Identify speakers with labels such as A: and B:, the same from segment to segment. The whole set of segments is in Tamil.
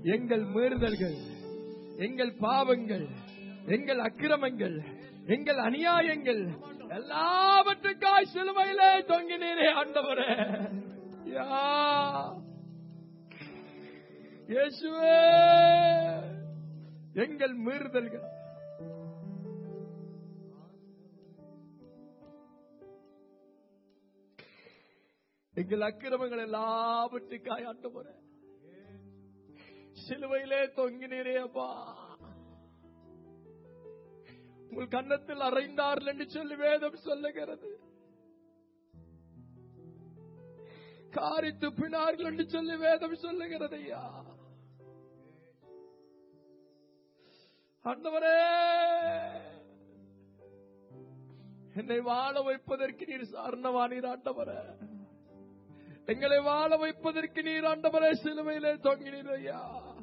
A: எங்கள் மீறுதல்கள் எங்கள் பாவங்கள் எங்கள் அக்கிரமங்கள் எங்கள் அநியாயங்கள் எல்லாவற்றுக்காய் சிலுவையிலே தொங்கினீரே ஆண்டவரே யா இயேசுவே எங்கள் மீறுதல்கள் எங்கள் அக்கிரமங்கள் எல்லாவற்றுக்காய் ஆண்டவரே சிலுவையிலே தொங்கினீரே அப்பா உங்கள் கன்னத்தில் அறைந்தார்கள் என்று சொல்லி வேதம் சொல்லுகிறது காரி துப்பினார்கள் என்று சொல்லி வேதம் சொல்லுகிறது ஐயா ஆண்டவரே என்னை வாழ வைப்பதற்கு நீர் சாரணவானீர் ஆண்டவரே எங்களை வாழ வைப்பதற்கு நீர் ஆண்டவரே சிலுவையிலே தொங்கினீர் ஐயா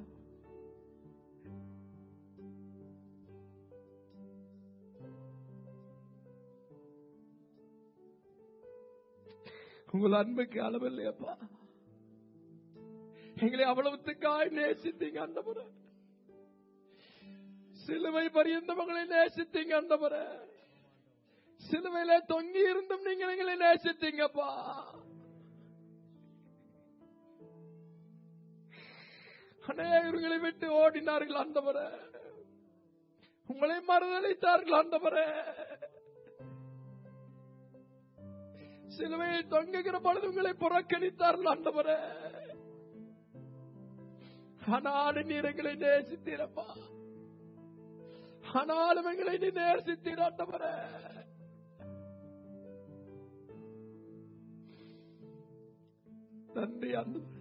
A: உங்கள் அன்புக்கு அளவில்லையப்பா எங்களை அவ்வளவுத்துக்காய் நேசித்தீங்க அண்டபுர சிலுவை பரியந்தவங்களை நேசித்தீங்க அண்டபுர சிலுவையில தொங்கி இருந்தும் நீங்க எங்களை நேசித்தீங்கப்பா அநேகர்களை விட்டு ஓடினார்கள் ஆண்டவர உங்களை மறுதளித்தார்கள் ஆண்டவர சிலுவையை தொங்குகிற பொழுது உங்களை புறக்கணித்தார்கள் ஆண்டவர ஆனாலும் நீர் எங்களை நேசித்தீரப்பா ஆனாலும் எங்களை நீ நேசித்தீர் ஆண்டவர நன்றி ஆண்டவர்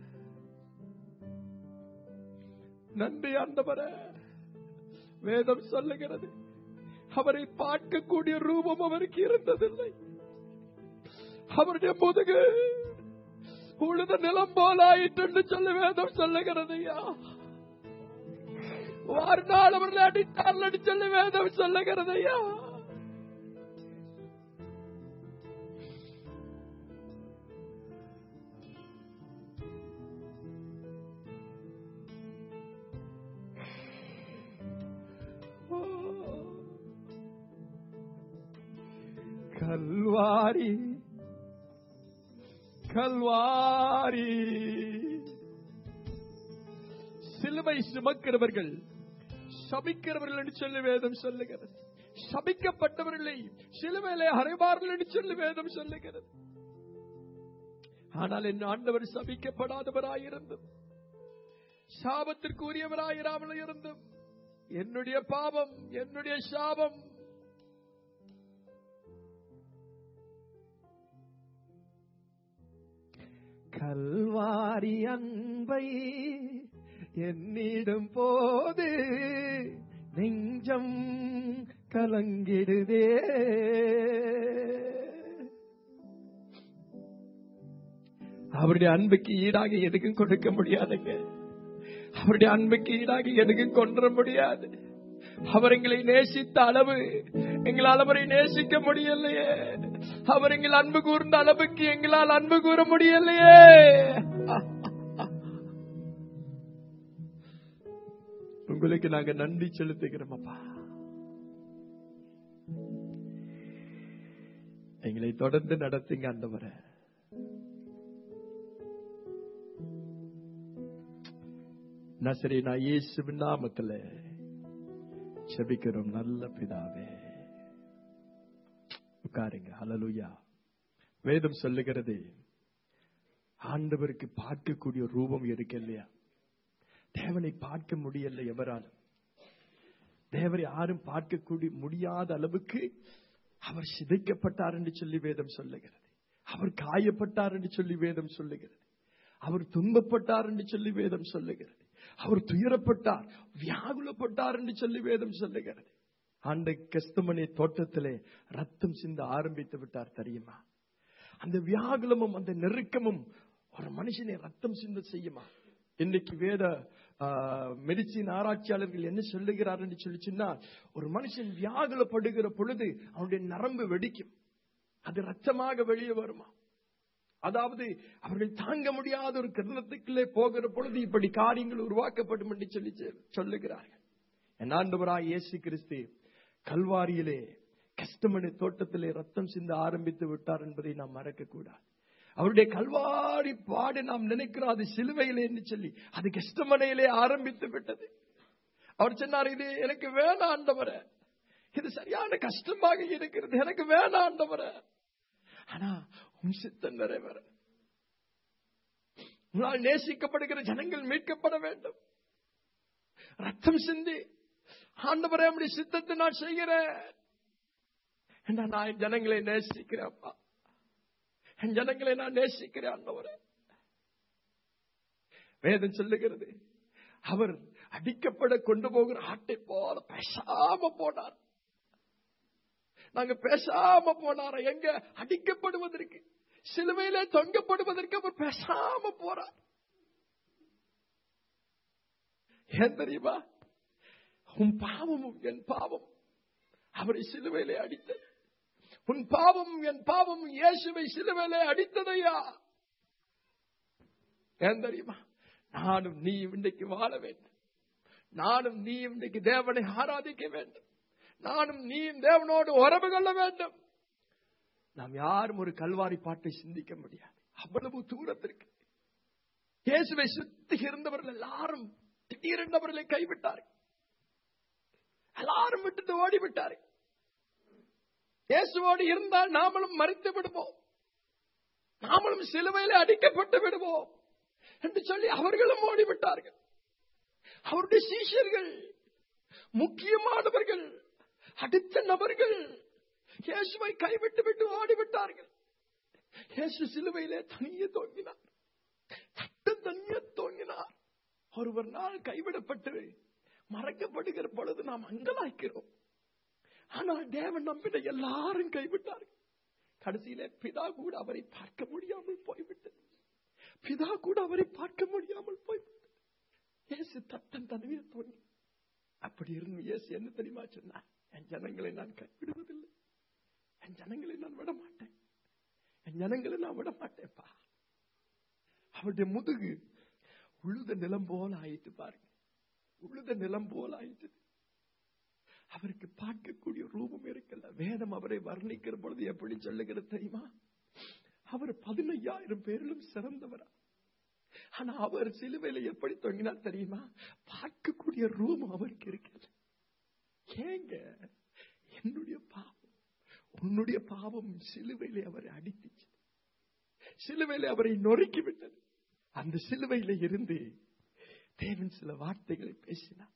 A: நன்றி ஆண்டவர வேதம் சொல்லுகிறது அவரை பார்க்கக்கூடிய ரூபம் அவருக்கு இருந்ததில்லை அவருடைய முதுகு உழுத நிலம் போலாயிற்று என்று சொல்லி வேதம் சொல்லுகிறது ஐயா வாரினால் அவர்கள் அடித்தார்கள் என்று சொல்லி வேதம் சொல்லுகிறது ஐயா கல்வாரி கல்வாரி சிலுவை சுமக்கிறவர்கள் சபிக்கிறவர்கள் என்று சொல்லி வேதம் சொல்லுகிறது சபிக்கப்பட்டவர்களை சிலுவையிலே அறைவார்கள் என்று சொல்லி வேதம் சொல்லுகிறது ஆனால் என் ஆண்டவர் சபிக்கப்படாதவராயிருந்தும் சாபத்திற்கு உரியவராயிராமல் இருந்தும் என்னுடைய பாவம் என்னுடைய சாபம் கல்வாரி அன்பை என்னிடும் போது நெஞ்சம் கலங்கிடுதே அவருடைய அன்புக்கு ஈடாக எதுக்கும் கொடுக்க முடியாதுங்க அவருடைய அன்புக்கு ஈடாக எதுக்கும் கொன்ற முடியாது அவர் எங்களை நேசித்த அளவு எங்களால் அவரை நேசிக்க முடியலையே அவர் எங்கள் அன்பு கூர்ந்த அளவுக்கு எங்களால் அன்பு கூற முடியலையே உங்களுக்கு நாங்க நன்றி செலுத்துகிறோம் அப்பா எங்களை தொடர்ந்து நடத்துங்க ஆண்டவரை நசரேனா இயேசுவின் நாமத்துல செபிக்கிறோம் நல்ல பிதாவே உட்காருங்க ஹalleluya வேதம் சொல்லுகிறது ஆண்டவருக்கு பார்க்கக்கூடிய ரூபம் இருக்கு இல்லையா தேவனை பார்க்க முடியல எவராலும் தேவரை யாரும் பார்க்கக்கூடிய முடியாத அளவுக்கு அவர் சிதைக்கப்பட்டார் என்று சொல்லி வேதம் சொல்லுகிறது அவர் காயப்பட்டார் என்று சொல்லி வேதம் சொல்லுகிறது அவர் துன்பப்பட்டார் என்று சொல்லி வேதம் சொல்லுகிறது அவர் துயரப்பட்டார் வியாகுலப்பட்டார் என்று சொல்லி வேதம் சொல்லுகிறது ஆண்ட கஸ்தமனை தோட்டத்திலே ரத்தம் சிந்த ஆரம்பித்து விட்டார் தெரியுமா அந்த வியாகுலமும் அந்த நெருக்கமும் ஒரு மனுஷனை ரத்தம் சிந்த செய்யுமா இன்னைக்கு வேத மெடிசின் ஆராய்ச்சியாளர்கள் என்ன சொல்லுகிறார் என்று சொல்லி சொன்னால் ஒரு மனுஷன் வியாகுலப்படுகிற பொழுது அவனுடைய நரம்பு வெடிக்கும் அது ரத்தமாக வெளியே வருமா அதாவது அவர்கள் தாங்க முடியாத ஒரு கிரணத்துக்குள்ளே போகிற பொழுது இப்படி காரியங்கள் உருவாக்கப்படும் என்று சொல்லி சொ- சொல்லுகிறார்கள் என் ஆண்டவராய் இயேசு கிறிஸ்து கல்வாரியிலே கஷ்டமணி தோட்டத்திலே ரத்தம் சிந்த ஆரம்பித்து விட்டார் என்பதை நாம் மறக்க கூடாது அவருடைய கல்வாரி பாடு நாம் நினைக்கிறோம் அது சிலுவையிலே என்று சொல்லி அது கஷ்டமனையிலே ஆரம்பித்து விட்டது அவர் சொன்னார் இது எனக்கு வேணாம் ஆண்டவரே இது சரியான கஷ்டமாக இருக்கிறது எனக்கு வேணாம் ஆண்டவரே ஆனா உன் சித்தம் நிறைவேற உங்களால் நேசிக்கப்படுகிற ஜனங்கள் மீட்கப்பட வேண்டும் ரத்தம் சிந்தி ஆண்டவரே அப்படி சித்தத்தை நான் செய்கிறேன் ஏண்டா, நான் என் ஜனங்களை நேசிக்கிறேன் அப்பா என் ஜனங்களை நான் நேசிக்கிறேன் ஆண்டவரே வேதம் சொல்லுகிறது அவர் அடிக்கப்பட கொண்டு போகிற ஆட்டை போல பேசாம போனார் நாங்க பேசாம போனார எங்க அடிக்கப்படுவதற்கு சிலுவையில தொங்கப்படுவதற்கு அவர் பேசாம போறார் ஏன் தெரியுமா உன் பாவமும் என் பாவம் அவரை சிலுவையிலே அடித்தது உன் பாவம் என் பாவம் இயேசுவை சிலுவையிலே அடித்ததையா ஏன் தெரியுமா நானும் நீ இன்றைக்கு வாழ வேண்டும் நானும் நீ இன்றைக்கு தேவனை ஆராதிக்க வேண்டும் நானும் நீயும் தேவனோடு உறவு கொள்ள வேண்டும் நாம் யாரும் ஒரு கல்வாரி பாட்டை சிந்திக்க முடியாது அவ்வளவு தூரத்திற்கு இயேசுவை சுத்தி இருந்தவர்கள் எல்லாரும் திடீரென்று அவர்களை கைவிட்டார்கள் எல்லாரும் விட்டுட்டு ஓடிவிட்டார்கள் இயேசுவோடு இருந்தால் நாமளும் மறித்து விடுவோம் நாமளும் சிலுவையில அடிக்கப்பட்டு விடுவோம் என்று சொல்லி அவர்களும் ஓடிவிட்டார்கள் அவருடைய சீஷர்கள் முக்கியமானவர்கள் அடுத்த நபர்கள் இயேசுவை கைவிட்டு விட்டு ஓடிவிட்டார்கள் இயேசு சிலுவையிலே தனியே தோங்கினார் தட்டு தனியே தோங்கினார் ஒருவர் நாள் கைவிடப்பட்டு மறக்கப்படுகிற பொழுது நாம் அங்கலாய்க்கிறோம் ஆனால் தேவன் நம்பின எல்லாரும் கைவிட்டார்கள் கடைசியிலே பிதா கூட அவரை பார்க்க முடியாமல் போய்விட்டது பிதா கூட அவரை பார்க்க முடியாமல் போய்விட்டது இயேசு தட்டன் தனியே தோன்றி அப்படி இருந்து இயேசு என்ன தெரியுமா சொன்னார் என் ஜனங்களை நான் கைவிடுவதில்லை என் ஜனங்களை நான் விட மாட்டேன் என் ஜனங்களை நான் விட மாட்டேன்ப்பா அவருடைய முதுகு உழுத நிலம் போல ஆயிட்டு பாருங்க உழுத நிலம் போல ஆயிட்டு அவருக்கு பார்க்கக்கூடிய ரூபம் இருக்கல வேதம் அவரை வர்ணிக்கிற பொழுது எப்படி சொல்லுகிறது தெரியுமா அவர் பதினையாயிரம் பேரிலும் சிறந்தவரா ஆனா அவர் சிலுவையில எப்படி தொங்கினார் தெரியுமா பார்க்கக்கூடிய ரூபம் அவருக்கு இருக்கல ஏங்க என்னுடைய பாவம் உன்னுடைய பாவம் சிலுவையிலே அவரை அடித்துச்சு சிலுவையில அவரை நொறுக்கி விட்டது அந்த சிலுவையில இருந்து தேவன் சில வார்த்தைகளை பேசினார்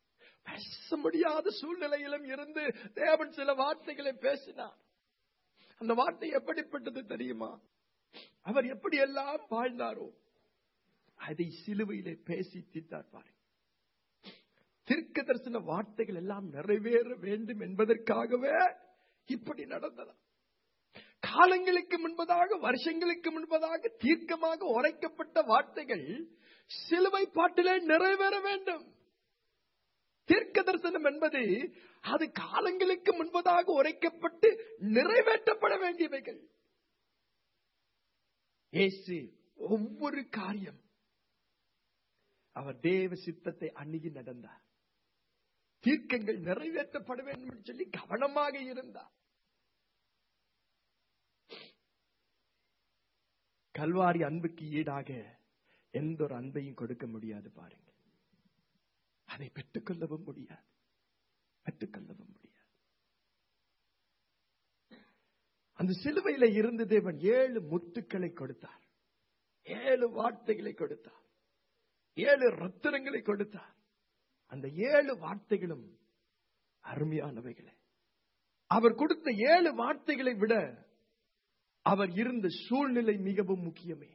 A: பேச முடியாத சூழ்நிலையிலும் இருந்து தேவன் சில வார்த்தைகளை பேசினார் அந்த வார்த்தை எப்படிப்பட்டது தெரியுமா அவர் எப்படி எல்லாம் வாழ்ந்தாரோ அதை சிலுவையிலே பேசி தீர்த்தார் பாருங்க தீர்க்க தரிசன வார்த்தைகள் எல்லாம் நிறைவேற வேண்டும் என்பதற்காகவே இப்படி நடந்ததா காலங்களுக்கு முன்பதாக வருஷங்களுக்கு முன்பதாக தீர்க்கமாக உரைக்கப்பட்ட வார்த்தைகள் சிலுவை பாட்டிலே நிறைவேற வேண்டும் தீர்க்க தரிசனம் என்பது அது காலங்களுக்கு முன்பதாக உரைக்கப்பட்டு நிறைவேற்றப்பட வேண்டியவைகள் இயேசு ஒவ்வொரு காரியம் அவர் தேவ சித்தத்தை அணுகி நடந்தார் தீர்க்கங்கள் நிறைவேற்றப்பட வேண்டும் என்று சொல்லி கவனமாக இருந்தார் கல்வாரி அன்புக்கு ஈடாக எந்த ஒரு அன்பையும் கொடுக்க முடியாது பாருங்க அதை பெற்றுக்கொள்ளவும் முடியாது பெற்றுக்கொள்ளவும் முடியாது அந்த சிலுவையில இருந்து தேவன் ஏழு முத்துக்களை கொடுத்தார் ஏழு வார்த்தைகளை கொடுத்தார் ஏழு ரத்தினங்களை கொடுத்தார் அந்த ஏழு வார்த்தைகளும் அருமையானவைகளே அவர் கொடுத்த ஏழு வார்த்தைகளை விட அவர் இருந்த சூழ்நிலை மிகவும் முக்கியமே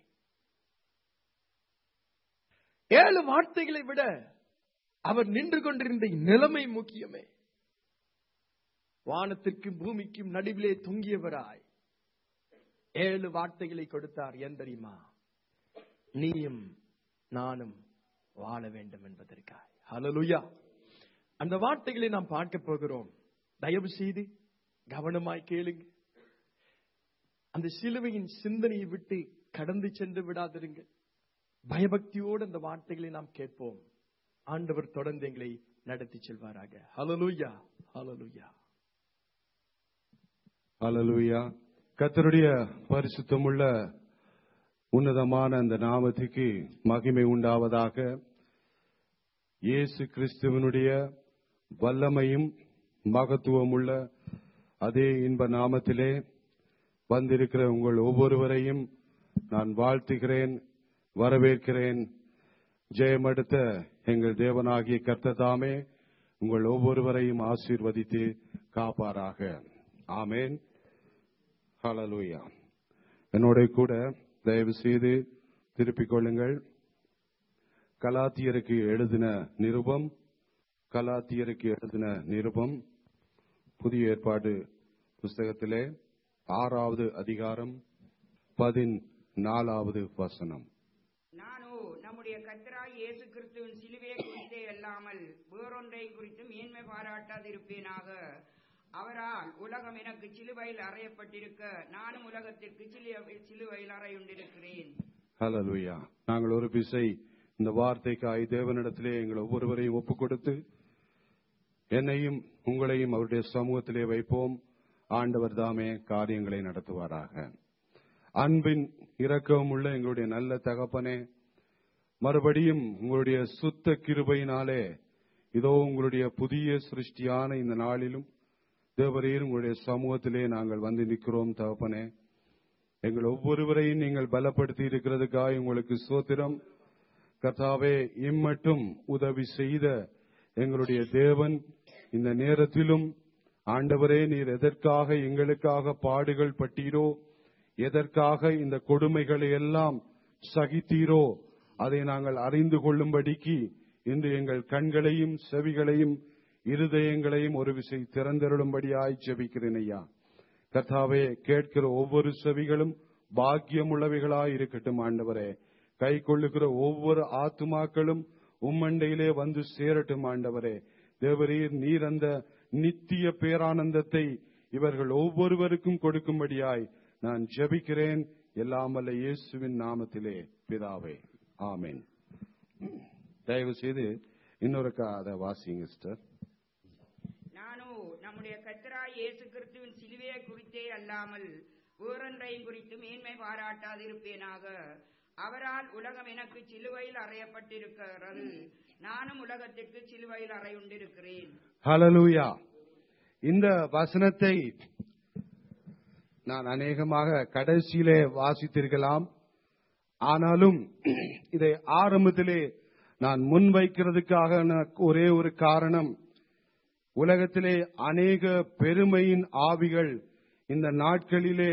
A: ஏழு வார்த்தைகளை விட அவர் நின்று கொண்டிருந்த நிலைமை முக்கியமே வானத்திற்கும் பூமிக்கும் நடுவிலே தொங்கியவராய் ஏழு வார்த்தைகளை கொடுத்தார் ஏன் தெரியுமா நீயும் நானும் வாழ வேண்டும் என்பதற்காய் ஹalleluya அந்த வார்த்தைகளை நாம் பார்க்க போகிறோம் தயவு செய்து கவனமாய் கேளுங்க அந்த சிலுவையின் சிந்தனையை விட்டு கடந்து சென்று விடாதிருங்கள் பயபக்தியோடு அந்த வார்த்தைகளை நாம் கேட்போம் ஆண்டவர் தொடர்ந்து எங்களை நடத்தி செல்வாராக ஹalleluya ஹalleluya
B: ஹalleluya கர்த்தருடைய பரிசுத்தமுள்ள உன்னதமான அந்த நாமத்துக்கு மகிமை உண்டாவதாக இயேசு கிறிஸ்துவனுடைய வல்லமையும் மகத்துவமுள்ள அதே இன்ப நாமத்திலே வந்திருக்கிற உங்கள் ஒவ்வொருவரையும் நான் வாழ்த்துகிறேன் வரவேற்கிறேன் ஜெயமெடுத்த எங்கள் தேவனாகிய கர்த்ததாமே உங்கள் ஒவ்வொருவரையும் ஆசீர்வதித்து காப்பாராக ஆமேன் ஹalleluya என்னோட கூட தயவு செய்து திருப்பிக் கொள்ளுங்கள் கலாத்தியருக்கு எழுதின நிருபம் கலாத்தியருக்கு எழுதின நிருபம் புதிய ஏற்பாடு புஸ்தகத்திலே ஆறாவது அதிகாரம் பதினாலாவது வசனம்
C: நானோ நம்முடைய கர்த்தராய் இயேசு கிறிஸ்துவின் சிலுவையை குறித்தே அல்லாமல் வேறொன்றை குறித்து மேன்மை பாராட்டாதிருப்பேனாக அவரால் உலகம் எனக்கு சிலுவையில் அறையப்பட்டிருக்க நானும் உலகத்திற்கு சிலுவை- சிலுவையில் அறையுண்டிருக்கிறேன்
B: ஹalleluya நாங்கள் ஒரு பிசை இந்த வார்த்தைக்காய் தேவனிடத்திலே எங்கள் ஒவ்வொருவரையும் ஒப்புக் கொடுத்து என்னையும் உங்களையும் அவருடைய சமூகத்திலே வைப்போம் ஆண்டவர் தாமே காரியங்களை நடத்துவாராக அன்பின் இரக்கம் உள்ள எங்களுடைய நல்ல தகப்பனே மறுபடியும் உங்களுடைய சுத்த கிருபையினாலே இதோ உங்களுடைய புதிய சிருஷ்டியான இந்த நாளிலும் தேவரீர் உங்களுடைய சமூகத்திலே நாங்கள் வந்து நிற்கிறோம் தகப்பனே எங்கள் ஒவ்வொருவரையும் நீங்கள் பலப்படுத்தி இருக்கிறதுக்காக உங்களுக்கு சோத்திரம் கர்த்தாவே இம்மட்டும் உதவி செய்த எங்களுடைய தேவன் இந்த நேரத்திலும் ஆண்டவரே நீர் எதற்காக எங்களுக்காக பாடுகள் பட்டீரோ எதற்காக இந்த கொடுமைகளை எல்லாம் சகித்தீரோ அதை நாங்கள் அறிந்து கொள்ளும்படிக்கு இன்று எங்கள் கண்களையும் செவிகளையும் இருதயங்களையும் ஒரு விசை திறந்தருளும்படியாய் ஜெபிக்கிறேன் ஐயா கர்த்தாவே கேட்கிற ஒவ்வொரு செவிகளும் பாக்கியம் உள்ளவைகளாய் இருக்கட்டும் ஆண்டவரே கை கொள்ளுகிற ஒவ்வொரு ஆத்துமாக்களும் உம்மண்டையிலே வந்து சேரட்டும் ஆண்டவரே தேவரீர் நீர் அந்த நித்திய பேரானந்தத்தை இவர்கள் ஒவ்வொருவருக்கும் கொடுக்கும்படியாய் நான் ஜெபிக்கிறேன் எல்லாம் வல்ல இயேசுவின் நாமத்திலே பிதாவே ஆமென் தயவு செய்து இன்னொரு அதை வாசிங்க சிஸ்டர்
C: நானோ நம்முடைய கர்த்தராய் இயேசு கிறிஸ்துவின் சிலுவையை குறித்தே அல்லாமல் வேறொன்றையும் குறித்து மேன்மை பாராட்டாதிருப்பேனாக அவரால் உலகம் எனக்கு சிலுவையில் அறையப்பட்டிருக்கிறது நானும் உலகத்திற்கு சிலுவையில் அறையுண்டிருக்கிறேன்
B: ஹalleluya இந்த வசனத்தை நான் அநேகமாக கடைசியிலே வாசித்திருக்கலாம் ஆனாலும் இதை ஆரம்பத்திலே நான் முன்வைக்கிறதுக்காக எனக்கு ஒரே ஒரு காரணம் உலகத்திலே அநேக பெருமையின் ஆவிகள் இந்த நாட்களிலே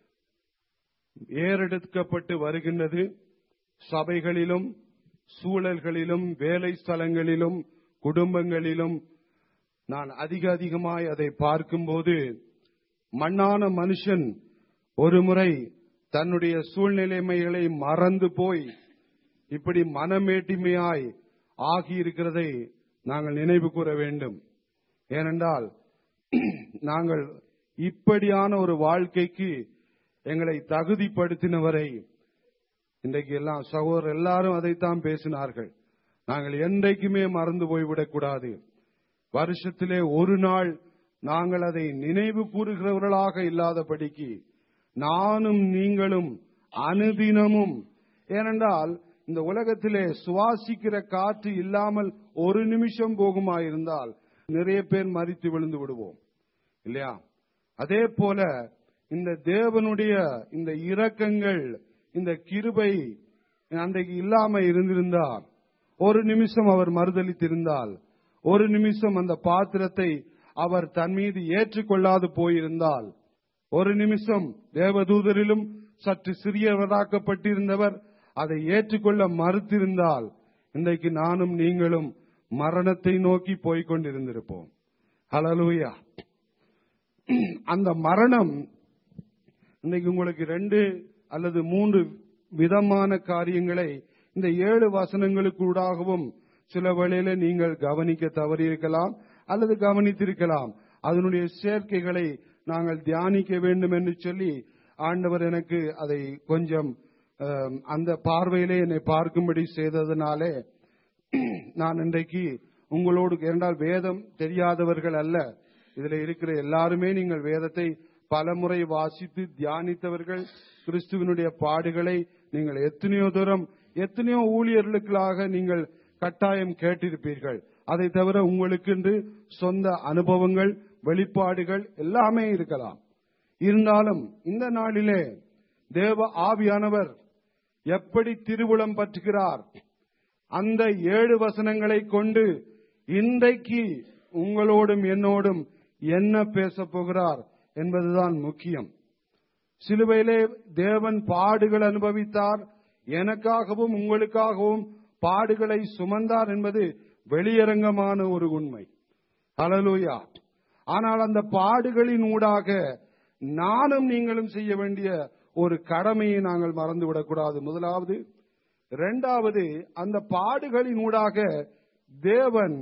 B: ஏறெடுக்கப்பட்டு வருகின்றது சபைகளிலும் சூழல்களிலும் வேலை ஸ்தலங்களிலும் குடும்பங்களிலும் நான் அதிக அதிகமாய் அதை பார்க்கும்போது மண்ணான மனுஷன் ஒருமுறை தன்னுடைய சூழ்நிலைமைகளை மறந்து போய் இப்படி மனமேட்டிமையாய் ஆகியிருக்கிறதை நாங்கள் நினைவு கூற வேண்டும் ஏனென்றால் நாங்கள் இப்படியான ஒரு வாழ்க்கைக்கு எங்களை தகுதிப்படுத்தினவரை இன்றைக்கு எல்லாம் சகோதரர் எல்லாரும் அதைத்தான் பேசினார்கள் நாங்கள் என்றைக்குமே மறந்து போய்விடக் கூடாது வருஷத்திலே ஒரு நாள் நாங்கள் அதை நினைவு கூறுகிறவர்களாக இல்லாதபடிக்கு நானும் நீங்களும் அனுதினமும் ஏனென்றால் இந்த உலகத்திலே சுவாசிக்கிற காற்று இல்லாமல் ஒரு நிமிஷம் போகுமாயிருந்தால் நிறைய பேர் மறித்து விழுந்து விடுவோம் இல்லையா அதே போல இந்த தேவனுடைய இந்த இரக்கங்கள் இந்த கிருபை அன்றைக்கு இல்லாம இருந்திருந்தால் ஒரு நிமிஷம் அவர் மறுதளித்திருந்தால் ஒரு நிமிஷம் அந்த பாத்திரத்தை அவர் தன் மீது ஏற்றுக்கொள்ளாது போயிருந்தால் ஒரு நிமிஷம் தேவதூதரிலும் சற்று சிறியவராக்கப்பட்டிருந்தவர் அதை ஏற்றுக்கொள்ள மறுத்திருந்தால் இன்றைக்கு நானும் நீங்களும் மரணத்தை நோக்கி போய்க் கொண்டிருந்திருப்போம் ஹalleluya அந்த மரணம் இன்னைக்கு உங்களுக்கு ரெண்டு அல்லது மூன்று விதமான காரியங்களை இந்த ஏழு வசனங்களுக்கூடாகவும் சில வேளையில நீங்கள் கவனிக்க தவறியிருக்கலாம் அல்லது கவனித்திருக்கலாம் அதனுடைய சேர்க்கைகளை நாங்கள் தியானிக்க வேண்டும் என்று சொல்லி ஆண்டவர் எனக்கு அதை கொஞ்சம் அஹ், அந்த பார்வையிலே என்னை பார்க்கும்படி செய்ததினாலே நான் இன்றைக்கு உங்களோடு இரண்டால் வேதம் தெரியாதவர்கள் அல்ல இதுல இருக்கிற எல்லாருமே நீங்கள் வேதத்தை பலமுறை வாசித்து தியானித்தவர்கள் கிறிஸ்துவனுடைய பாடுகளை நீங்கள் எத்தனையோ தூரம் எத்தனையோ ஊழியர்களுக்காக நீங்கள் கட்டாயம் கேட்டிருப்பீர்கள் அதை தவிர உங்களுக்கு சொந்த அனுபவங்கள் வெளிப்பாடுகள் எல்லாமே இருக்கலாம் இருந்தாலும் இந்த நாளிலே தேவ ஆவியானவர் எப்படி திருவுளம் பற்றுகிறார் அந்த ஏழு வசனங்களை கொண்டு இன்றைக்கு உங்களோடும் என்னோடும் என்ன பேசப் போகிறார் என்பதுதான் முக்கியம் சிலுவையிலே தேவன் பாடுகள் அனுபவித்தார் எனக்காகவும் உங்களுக்காகவும் பாடுகளை சுமந்தார் என்பது வெளியரங்கமான ஒரு உண்மை ஹalleluya ஆனால் அந்த பாடுகளின் ஊடாக நானும் நீங்களும் செய்ய வேண்டிய ஒரு கடமையை நாங்கள் மறந்துவிடக்கூடாது முதலாவது இரண்டாவது அந்த பாடுகளின் ஊடாக தேவன்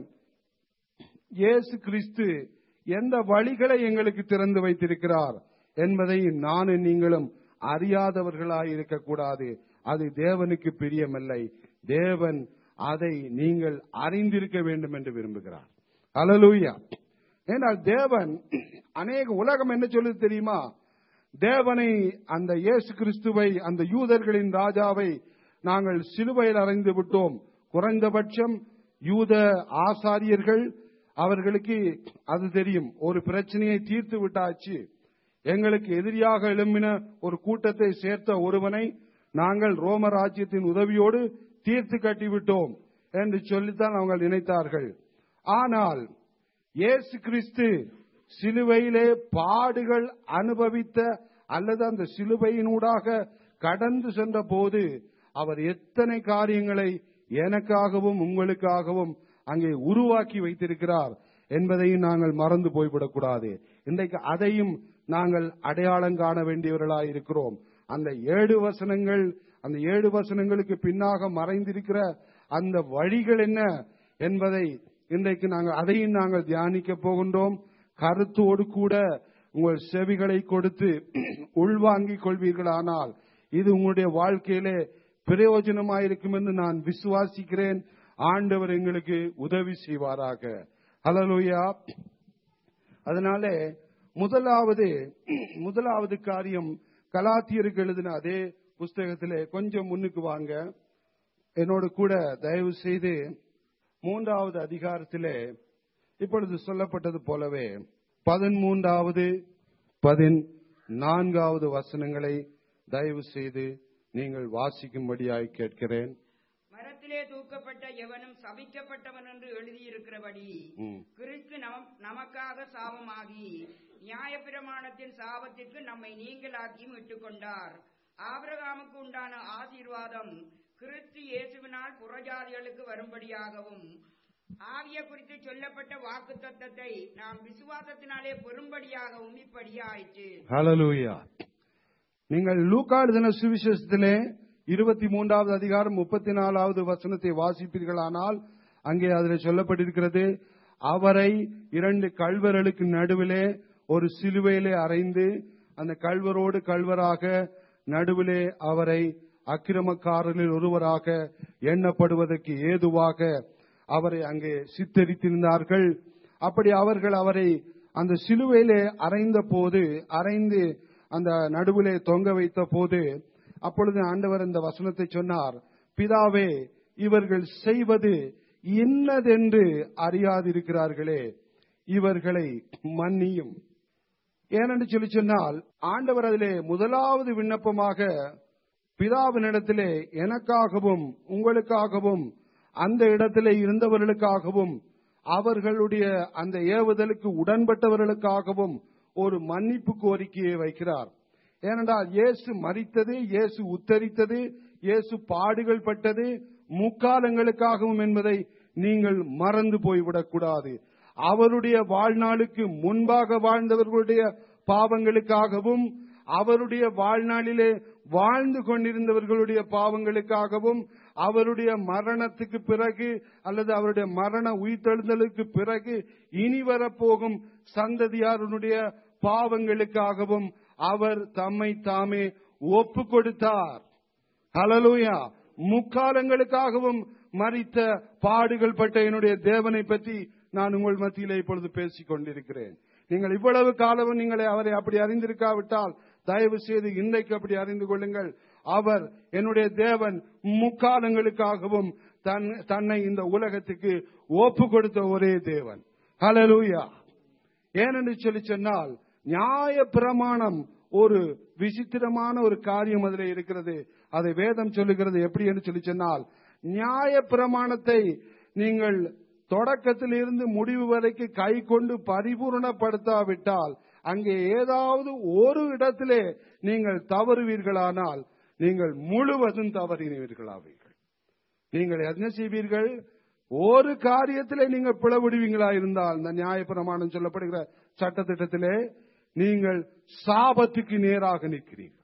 B: இயேசு கிறிஸ்து எந்த வழிகளை எங்களுக்கு திறந்து வைத்திருக்கிறார் என்பதை நானும் நீங்களும் அறியாதவர்களாய் இருக்கக்கூடாது அது தேவனுக்கு பிரியமில்லை தேவன் அதை நீங்கள் அறிந்திருக்க வேண்டும் என்று விரும்புகிறார் அலலூயா ஏனால் தேவன் அநேக உலகம் என்ன சொல்லுது தெரியுமா தேவனை அந்த இயேசு கிறிஸ்துவை அந்த யூதர்களின் ராஜாவை நாங்கள் சிலுவையில் அறைந்து விட்டோம் குறைந்தபட்சம் யூத ஆசாரியர்கள் அவர்களுக்கு அது தெரியும் ஒரு பிரச்சனையை தீர்த்து விட்டாச்சு எங்களுக்கு எதிரியாக எழும்பின ஒரு கூட்டத்தை சேர்த்த ஒருவனை நாங்கள் ரோம ராஜ்யத்தின் உதவியோடு தீர்த்து கட்டிவிட்டோம் என்று சொல்லித்தான் அவங்க நினைத்தார்கள் ஆனால் இயேசு கிறிஸ்து சிலுவையிலே பாடுகள் அனுபவித்த அல்லது அந்த சிலுவையினூடாக கடந்து சென்ற போது அவர் எத்தனை காரியங்களை எனக்காகவும் உங்களுக்காகவும் அங்கே உருவாக்கி வைத்திருக்கிறார் என்பதையும் நாங்கள் மறந்து போய்விடக்கூடாது இன்றைக்கு அதையும் நாங்கள் அடையாளம் காண வேண்டியவர்களாய் இருக்கிறோம் அந்த ஏழு வசனங்கள் அந்த ஏழு வசனங்களுக்கு பின்னாக மறைந்திருக்கிற அந்த வழிகள் என்ன என்பதை இன்றைக்கு நாங்கள் அதையும் நாங்கள் தியானிக்க போகின்றோம் கருத்தோடு கூட உங்கள் செவிகளை கொடுத்து உள்வாங்கிக் கொள்வீர்களானால் இது உங்களுடைய வாழ்க்கையிலே பிரயோஜனமாயிருக்கும் என்று நான் விசுவாசிக்கிறேன் ஆண்டவர் எங்களுக்கு உதவி செய்வாராக ஹலலூயா அதனால முதலாவது முதலாவது காரியம் கலாத்தியருக்கு எழுதின அதே புஸ்தகத்திலே கொஞ்சம் முன்னுக்கு வாங்க என்னோடு கூட தயவு செய்து மூன்றாவது அதிகாரத்திலே இப்பொழுது சொல்லப்பட்டது போலவே பதிமூன்றாவது பதினான்காவது வசனங்களை தயவு செய்து நீங்கள் வாசிக்கும்படியாய் கேட்கிறேன்
C: மரத்திலே தூக்கப்பட்ட எவனும் சபிக்கப்பட்டவன் என்று எழுதியிருக்கிறபடி
B: ம்.
C: கிறிஸ்து நம- நமக்காக சாபமாகி நியாயப்பிரமாணத்தின் சாபத்திற்கு நம்மை நீங்களாக்கி மீட்டுக் கொண்டார் ஆபிரகாமுக்கு உண்டான ஆசீர்வாதம் கிறிஸ்து இயேசுவினால் புறஜாதிகளுக்கு வரும்படியாகவும் ஆவிய குறித்து சொல்லப்பட்ட வாக்கு தத்தத்தை நாம் விசுவாசத்தினாலே பெறும்படியாகவும் இப்படியே ஆயிற்று
B: ஹalleluya நீங்கள் லூக்கா எழுதின சுவிசேஷத்திலே இருபத்தி மூன்றாவது அதிகாரம் முப்பத்தி நாலாவது வசனத்தை வாசிப்பீர்களானால் அங்கே அதில் சொல்லப்பட்டிருக்கிறது அவரை இரண்டு கல்வர்களுக்கு நடுவிலே ஒரு சிலுவையிலே அறைந்து அந்த கல்வரோடு கல்வராக நடுவிலே அவரை அக்கிரமக்காரர்களில் ஒருவராக எண்ணப்படுவதற்கு ஏதுவாக அவரை அங்கே சித்தரித்திருந்தார்கள் அப்படி அவர்கள் அவரை அந்த சிலுவையிலே அறைந்த போது அறைந்து அந்த நடுவிலே தொங்க வைத்த போது அப்பொழுது ஆண்டவர் இந்த வசனத்தை சொன்னார் பிதாவே இவர்கள் செய்வது இன்னதென்று அறியாதிருக்கிறார்களே இவர்களை மன்னியும் ஏனென்று சொல்லி சொன்னால் ஆண்டவர் அதிலே முதலாவது விண்ணப்பமாக பிதாவினிடத்திலே எனக்காகவும் உங்களுக்காகவும் அந்த இடத்திலே இருந்தவர்களுக்காகவும் அவர்களுடைய அந்த ஏவுதலுக்கு உடன்பட்டவர்களுக்காகவும் ஒரு மன்னிப்பு கோரிக்கையை வைக்கிறார் ஏனென்றால் இயேசு மரித்தது இயேசு உத்தரித்தது இயேசு பாடுகள் பட்டது முக்காலங்களுக்காகவும் என்பதை நீங்கள் மறந்து போய்விடக்கூடாது அவருடைய வாழ்நாளுக்கு முன்பாக வாழ்ந்தவர்களுடைய பாவங்களுக்காகவும் அவருடைய வாழ்நாளிலே வாழ்ந்து கொண்டிருந்தவர்களுடைய பாவங்களுக்காகவும் அவருடைய மரணத்துக்கு பிறகு அல்லது அவருடைய மரண உயிர்த்தெழுந்தலுக்கு பிறகு இனி வரப்போகும் சந்ததியாருடைய பாவங்களுக்காகவும் அவர் தம்மை தாமே ஒப்பு கொடுத்தார் ஹalleluya முக்காலங்களுக்காகவும் மறித்த பாடுகள் பட்ட என்னுடைய தேவனை பற்றி நான் உங்கள் மத்தியிலே இப்பொழுது பேசிக் கொண்டிருக்கிறேன் நீங்கள் இவ்வளவு காலமும் நீங்கள் அவரை அப்படி அறிந்திருக்காவிட்டால் தயவு செய்து இன்றைக்கு அப்படி அறிந்து கொள்ளுங்கள் அவர் என்னுடைய தேவன் முக்காலங்களுக்காகவும் தன் தன்னை இந்த உலகத்துக்கு ஒப்பு கொடுத்த ஒரே தேவன் ஹalleluya ஏனென்று சொல்லி சொன்னால் நியாய பிரமாணம் ஒரு விசித்திரமான ஒரு காரியம் அதில் இருக்கிறது அதை வேதம் சொல்லுகிறது எப்படி என்று சொல்லி சொன்னால் நியாய பிரமாணத்தை நீங்கள் தொடக்கத்தில் இருந்து முடிவு வரைக்கும் கை கொண்டு பரிபூர்ணப்படுத்தாவிட்டால் அங்கே ஏதாவது ஒரு இடத்திலே நீங்கள் தவறுவீர்களானால் நீங்கள் முழுவதும் தவறினீர்களாவீர்கள் நீங்கள் என்ன செய்வீர்கள் ஒரு காரியத்திலே நீங்கள் பிளவிடுவீங்களா இருந்தால் இந்த நியாயப்பிரமாணம் சொல்லப்படுகிற சட்டத்திட்டத்திலே நீங்கள் சாபத்துக்கு நேராக நிற்கிறீர்கள்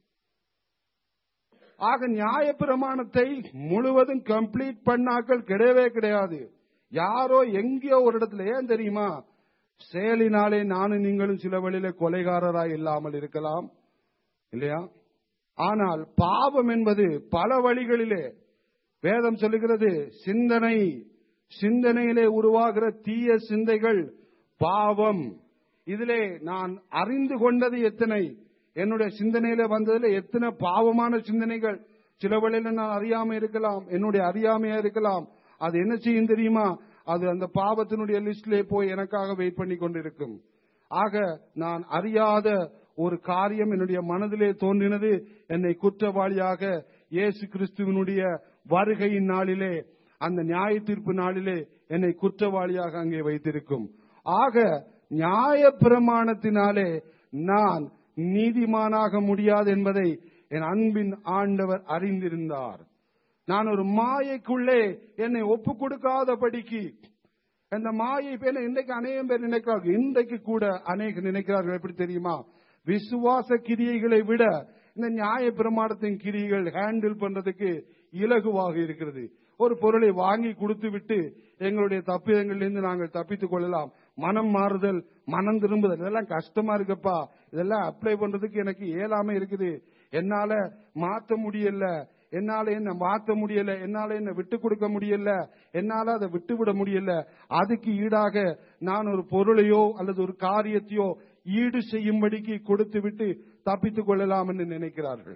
B: ஆக நியாயப்பிரமாணத்தை முழுவதும் கம்ப்ளீட் பண்ணாக்கள் கிடையவே கிடையாது யாரோ எங்கேயோ ஒரு இடத்துல ஏன் தெரியுமா செயலினாலே நானும் நீங்களும் சில வழியில கொலைகாரராய் இல்லாமல் இருக்கலாம் இல்லையா ஆனால் பாவம் என்பது பல வழிகளிலே வேதம் சொல்லுகிறது சிந்தனை சிந்தனையிலே உருவாகிற தீய சிந்தைகள் பாவம் இதிலே நான் அறிந்து கொண்டது எத்தனை என்னுடைய சிந்தனையில வந்ததுல எத்தனை பாவமான சிந்தனைகள் சில வழியில நான் அறியாம இருக்கலாம் என்னுடைய அறியாமையா இருக்கலாம் அது என்ன செய்யும் தெரியுமா அது அந்த பாவத்தினுடைய லிஸ்ட்ல போய் எனக்காக வெயிட் பண்ணி கொண்டிருக்கும் ஆக நான் அறியாத ஒரு காரியம் என்னுடைய மனதிலே தோன்றினது என்னை குற்றவாளியாக இயேசு கிறிஸ்துவனுடைய வருகையின் நாளிலே அந்த நியாய தீர்ப்பு நாளிலே என்னை குற்றவாளியாக அங்கே வைத்திருக்கும் ஆக நியாய பிரமாணத்தினாலே நான் நீதிமானாக முடியாது என்பதை என் அன்பின் ஆண்டவர் அறிந்திருந்தார் நான் ஒரு மாயைக்குள்ளே என்னை ஒப்பு கொடுக்காதபடிக்கு அந்த மாயை பேர் இன்றைக்கு அநேகம் பேர் நினைக்கிறார்கள் இன்றைக்கு கூட அநேக நினைக்கிறார்கள் எப்படி தெரியுமா விசுவாச கிரியைகளை விட இந்த நியாய பிரமாணத்தின் கிரியைகள் ஹேண்டில் பண்றதுக்கு இலகுவாக இருக்கிறது ஒரு பொருளை வாங்கி கொடுத்து விட்டு எங்களுடைய தப்பிதங்களிலிருந்து நாங்கள் தப்பித்துக் கொள்ளலாம் மனம் மாறுதல் மனம் திரும்புதல் இதெல்லாம் கஷ்டமா இருக்குப்பா இதெல்லாம் அப்ளை பண்றதுக்கு எனக்கு இயலாம இருக்குது என்னால மாத்த முடியல என்னால என்ன மாத்த முடியல என்னால என்ன விட்டு கொடுக்க முடியல என்னால அதை விட்டு விட முடியல அதுக்கு ஈடாக நான் ஒரு பொருளையோ அல்லது ஒரு காரியத்தையோ ஈடு செய்யும்படிக்கு கொடுத்து விட்டு தப்பித்துக் கொள்ளலாம் என்று நினைக்கிறார்கள்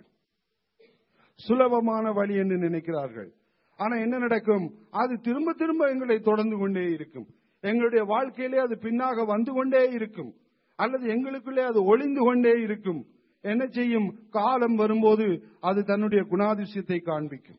B: சுலபமான வழி என்று நினைக்கிறார்கள் ஆனா என்ன நடக்கும் அது திரும்ப திரும்ப எங்களை தொடர்ந்து கொண்டே இருக்கும் எங்களுடைய வாழ்க்கையிலே அது பின்னாக வந்து கொண்டே இருக்கும் அல்லது எங்களுக்குள்ளே அது ஒளிந்து கொண்டே இருக்கும் என்ன செய்யும் காலம் வரும்போது அது தன்னுடைய குணாதிசயத்தை காண்பிக்கும்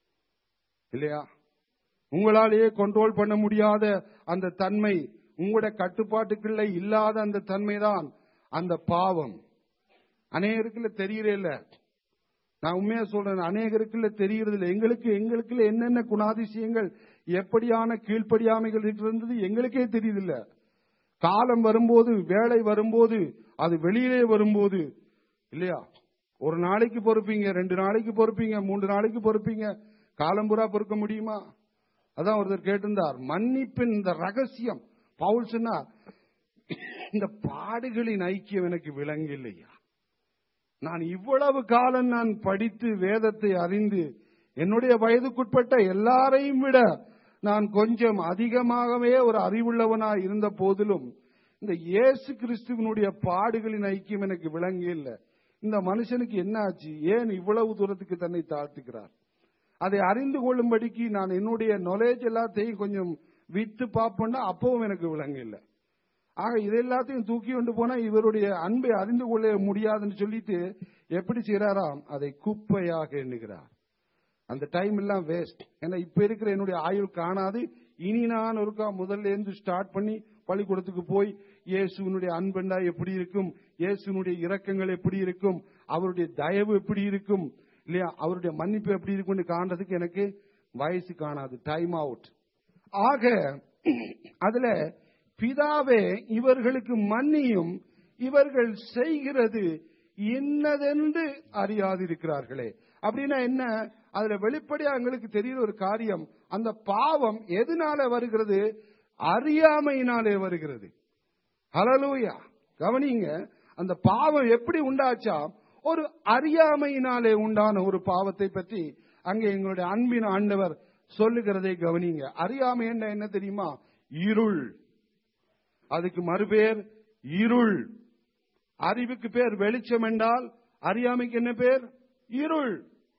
B: இல்லையா உங்களாலேயே கண்ட்ரோல் பண்ண முடியாத அந்த தன்மை உங்களுடைய கட்டுப்பாட்டுக்குள்ள இல்லாத அந்த தன்மைதான் அந்த பாவம் அநேகருக்குள்ள தெரியறே இல்ல நான் உண்மையா சொல்றேன் அநேகருக்குள்ள தெரியறது இல்லை எங்களுக்கு எங்களுக்குள்ள என்னென்ன குணாதிசயங்கள் எப்படியான கீழ்ப்படியாமைகள் இருந்தது எங்களுக்கே தெரியுதில்ல காலம் வரும்போது வேலை வரும்போது அது வெளியிலே வரும்போது இல்லையா ஒரு நாளைக்கு பொறுப்பீங்க ரெண்டு நாளைக்கு பொறுப்பீங்க மூன்று நாளைக்கு பொறுப்பீங்க காலம்புறா பொறுக்க முடியுமா அதான் ஒருத்தர் கேட்டிருந்தார் மன்னிப்பின் இந்த ரகசியம் பவுல் சொன்னார் இந்த பாடுகளின் ஐக்கியம் எனக்கு விளங்கவில்லையா நான் இவ்வளவு காலம் நான் படித்து வேதத்தை அறிந்து என்னுடைய வயதுக்குட்பட்ட எல்லாரையும் விட நான் கொஞ்சம் அதிகமாகவே ஒரு அறிவுள்ளவனாய் இருந்த போதிலும் இந்த இயேசு கிறிஸ்துவனுடைய பாடுகளின் ஐக்கியம் எனக்கு விளங்கி இல்லை இந்த மனுஷனுக்கு என்ன ஆச்சு ஏன் இவ்வளவு தூரத்துக்கு தன்னை தாழ்த்துக்கிறார் அதை அறிந்து கொள்ளும்படிக்கு நான் என்னுடைய நாலேஜ் எல்லாத்தையும் கொஞ்சம் வித்து பார்ப்பேன்னா அப்பவும் எனக்கு விளங்க இல்லை ஆக இது எல்லாத்தையும் தூக்கி கொண்டு போனா இவருடைய அன்பை அறிந்து கொள்ள முடியாதுன்னு சொல்லிட்டு எப்படி செய்யறாராம் அதை குப்பையாக எண்ணுகிறார் அந்த டைம் எல்லாம் வேஸ்ட் ஏன்னா இப்ப இருக்கிற என்னுடைய ஆயுள் காணாது இனி நான் ஒருக்கா முதல்ல இருந்து ஸ்டார்ட் பண்ணி பள்ளிக்கூடத்துக்கு போய் இயேசுனுடைய அன்பண்டா எப்படி இருக்கும் இயேசுனுடைய இரக்கங்கள் எப்படி இருக்கும் அவருடைய தயவு எப்படி இருக்கும் இல்லையா அவருடைய மன்னிப்பு எப்படி இருக்கும்னு காண்றதுக்கு எனக்கு வயசு காணாது டைம் அவுட் ஆக அதுல பிதாவே இவர்களுக்கு மன்னியும் இவர்கள் செய்கிறது இன்னதென்று அறியாதிருக்கிறார்களே அப்படின்னா என்ன அதுல வெளிப்படையா எங்களுக்கு தெரியுற ஒரு காரியம் அந்த பாவம் எதனால வருகிறது அறியாமையினாலே வருகிறது ஹலலூயா கவனிங்க அந்த பாவம் எப்படி உண்டாச்சா ஒரு அறியாமையினாலே உண்டான ஒரு பாவத்தை பற்றி அங்கே எங்களுடைய அன்பின் ஆண்டவர் சொல்லுகிறதை கவனிங்க அறியாமை என்ன என்ன தெரியுமா இருள் அதுக்கு மறுபேர் இருள் அறிவுக்கு பேர் வெளிச்சம் என்றால் அறியாமைக்கு என்ன பேர் இருள்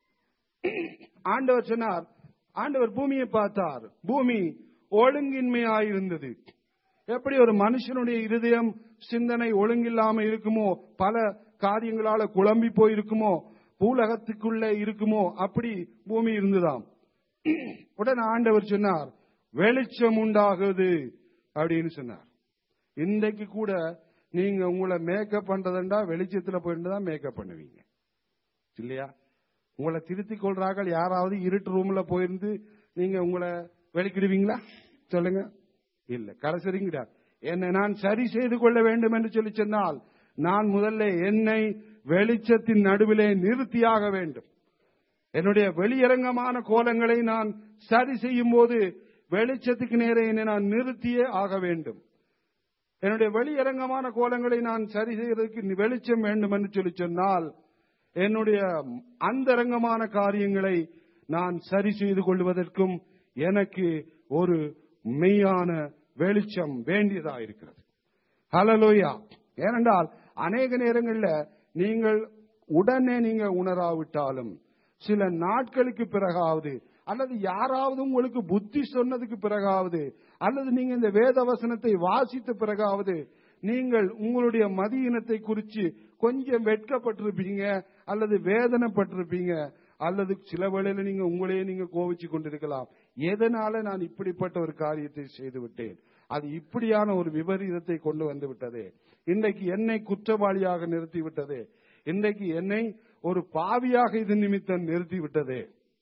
B: ஆண்டவர் சொன்னார் ஆண்டவர் பூமியை பார்த்தார் பூமி ஒழுங்கின்மையாயிருந்தது எப்படி ஒரு மனுஷனுடைய இருதயம் சிந்தனை ஒழுங்கில்லாம இருக்குமோ பல காரியங்களால குழம்பி போயிருக்குமோ பூலகத்துக்குள்ள இருக்குமோ அப்படி பூமி இருந்துதாம் உடனே ஆண்டவர் சொன்னார் வெளிச்சம் உண்டாகுது அப்படின்னு சொன்னார் இன்றைக்கு கூட நீங்க உங்களை மேக்கப் பண்றதுண்டா வெளிச்சத்துல போயிட்டு தான் மேக்கப் பண்ணுவீங்க இல்லையா உங்களை திருத்திக் கொள்றார்கள் யாராவது இருட்டு ரூம்ல போயிருந்து நீங்க உங்களை வெளிக்கிடுவீங்களா சொல்லுங்க இல்ல கடைசிங்க என்னை நான் சரி செய்து கொள்ள வேண்டும் என்று சொல்லி சொன்னால் நான் முதல்ல என்னை வெளிச்சத்தின் நடுவிலே நிறுத்தியாக வேண்டும் என்னுடைய வெளியரங்கமான கோலங்களை நான் சரி செய்யும் போது வெளிச்சத்துக்கு நேரே என்னை நான் நிறுத்தியே ஆக வேண்டும் என்னுடைய வெளியரங்கமான கோலங்களை நான் சரி செய்வதற்கு வெளிச்சம் வேண்டும் என்று சொல்லி சொன்னால் என்னுடைய அந்தரங்கமான காரியங்களை நான் சரி செய்து கொள்வதற்கும் எனக்கு ஒரு மெய்யான வெளிச்சம் வேண்டியதா இருக்கிறது ஹலலோயா ஏனென்றால் அநேக நேரங்களில் நீங்கள் உடனே நீங்க உணராவிட்டாலும் சில நாட்களுக்கு பிறகாவது அல்லது யாராவது உங்களுக்கு புத்தி சொன்னதுக்கு பிறகாவது அல்லது நீங்க இந்த வேத வசனத்தை வாசித்த பிறகாவது நீங்கள் உங்களுடைய மதியினத்தை குறித்து கொஞ்சம் வெட்கப்பட்டிருப்பீங்க அல்லது வேதனைப்பட்டிருப்பீங்க அல்லது சில வேளையில நீங்க உங்களையே நீங்க கோவிச்சு கொண்டிருக்கலாம் எதனால நான் இப்படிப்பட்ட ஒரு காரியத்தை செய்து விட்டேன் அது இப்படியான ஒரு விபரீதத்தை கொண்டு வந்து விட்டது இன்றைக்கு என்னை குற்றவாளியாக நிறுத்தி விட்டது இன்றைக்கு என்னை ஒரு பாவியாக இது நிமித்தம் நிறுத்தி விட்டது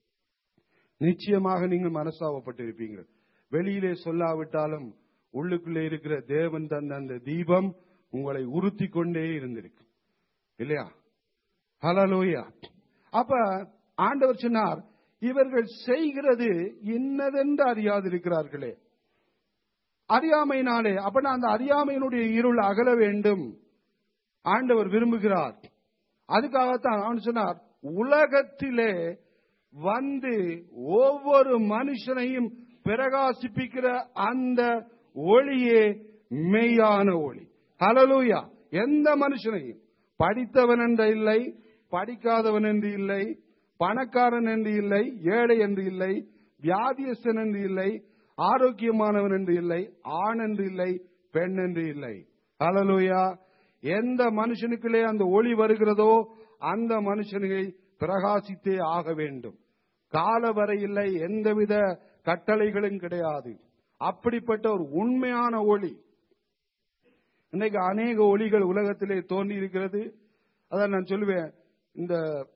B: நிச்சயமாக நீங்கள் மனசாவப்பட்டிருப்பீங்க வெளியிலே சொல்லாவிட்டாலும் உள்ளுக்குள்ளே இருக்கிற தேவன் தந்த அந்த தீபம் உங்களை உறுத்தி கொண்டே இருந்திருக்கு இல்லையா ஹலலோயா அப்ப ஆண்டவர் சொன்னார் இவர்கள் செய்கிறது இன்னதென்று அறியாதிருக்கிறார்களே அறியாமையினாலே அப்ப அந்த அறியாமையினுடைய இருள் அகல வேண்டும் ஆண்டவர் விரும்புகிறார் அதுக்காகத்தான் அவன் சொன்னார் உலகத்திலே வந்து ஒவ்வொரு மனுஷனையும் பிரகாசிப்பிக்கிற அந்த ஒளியே மெய்யான ஒளி ஹலலூயா எந்த மனுஷனையும் படித்தவன் என்று இல்லை படிக்காதவன் என்று இல்லை பணக்காரன் என்று இல்லை ஏழை என்று இல்லை வியாதியஸ்தன் என்று இல்லை ஆரோக்கியமானவன் என்று இல்லை ஆண் என்று இல்லை பெண் என்று இல்லை ஹலலூயா எந்த மனுஷனுக்குள்ளே அந்த ஒளி வருகிறதோ அந்த மனுஷனை பிரகாசித்தே ஆக வேண்டும் கால வரை இல்லை எந்தவித கட்டளைகளும் கிடையாது அப்படிப்பட்ட ஒரு உண்மையான ஒளி இன்னைக்கு அநேக ஒளிகள் உலகத்திலே தோன்றி இருக்கிறது அதான் நான் சொல்லுவேன் இந்த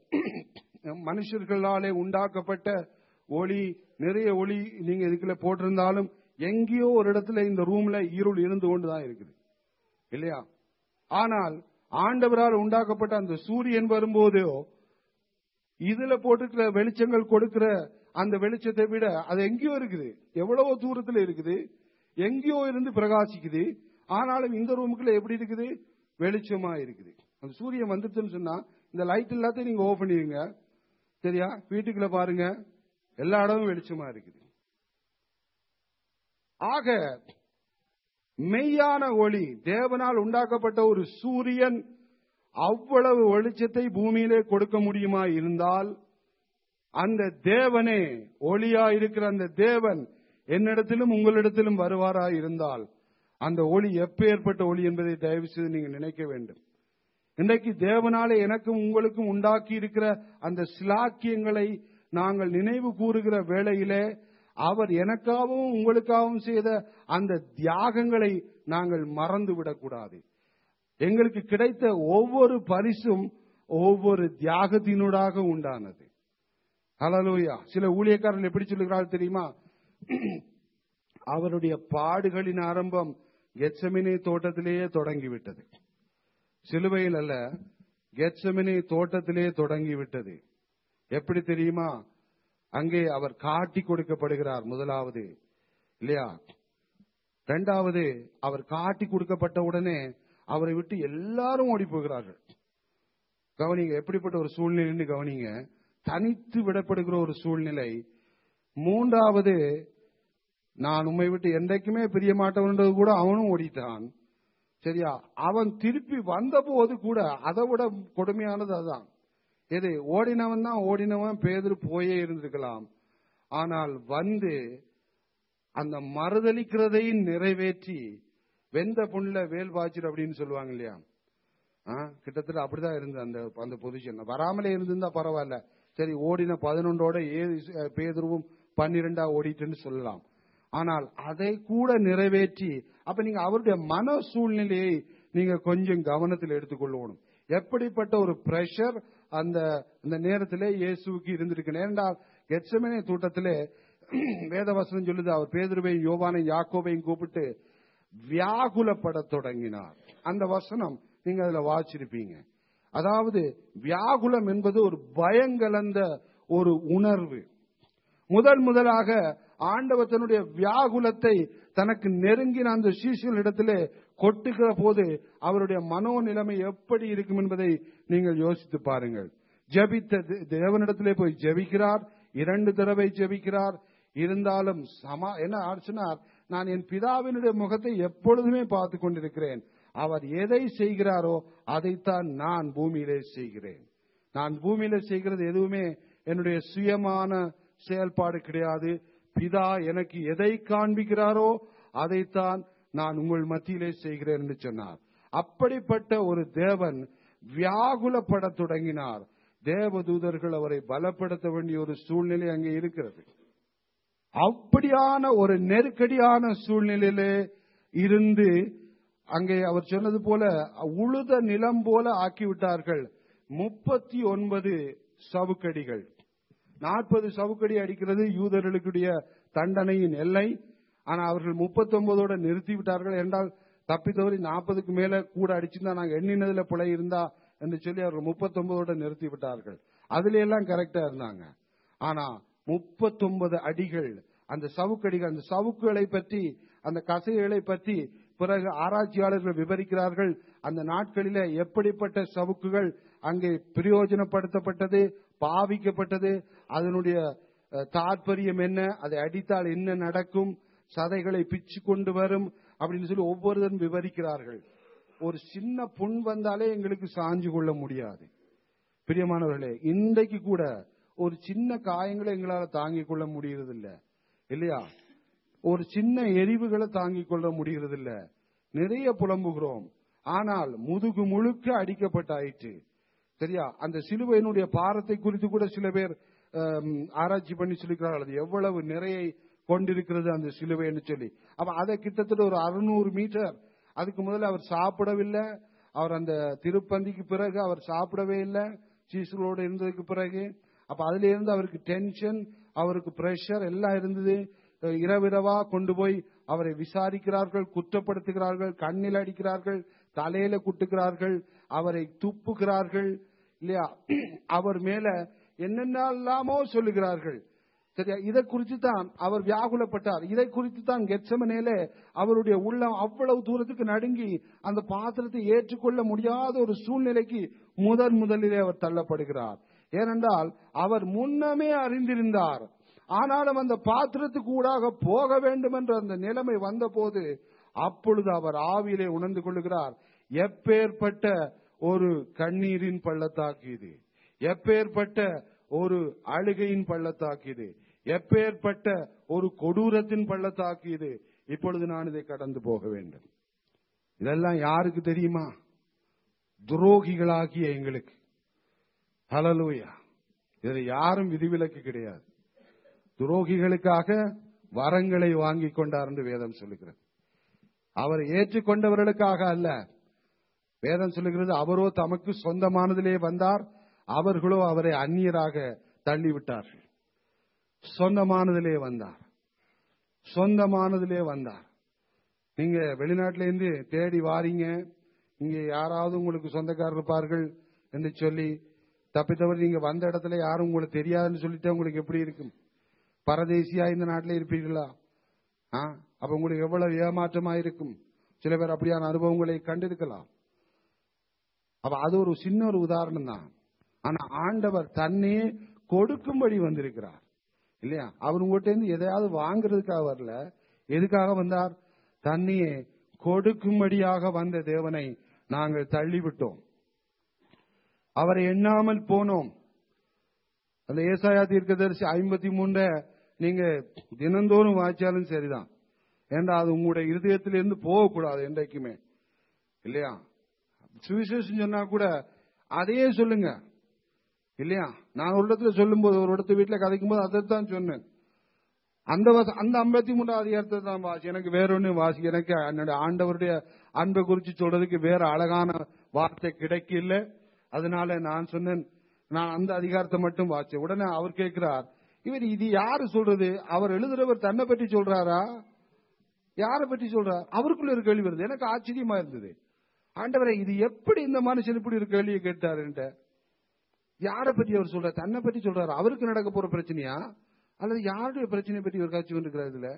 B: மனுஷர்களாலே உண்டாக்கப்பட்ட ஒளி நிறைய ஒளி நீங்க இதுக்குள்ள போட்டிருந்தாலும் எங்கேயோ ஒரு இடத்துல இந்த ரூம்ல இருள் இருந்து கொண்டுதான் இருக்குது இல்லையா ஆனால் ஆண்டவரால் உண்டாக்கப்பட்ட அந்த சூரியன் வரும்போதோ இதுல போட்டுக்கிற வெளிச்சங்கள் கொடுக்கிற அந்த வெளிச்சத்தை விட அது எங்கேயோ இருக்குது எவ்வளவோ தூரத்துல இருக்குது எங்கேயோ இருந்து பிரகாசிக்குது ஆனாலும் இந்த ரூமுக்குள்ள எப்படி இருக்குது வெளிச்சமா இருக்குது அந்த சூரியன் வந்துச்சுன்னு சொன்னா இந்த லைட் எல்லாத்தையும் நீங்க ஓபன் பண்ணிடுங்க சரியா வீட்டுக்குள்ள பாருங்க எல்லா இடமும் வெளிச்சமா இருக்குது ஆக மெய்யான ஒளி தேவனால் உண்டாக்கப்பட்ட ஒரு சூரியன் அவ்வளவு வெளிச்சத்தை பூமியிலே கொடுக்க முடியுமா இருந்தால் அந்த தேவனே ஒளியா இருக்கிற அந்த தேவன் என்னிடத்திலும் உங்களிடத்திலும் வருவாரா இருந்தால் அந்த ஒளி எப்பேற்பட்ட ஒளி என்பதை தயவு செய்து நீங்க நினைக்க வேண்டும் இன்றைக்கு தேவனாலே எனக்கும் உங்களுக்கும் உண்டாக்கி இருக்கிற அந்த சிலாக்கியங்களை நாங்கள் நினைவு கூறுகிற வேளையிலே அவர் எனக்காகவும் உங்களுக்காகவும் செய்த அந்த தியாகங்களை நாங்கள் மறந்து விடக்கூடாது எங்களுக்கு கிடைத்த ஒவ்வொரு பரிசும் ஒவ்வொரு தியாகத்தினூடாக உண்டானது ஹலலூயா சில ஊழியக்காரர்கள் எப்படி சொல்லுகிறார்கள் தெரியுமா அவருடைய பாடுகளின் ஆரம்பம் கெச்சமினே தோட்டத்திலேயே தொடங்கிவிட்டது சிலுவையில் அல்ல கெச்சமினே தோட்டத்திலே தொடங்கிவிட்டது எப்படி தெரியுமா அங்கே அவர் காட்டி கொடுக்கப்படுகிறார் முதலாவது இல்லையா இரண்டாவது அவர் காட்டி கொடுக்கப்பட்ட உடனே அவரை விட்டு எல்லாரும் ஓடி போகிறார்கள் கவனிங்க எப்படிப்பட்ட ஒரு சூழ்நிலைன்னு கவனிங்க தனித்து விடப்படுகிற ஒரு சூழ்நிலை மூன்றாவது நான் உண்மை விட்டு என்றைக்குமே பிரிய மாட்டவன்றது கூட அவனும் ஓடிட்டான் சரியா அவன் திருப்பி வந்தபோது கூட அதை விட கொடுமையானது அதான் எது ஓடினவன் தான் ஓடினவன் பேதர் போயே இருந்திருக்கலாம் ஆனால் வந்து அந்த மறுதளிக்கிறதையும் நிறைவேற்றி வெந்த புண்ணில வேல் பாய்ச்சிரு அப்படின்னு சொல்லுவாங்க இல்லையா ஆ, கிட்டத்தட்ட அப்படிதான் இருந்தது அந்த அந்த பொசிஷன் வராமலே இருந்திருந்தா பரவாயில்ல சரி ஓடின பதினொன்றோட ஏழு பேதுருவும் பன்னிரெண்டா ஓடிட்டுன்னு சொல்லலாம் ஆனால் அதை கூட நிறைவேற்றி அப்ப நீங்க அவருடைய மன சூழ்நிலையை நீங்க கொஞ்சம் கவனத்தில் எடுத்துக்கொள்ளணும் எப்படிப்பட்ட ஒரு பிரஷர் அந்த அந்த நேரத்திலே இயேசுவுக்கு இருந்திருக்கு ஏனென்றால் கெட்சமனே தூட்டத்திலே வேதவசனம் சொல்லுது அவர் பேதுருவையும் யோவானையும் யாக்கோபையும் கூப்பிட்டு வியாகுலப்படத் தொடங்கினார் அந்த வசனம் நீங்க அதுல வாசிச்சிருப்பீங்க அதாவது வியாகுலம் என்பது ஒரு பயங்கலந்த ஒரு உணர்வு முதல் முதலாக ஆண்டவர் தன்னுடைய வியாகுலத்தை தனக்கு நெருங்கின அந்த சீசனிடத்திலே கொட்டுகிற போது அவருடைய மனோநிலைமை எப்படி இருக்கும் என்பதை நீங்கள் யோசித்து பாருங்கள் ஜெபித்த தே- தேவனிடத்திலே போய் ஜெபிக்கிறார் இரண்டு தடவை ஜெபிக்கிறார் இருந்தாலும் சமா என்ன ஆச்சுனார் நான் என் பிதாவினுடைய முகத்தை எப்பொழுதுமே பார்த்து கொண்டிருக்கிறேன் அவர் எதை செய்கிறாரோ அதைத்தான் நான் பூமியிலே செய்கிறேன் நான் பூமியில செய்கிறது எதுவுமே என்னுடைய சுயமான செயல்பாடு கிடையாது பிதா எனக்கு எதை காண்பிக்கிறாரோ அதைத்தான் நான் உங்கள் மத்தியிலே செய்கிறேன் என்று சொன்னார் அப்படிப்பட்ட ஒரு தேவன் வியாகுலப்படத் தொடங்கினார் தேவதூதர்கள் அவரை பலப்படுத்த வேண்டிய ஒரு சூழ்நிலை அங்கே இருக்கிறது அப்படியான ஒரு நெருக்கடியான சூழ்நிலையிலே இருந்து அங்கே அவர் சொன்னது போல உழுத நிலம் போல ஆக்கிவிட்டார்கள் முப்பத்தி ஒன்பது சவுக்கடிகள் நாற்பது சவுக்கடி அடிக்கிறது யூதர்களுடைய தண்டனையின் எல்லை ஆனா அவர்கள் முப்பத்தி ஒன்பதோட நிறுத்தி விட்டார்கள் என்றால் தப்பித்தவரி நாற்பதுக்கு மேல கூட அடிச்சிருந்தா நாங்க எண்ணினதுல பிழை இருந்தா என்று சொல்லி அவர்கள் முப்பத்தி ஒன்பதோட நிறுத்தி விட்டார்கள் அதுல எல்லாம் கரெக்டா இருந்தாங்க ஆனா முப்பத்தொன்பது அடிகள் அந்த சவுக்கடிகள் அந்த சவுக்குகளை பற்றி அந்த கசைகளை பற்றி பிறகு ஆராய்ச்சியாளர்கள் விவரிக்கிறார்கள் அந்த நாட்களிலே எப்படிப்பட்ட சவுக்குகள் அங்கே பிரயோஜனப்படுத்தப்பட்டது பாவிக்கப்பட்டது அதனுடைய அஹ், தாற்பயம் என்ன அதை அடித்தால் என்ன நடக்கும் சதைகளை பிச்சு கொண்டு வரும் அப்படின்னு சொல்லி ஒவ்வொருத்தரும் விவரிக்கிறார்கள் ஒரு சின்ன புண் வந்தாலே எங்களுக்கு சாஞ்சு கொள்ள முடியாது பிரியமானவர்களே இன்றைக்கு கூட ஒரு சின்ன காயங்களை எங்களால தாங்கிக் கொள்ள முடியறது இல்ல இல்லையா ஒரு சின்ன எரிவுகளை தாங்கிக் கொள்ள முடியறது இல்ல நிறைய புலம்புகிறோம் ஆனால் முதுகு முழுக்க அடிக்கப்பட்டாயிற்று சரியா அந்த சிலுவையினுடைய பாரத்தை குறித்து கூட சில பேர் ஆம், ஆராய்ச்சி பண்ணி சொல்லிக்கிறார்கள் அது எவ்வளவு நிறையை கொண்டிருக்கிறது அந்த சிலுவைன்னு சொல்லி அப்ப அதை கிட்டத்தட்ட ஒரு அறுநூறு மீட்டர் அதுக்கு முதல்ல அவர் சாப்பிடவில்லை அவர் அந்த திருப்பந்திக்கு பிறகு அவர் சாப்பிடவே இல்லை சீசலோடு இருந்ததுக்கு பிறகு அப்ப அதுல இருந்து அவருக்கு டென்ஷன் அவருக்கு பிரஷர் எல்லாம் இருந்தது அஹ் இரவிரவா கொண்டு போய் அவரை விசாரிக்கிறார்கள் குற்றப்படுத்துகிறார்கள் கண்ணில் அடிக்கிறார்கள் தலையில குட்டுகிறார்கள் அவரை துப்புகிறார்கள் இல்லையா அவர் மேல என்னென்னலாமோ சொல்லுகிறார்கள் சரியா இதை குறித்து தான் அவர் வியாகுலப்பட்டார் இதை குறித்து தான் கெட்சமனேலே அவருடைய உள்ளம் அவ்வளவு தூரத்துக்கு நடுங்கி அந்த பாத்திரத்தை ஏற்றுக்கொள்ள முடியாத ஒரு சூழ்நிலைக்கு முதன் முதலிலே அவர் தள்ளப்படுகிறார் ஏனென்றால் அவர் முன்னமே அறிந்திருந்தார் ஆனாலும் அந்த பாத்திரத்துக்கு ஊடாக போக வேண்டும் என்ற அந்த நிலைமை வந்தபோது அப்பொழுது அவர் ஆவியிலே உணர்ந்து கொள்ளுகிறார் எப்பேற்பட்ட ஒரு கண்ணீரின் பள்ளத்தாக்கு இது எப்பேற்பட்ட ஒரு அழுகையின் பள்ளத்தாக்கு இது எப்பேற்பட்ட ஒரு கொடூரத்தின் பள்ளத்தாக்கு இது இப்பொழுது நான் இதை கடந்து போக வேண்டும் இதெல்லாம் யாருக்கு தெரியுமா துரோகிகளாகிய எங்களுக்கு ஹலலூயா இதுல யாரும் விதிவிலக்கு கிடையாது துரோகிகளுக்காக வரங்களை வாங்கி கொண்டார் என்று வேதம் சொல்லுகிறது அவர் ஏற்றுக்கொண்டவர்களுக்காக அல்ல வேதம் சொல்லுகிறது அவரோ தமக்கு சொந்தமானதிலே வந்தார் அவர்களோ அவரை அந்நியராக தள்ளிவிட்டார்கள் சொந்தமானதிலே வந்தார் சொந்தமானதிலே வந்தார் நீங்க வெளிநாட்டில இருந்து தேடி வாரீங்க இங்க யாராவது உங்களுக்கு சொந்தக்காரர் இருப்பார்கள் என்று சொல்லி தப்பித்தவர் நீங்க வந்த இடத்துல யாரும் உங்களுக்கு தெரியாதுன்னு சொல்லிட்டு உங்களுக்கு எப்படி இருக்கும் பரதேசியா இந்த நாட்டில் இருப்பீர்களா ஆ? அப்ப உங்களுக்கு எவ்வளவு ஏமாற்றமா இருக்கும் சில பேர் அப்படியான அனுபவங்களை கண்டிருக்கலாம் அப்ப அது ஒரு சின்ன ஒரு உதாரணம் தான் ஆனா ஆண்டவர் தன்னையே கொடுக்கும்படி வந்திருக்கிறார் இல்லையா அவர் உங்கள்கிட்ட இருந்து எதையாவது வாங்குறதுக்காக வரல எதுக்காக வந்தார் தன்னையே கொடுக்கும்படியாக வந்த தேவனை நாங்கள் தள்ளிவிட்டோம் அவரை எண்ணாமல் போனோம் அந்த ஏசாயா தீர்க்கதரிசி ஐம்பத்தி மூன்ற நீங்க தினந்தோறும் வாய்ச்சாலும் சரிதான் ஏண்டா அது உங்களுடைய இருதயத்திலிருந்து போகக்கூடாது என்றைக்குமே இல்லையா சுவிசேஷம் சொன்னா கூட அதையே சொல்லுங்க இல்லையா நான் ஒரு இடத்துல சொல்லும்போது ஒரு இடத்துல வீட்டுல கதைக்கும் போது அதைத்தான் சொன்னேன் அந்த வச- அந்த ஐம்பத்தி மூன்றாவது அதிகாரத்தை தான் வாசி எனக்கு வேற ஒண்ணு வாசி எனக்கு என்னுடைய ஆண்டவருடைய அன்பை குறித்து சொல்றதுக்கு வேற அழகான வார்த்தை கிடைக்கல அதனால நான் சொன்னேன் நான் அந்த அதிகாரத்தை மட்டும் வாசிச்சேன் உடனே அவர் கேட்கிறார் இவர் இது யாரு சொல்றது அவர் எழுதுறவர் தன்னை பற்றி சொல்றாரா யாரை பற்றி சொல்றார் அவருக்குள்ள ஒரு கேள்வி வருது எனக்கு ஆச்சரியமா இருந்தது ஆண்டவரே இது எப்படி இந்த மனுஷன் இப்படி ஒரு கேள்வியை கேட்டாருன்ட்ட யாரை பற்றி அவர் சொல்றார் தன்னை பற்றி சொல்றாரு அவருக்கு நடக்க போற பிரச்சனையா அல்லது யாருடைய பிரச்சனையை பற்றி ஒரு காட்சி கொண்டிருக்கிறார் இதுல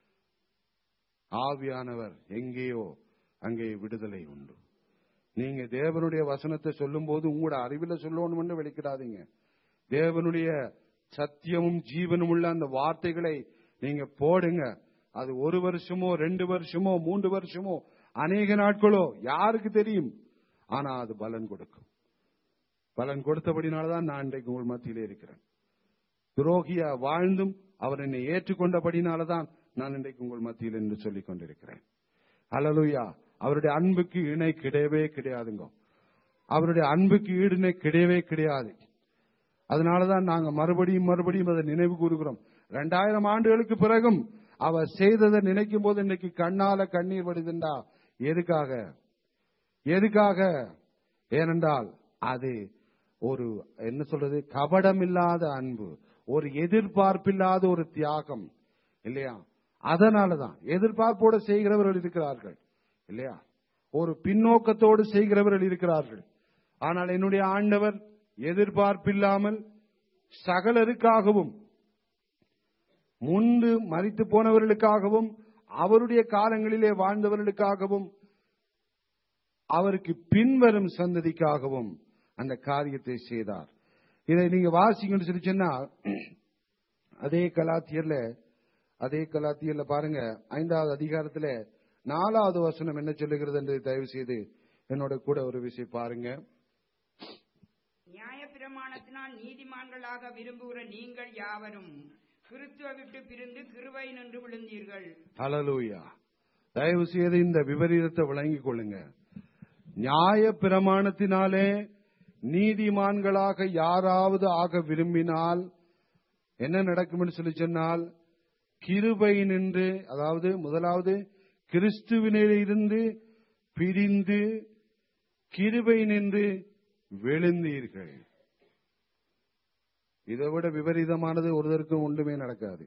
B: ஆவியானவர் எங்கேயோ அங்கே விடுதலை உண்டு நீங்க தேவனுடைய வசனத்தை சொல்லும் போது உங்களோட அறிவில சொல்லணும்னு வெளிக்கிடாதீங்க தேவனுடைய சத்தியமும் ஜீவனும் உள்ள அந்த வார்த்தைகளை நீங்க போடுங்க அது ஒரு வருஷமோ ரெண்டு வருஷமோ மூன்று வருஷமோ அநேக நாட்களோ யாருக்கு தெரியும் ஆனா அது பலன் கொடுக்கும் பலன் கொடுத்தபடினாலதான் நான் இன்றைக்கு உங்கள் மத்தியிலே இருக்கிறேன் துரோகியா வாழ்ந்தும் அவர் என்னை ஏற்றுக்கொண்டபடினாலதான் நான் இன்றைக்கு உங்கள் மத்தியில் என்று சொல்லிக் கொண்டிருக்கிறேன் அல்லலுயா அவருடைய அன்புக்கு இணை கிடையவே கிடையாதுங்க அவருடைய அன்புக்கு ஈடுனை கிடையவே கிடையாது அதனாலதான் நாங்க மறுபடியும் மறுபடியும் அதை நினைவு கூறுகிறோம் ரெண்டாயிரம் ஆண்டுகளுக்கு பிறகும் அவர் செய்ததை நினைக்கும் போது இன்னைக்கு கண்ணால கண்ணீர் வடிதுண்டா எதுக்காக எதுக்காக ஏனென்றால் அது ஒரு என்ன சொல்றது கபடமில்லாத அன்பு ஒரு எதிர்பார்ப்பில்லாத ஒரு தியாகம் இல்லையா அதனாலதான் எதிர்பார்ப்போடு செய்கிறவர்கள் இருக்கிறார்கள் இல்லையா ஒரு பின்னோக்கத்தோடு செய்கிறவர்கள் இருக்கிறார்கள் ஆனால் என்னுடைய ஆண்டவர் எதிர்பார்ப்பில்லாமல் சகலருக்காகவும் முன்பு மறித்து போனவர்களுக்காகவும் அவருடைய காலங்களிலே வாழ்ந்தவர்களுக்காகவும் அவருக்கு பின்வரும் சந்ததிக்காகவும் அந்த காரியத்தை செய்தார் இதை நீங்க வாசிங்கன்னு சொல்லி சொன்னா அதே கலாத்தியர்ல அதே கலாத்தியர்ல பாருங்க ஐந்தாவது அதிகாரத்துல நாலாவது வசனம் என்ன சொல்லுகிறது என்று தயவு செய்து என்னோட கூட ஒரு விஷயம் பாருங்க
C: நியாயப்பிரமாணத்தினால் நீதிமான்களாக விரும்புகிற நீங்கள் யாவரும் கிறிஸ்துவ விட்டு பிரிந்து கிருபை நின்று விழுந்தீர்கள்
B: ஹalleluya தயவு செய்து இந்த விபரீதத்தை விளங்கிக் கொள்ளுங்க நியாய பிரமாணத்தினாலே நீதிமான்களாக யாராவது ஆக விரும்பினால் என்ன நடக்கும்னு சொல்லி சொன்னால் கிருபை நின்று அதாவது முதலாவது கிறிஸ்துவினிலிருந்து பிரிந்து கிருபை நின்று விழுந்தீர்கள் இதை விட விபரீதமானது ஒருதற்கும் ஒன்றுமே நடக்காது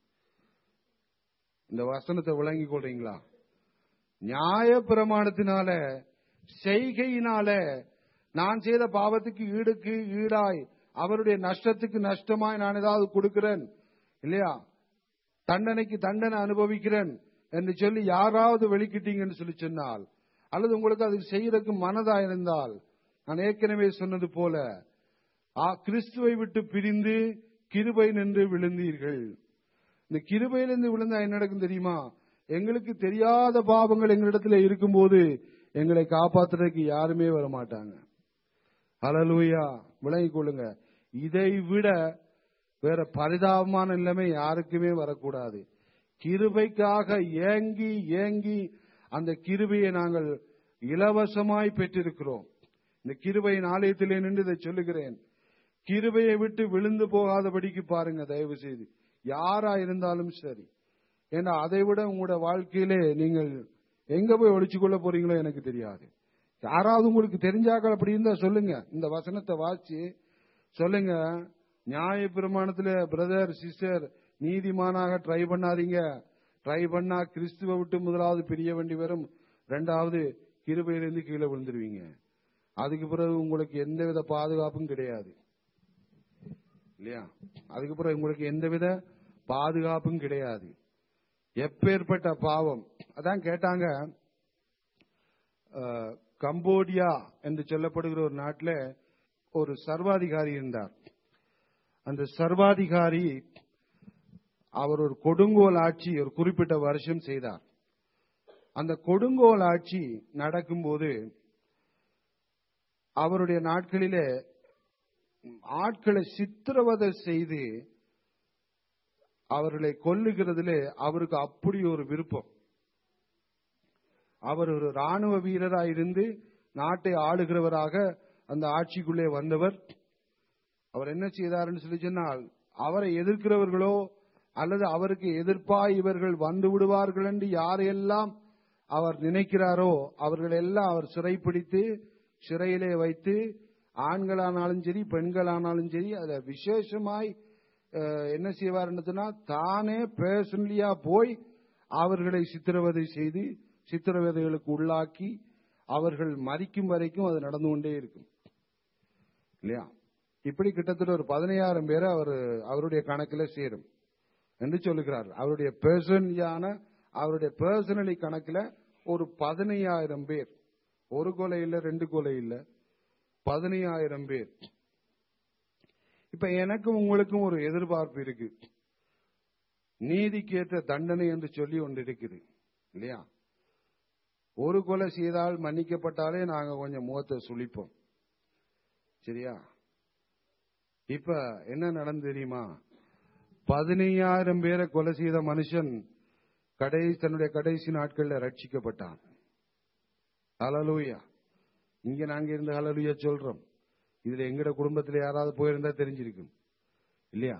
B: இந்த வசனத்தை விளங்கிக் கொள்றீங்களா நியாய பிரமாணத்தினால செய்கையினால நான் செய்த பாவத்துக்கு ஈடுக்கு ஈடாய் அவருடைய நஷ்டத்துக்கு நஷ்டமாய் நான் ஏதாவது கொடுக்கிறேன் இல்லையா தண்டனைக்கு தண்டனை அனுபவிக்கிறேன் என்று சொல்லி யாராவது வெளிக்கிட்டீங்கன்னு சொல்லி சொன்னால் அல்லது உங்களுக்கு அது செய்யறதுக்கு மனதா இருந்தால் நான் ஏற்கனவே சொன்னது போல ஆ, கிறிஸ்துவை விட்டு பிரிந்து கிருபை நின்று விழுந்தீர்கள் இந்த கிருபையிலிருந்து விழுந்தா என்ன நடக்கும் தெரியுமா எங்களுக்கு தெரியாத பாவங்கள் எங்களிடத்துல இருக்கும்போது எங்களை காப்பாத்துறதுக்கு யாருமே வர மாட்டாங்க ஹalleluya விளங்கிக் கொள்ளுங்க இதை விட வேற பரிதாபமான நிலைமை யாருக்குமே வரக்கூடாது கிருபைக்காக ஏங்கி ஏங்கி அந்த கிருபையை நாங்கள் இலவசமாய் பெற்றிருக்கிறோம் இந்த கிருபையின் ஆலயத்திலே நின்று இதை சொல்லுகிறேன் கிருபையை விட்டு விழுந்து போகாதபடிக்கு பாருங்க தயவு செய்து யாரா இருந்தாலும் சரி ஏன்னா அதை விட உங்களோட வாழ்க்கையிலே நீங்கள் எங்க போய் ஒழிச்சு கொள்ள போறீங்களோ எனக்கு தெரியாது யாராவது உங்களுக்கு தெரிஞ்சாக்கள் அப்படி இருந்தா சொல்லுங்க இந்த வசனத்தை வாசி சொல்லுங்க நியாய பிரமாணத்துல பிரதர் சிஸ்டர் நீதிமானாக ட்ரை பண்ணாதீங்க ட்ரை பண்ணா கிறிஸ்துவ விட்டு முதலாவது பிரிய வேண்டி வரும் ரெண்டாவது கிருபையிலிருந்து கீழே விழுந்துருவீங்க அதுக்கு பிறகு உங்களுக்கு எந்தவித பாதுகாப்பும் கிடையாது இல்லையா அதுக்கு பிறகு உங்களுக்கு எந்தவித பாதுகாப்பும் கிடையாது எப்பேற்பட்ட பாவம் அதான் கேட்டாங்க அஹ், கம்போடியா என்று சொல்லப்படுகிற ஒரு நாட்டில் ஒரு சர்வாதிகாரி இருந்தார் அந்த சர்வாதிகாரி அவர் ஒரு கொடுங்கோல் ஆட்சி ஒரு குறிப்பிட்ட வருஷம் செய்தார் அந்த கொடுங்கோல் ஆட்சி நடக்கும்போது அவருடைய நாட்களிலே ஆட்களை சித்திரவதை செய்து அவர்களை கொல்லுகிறதிலே அவருக்கு அப்படி ஒரு விருப்பம் அவர் ஒரு ராணுவ வீரராக இருந்து நாட்டை ஆளுகிறவராக அந்த ஆட்சிக்குள்ளே வந்தவர் அவர் என்ன செய்தார்னு சொல்லி சொன்னால் அவரை எதிர்க்கிறவர்களோ அல்லது அவருக்கு எதிர்ப்பாய் இவர்கள் வந்து விடுவார்கள் என்று யாரையெல்லாம் அவர் நினைக்கிறாரோ அவர்கள் எல்லாம் அவர் சிறைப்பிடித்து சிறையிலே வைத்து ஆண்களானாலும் சரி பெண்களானாலும் சரி அதுல விசேஷமாய் அஹ், என்ன செய்வார்னு சொன்னா தானே பேர்சனலியா போய் அவர்களை சித்திரவதை செய்து சித்திரவதைகளுக்கு உள்ளாக்கி அவர்கள் மறிக்கும் வரைக்கும் அது நடந்து கொண்டே இருக்கும் இல்லையா இப்படி கிட்டத்தட்ட ஒரு பதினையாயிரம் பேரை அவர் அவருடைய கணக்கில் சேரும் என்று சொல்லுகிறார் அவருடைய பர்சனலியான அவருடைய பர்சனலி கணக்கில் ஒரு பதினையாயிரம் பேர் ஒரு கொலை இல்ல ரெண்டு கொலை இல்ல பதினையாயிரம் பேர் இப்ப எனக்கும் உங்களுக்கும் ஒரு எதிர்பார்ப்பு இருக்கு நீதிக்கேற்ற தண்டனை என்று சொல்லி ஒன்று இருக்குது இல்லையா ஒரு கொலை செய்தால் மன்னிக்கப்பட்டாலே நாங்க கொஞ்சம் முகத்தை சுளிப்போம் சரியா இப்ப என்ன நடந்து தெரியுமா பதினையாயிரம் பேரை கொலை செய்த மனுஷன் கடைசி தன்னுடைய கடைசி நாட்கள்ல ரட்சிக்கப்பட்டான் ஹalleluya இங்க நாங்க இருந்து ஹalleluya சொல்றோம் இதுல எங்கட குடும்பத்துல யாராவது போயிருந்தா தெரிஞ்சிருக்கும் இல்லையா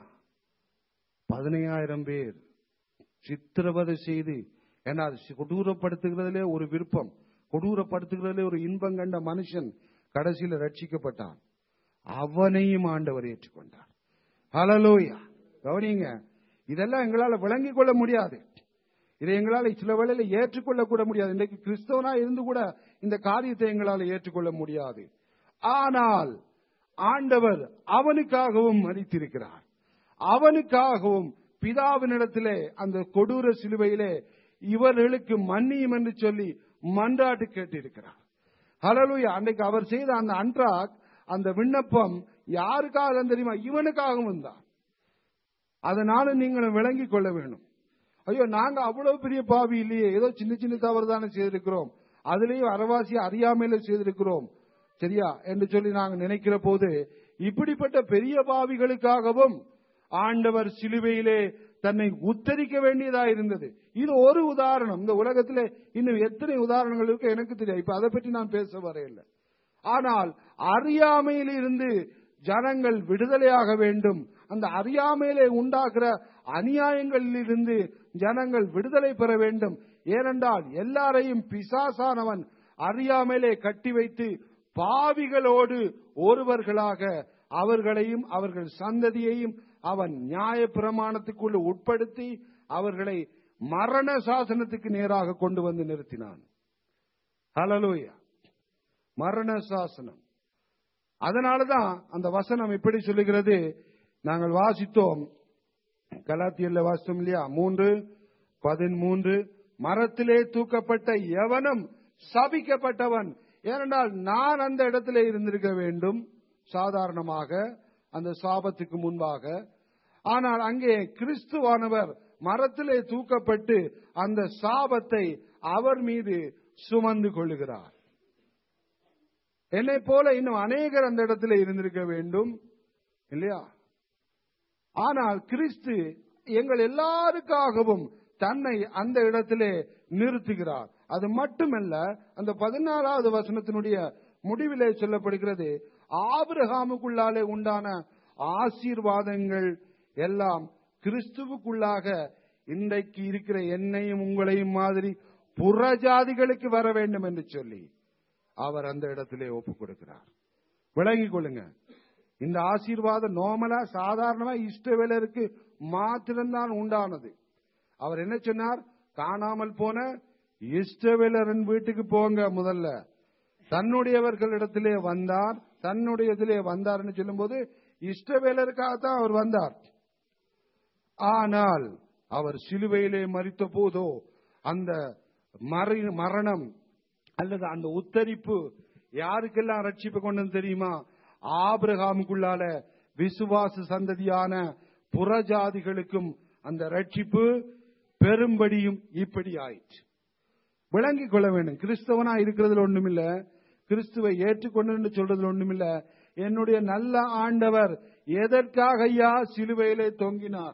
B: பதினையாயிரம் பேர் சித்திரவதை செய்து ஏன்னா அது சி- கொடூரப்படுத்துகிறதுலே ஒரு விருப்பம் கொடூரப்படுத்துகிறதுலே ஒரு இன்பம் கண்ட மனுஷன் கடைசியில ரட்சிக்கப்பட்டான் அவனையும் ஆண்டவர் ஏற்றுக்கொண்டார் ஹalleluya கவனிங்க இதெல்லாம் எங்களால விளங்கிக் கொள்ள முடியாது இதை எங்களால சில வேளையில ஏற்றுக்கொள்ள கூட முடியாது இன்றைக்கு கிறிஸ்தவனா இருந்து கூட இந்த காரியத்தை எங்களால ஏற்றுக்கொள்ள முடியாது ஆனால் ஆண்டவர் அவனுக்காகவும் மறித்திருக்கிறார் அவனுக்காகவும் பிதாவினிடத்திலே அந்த கொடூர சிலுவையிலே இவர்களுக்கு மன்னியும் என்று சொல்லி மன்றாட்டு கேட்டிருக்கிறார் ஹalleluya அன்றைக்கு அவர் செய்த அந்த அன்றாக் அந்த விண்ணப்பம் யாருக்காக தெரியுமா இவனுக்காகவும் தான் அதனால நீங்களும் விளங்கிக் கொள்ள வேணும் ஐயோ நாங்க அவ்வளவு பெரிய பாவி இல்லையே ஏதோ சின்ன சின்ன தவறு தானே செய்திருக்கிறோம் அதுலயும் அறவாசி அறியாமையில செய்திருக்கிறோம் சரியா என்று சொல்லி நாங்க நினைக்கிற போது இப்படிப்பட்ட பெரிய பாவிகளுக்காகவும் ஆண்டவர் சிலுவையிலே தன்னை உத்தரிக்க வேண்டியதா இருந்தது இது ஒரு உதாரணம் இந்த உலகத்திலே இன்னும் எத்தனை உதாரணங்கள் இருக்கு எனக்கு தெரியாது இப்ப அதை பற்றி நான் பேச வரையில்லை ஆனால் அறியாமையில் இருந்து ஜனங்கள் விடுதலையாக வேண்டும் அந்த அறியாமையிலே உண்டாகிற அநியாயங்களில் இருந்து ஜனங்கள் விடுதலை பெற வேண்டும் ஏனென்றால் எல்லாரையும் பிசாசானவன் அறியாமையிலே கட்டி வைத்து பாவிகளோடு ஒருவர்களாக அவர்களையும் அவர்கள் சந்ததியையும் அவன் நியாய பிரமாணத்துக்குள் உட்படுத்தி அவர்களை மரண சாசனத்துக்கு நேராக கொண்டு வந்து நிறுத்தினான் ஹalleluya மரண சாசனம் அதனாலதான் அந்த வசனம் எப்படி சொல்லுகிறது நாங்கள் வாசித்தோம் கலாத்தியல்ல வாசித்தோம் இல்லையா மூன்று பதிமூன்று மரத்திலே தூக்கப்பட்ட எவனும் சபிக்கப்பட்டவன் ஏனென்றால் நான் அந்த இடத்திலே இருந்திருக்க வேண்டும் சாதாரணமாக அந்த சாபத்துக்கு முன்பாக ஆனால் அங்கே கிறிஸ்துவானவர் மரத்திலே தூக்கப்பட்டு அந்த சாபத்தை அவர் மீது சுமந்து கொள்ளுகிறார் என்னை போல இன்னும் அநேகர் அந்த இடத்துல இருந்திருக்க வேண்டும் இல்லையா ஆனால் கிறிஸ்து எங்கள் எல்லாருக்காகவும் தன்னை அந்த இடத்திலே நிறுத்துகிறார் அது மட்டுமல்ல அந்த பதினாலாவது வசனத்தினுடைய முடிவிலே சொல்லப்படுகிறது ஆபிரகாமுக்குள்ளாலே உண்டான ஆசீர்வாதங்கள் எல்லாம் கிறிஸ்துவுக்குள்ளாக இன்றைக்கு இருக்கிற என்னையும் உங்களையும் மாதிரி புறஜாதிகளுக்கு வர வேண்டும் என்று சொல்லி அவர் அந்த இடத்திலே ஒப்பு கொடுக்கிறார் விளங்கிக் கொள்ளுங்க இந்த ஆசீர்வாதம் நோமலா சாதாரணமா இஷ்டவேலருக்கு மாத்திரம்தான் உண்டானது அவர் என்ன சொன்னார் காணாமல் போன இஷ்டவேலரின் வீட்டுக்கு போங்க முதல்ல தன்னுடையவர்களிடத்திலே வந்தார் தன்னுடையதிலே வந்தார்னு சொல்லும்போது இஷ்டவேலருக்காகத்தான் அவர் வந்தார் ஆனால் அவர் சிலுவையிலே மறித்த போதோ அந்த மரி- மரணம் அல்லது அந்த உத்தரிப்பு யாருக்கெல்லாம் ரட்சிப்பு கொண்டு வந்து தெரியுமா ஆபிரகாமுக்குள்ளால விசுவாச சந்ததியான புறஜாதிகளுக்கும் அந்த ரட்சிப்பு பெரும்படியும் இப்படி ஆயிற்று விளங்கிக் கொள்ள வேண்டும் கிறிஸ்தவனா இருக்கிறதுல ஒண்ணுமில்ல கிறிஸ்துவை ஏற்றுக்கொண்டு சொல்றதுல ஒண்ணுமில்ல என்னுடைய நல்ல ஆண்டவர் எதற்காக ஐயா சிலுவையிலே தொங்கினார்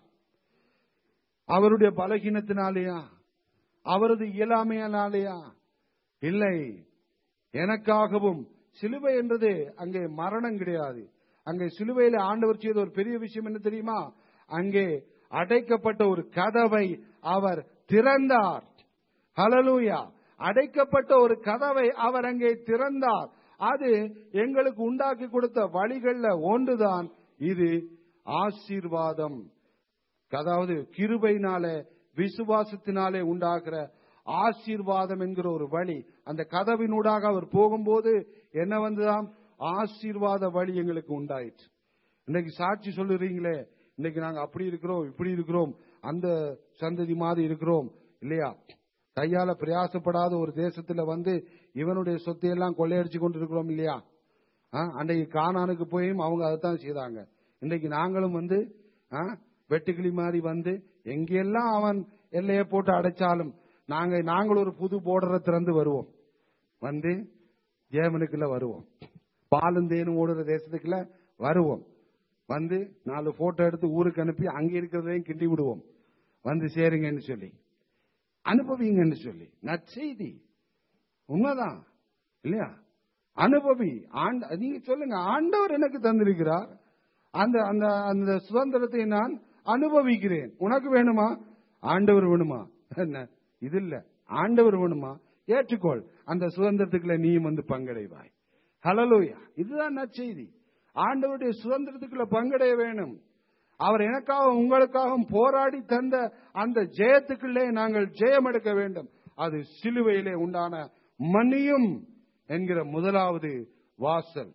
B: அவருடைய பலகீனத்தினாலேயா அவரது இயலாமையினாலேயா இல்லை எனக்காகவும் சிலுவை என்றது அங்கே மரணம் கிடையாது அங்கே சிலுவையில ஆண்டவர் செய்த ஒரு பெரிய விஷயம் என்ன தெரியுமா அங்கே அடைக்கப்பட்ட ஒரு கதவை அவர் திறந்தார் ஹலலூயா அடைக்கப்பட்ட ஒரு கதவை அவர் அங்கே திறந்தார் அது எங்களுக்கு உண்டாக்கி கொடுத்த வழிகள்ல ஒன்றுதான் இது ஆசீர்வாதம் அதாவது கிருபையினாலே விசுவாசத்தினாலே உண்டாகிற ஆசீர்வாதம் என்கிற ஒரு வழி அந்த கதவினூடாக அவர் போகும்போது என்ன வந்ததாம் ஆசீர்வாத வழி எங்களுக்கு உண்டாயிற்று இன்னைக்கு சாட்சி சொல்லுறீங்களே இன்னைக்கு நாங்க அப்படி இருக்கிறோம் இப்படி இருக்கிறோம் அந்த சந்ததி மாதிரி இருக்கிறோம் இல்லையா கையால பிரயாசப்படாத ஒரு தேசத்துல வந்து இவனுடைய சொத்தையெல்லாம் கொள்ளையடிச்சு கொண்டு இருக்கிறோம் இல்லையா ஆ, அன்றைக்கு கானானுக்கு போயும் அவங்க அதைத்தான் செய்தாங்க இன்னைக்கு நாங்களும் வந்து ஆ, வெட்டுக்கிளி மாதிரி வந்து எங்கெல்லாம் அவன் எல்லையை போட்டு அடைச்சாலும் நாங்க நாங்கள் ஒரு புது போர்டரை திறந்து வருவோம் வந்து ஜேமனுக்குள்ள வருவோம் பாலும் தேனும் ஓடுற தேசத்துக்குள்ள வருவோம் வந்து நாலு போட்டோ எடுத்து ஊருக்கு அனுப்பி அங்க இருக்கிறதையும் கிண்டி விடுவோம் வந்து சேருங்கன்னு சொல்லி அனுபவிங்கன்னு சொல்லி நற்செய்தி உண்மைதான் இல்லையா அனுபவி ஆண்ட நீங்க சொல்லுங்க ஆண்டவர் எனக்கு தந்திருக்கிறார் அந்த அந்த அந்த சுதந்திரத்தை நான் அனுபவிக்கிறேன் உனக்கு வேணுமா ஆண்டவர் வேணுமா என்ன இது இல்ல ஆண்டவர் வேணுமா ஏற்றுக்கொள் அந்த சுதந்திரத்துக்குள்ள நீயும் வந்து பங்கடைவாய் ஹலலூயா இதுதான் நற்செய்தி ஆண்டவருடைய சுதந்திரத்துக்குள்ள பங்கடைய வேணும் அவர் எனக்காகவும் உங்களுக்காகவும் போராடி தந்த அந்த ஜெயத்துக்குள்ளே நாங்கள் ஜெயம் எடுக்க வேண்டும் அது சிலுவையிலே உண்டான மன்னியும் என்கிற முதலாவது வாசல்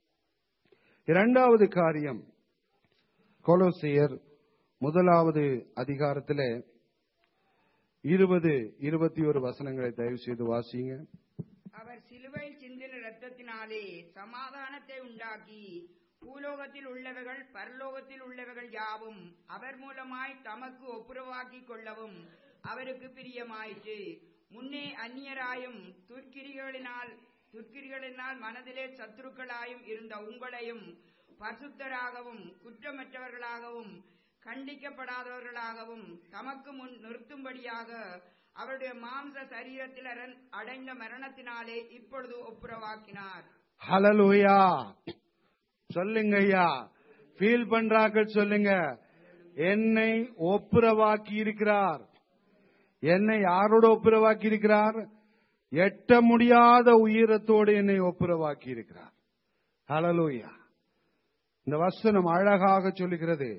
B: இரண்டாவது காரியம் கொலோசியர் முதலாவது அதிகாரத்திலே இருபது இருபத்தி ஒரு வசனங்களை தயவு செய்து வாசிங்க
C: அவர் சிலுவையில் சிந்தின இரத்தத்தினாலே சமாதானத்தை உண்டாக்கி பூலோகத்தில் உள்ளவைகள் பரலோகத்தில் உள்ளவைகள் யாவும் அவர் மூலமாய் தமக்கு ஒப்புரவாக்கிக் கொள்ளவும் அவருக்கு பிரியமாயிற்று முன்னே அந்நியராயும் துர்க்கிரிகளினால் துர்க்கிரிகளினால் மனதிலே சத்துருக்களாயும் இருந்த உங்களையும் பசுத்தராகவும் குற்றமற்றவர்களாகவும் கண்டிக்கப்படாதவர்களாகவும் தமக்கு முன் நிறுத்தும்படியாக அவருடைய மாம்ச சரீரத்தில் அரண்- அடைந்த மரணத்தினாலே இப்பொழுது ஒப்புரவாக்கினார்
B: ஹலலூயா சொல்லுங்க ஐயா ஃபீல் பண்றாக்கள் சொல்லுங்க என்னை ஒப்புரவாக்கி இருக்கிறார் என்னை யாரோட ஒப்புரவாக்கி இருக்கிறார் எட்ட முடியாத உயரத்தோடு என்னை ஒப்புரவாக்கி இருக்கிறார் ஹலலூயா இந்த வசனம் அழகாக சொல்லுகிறது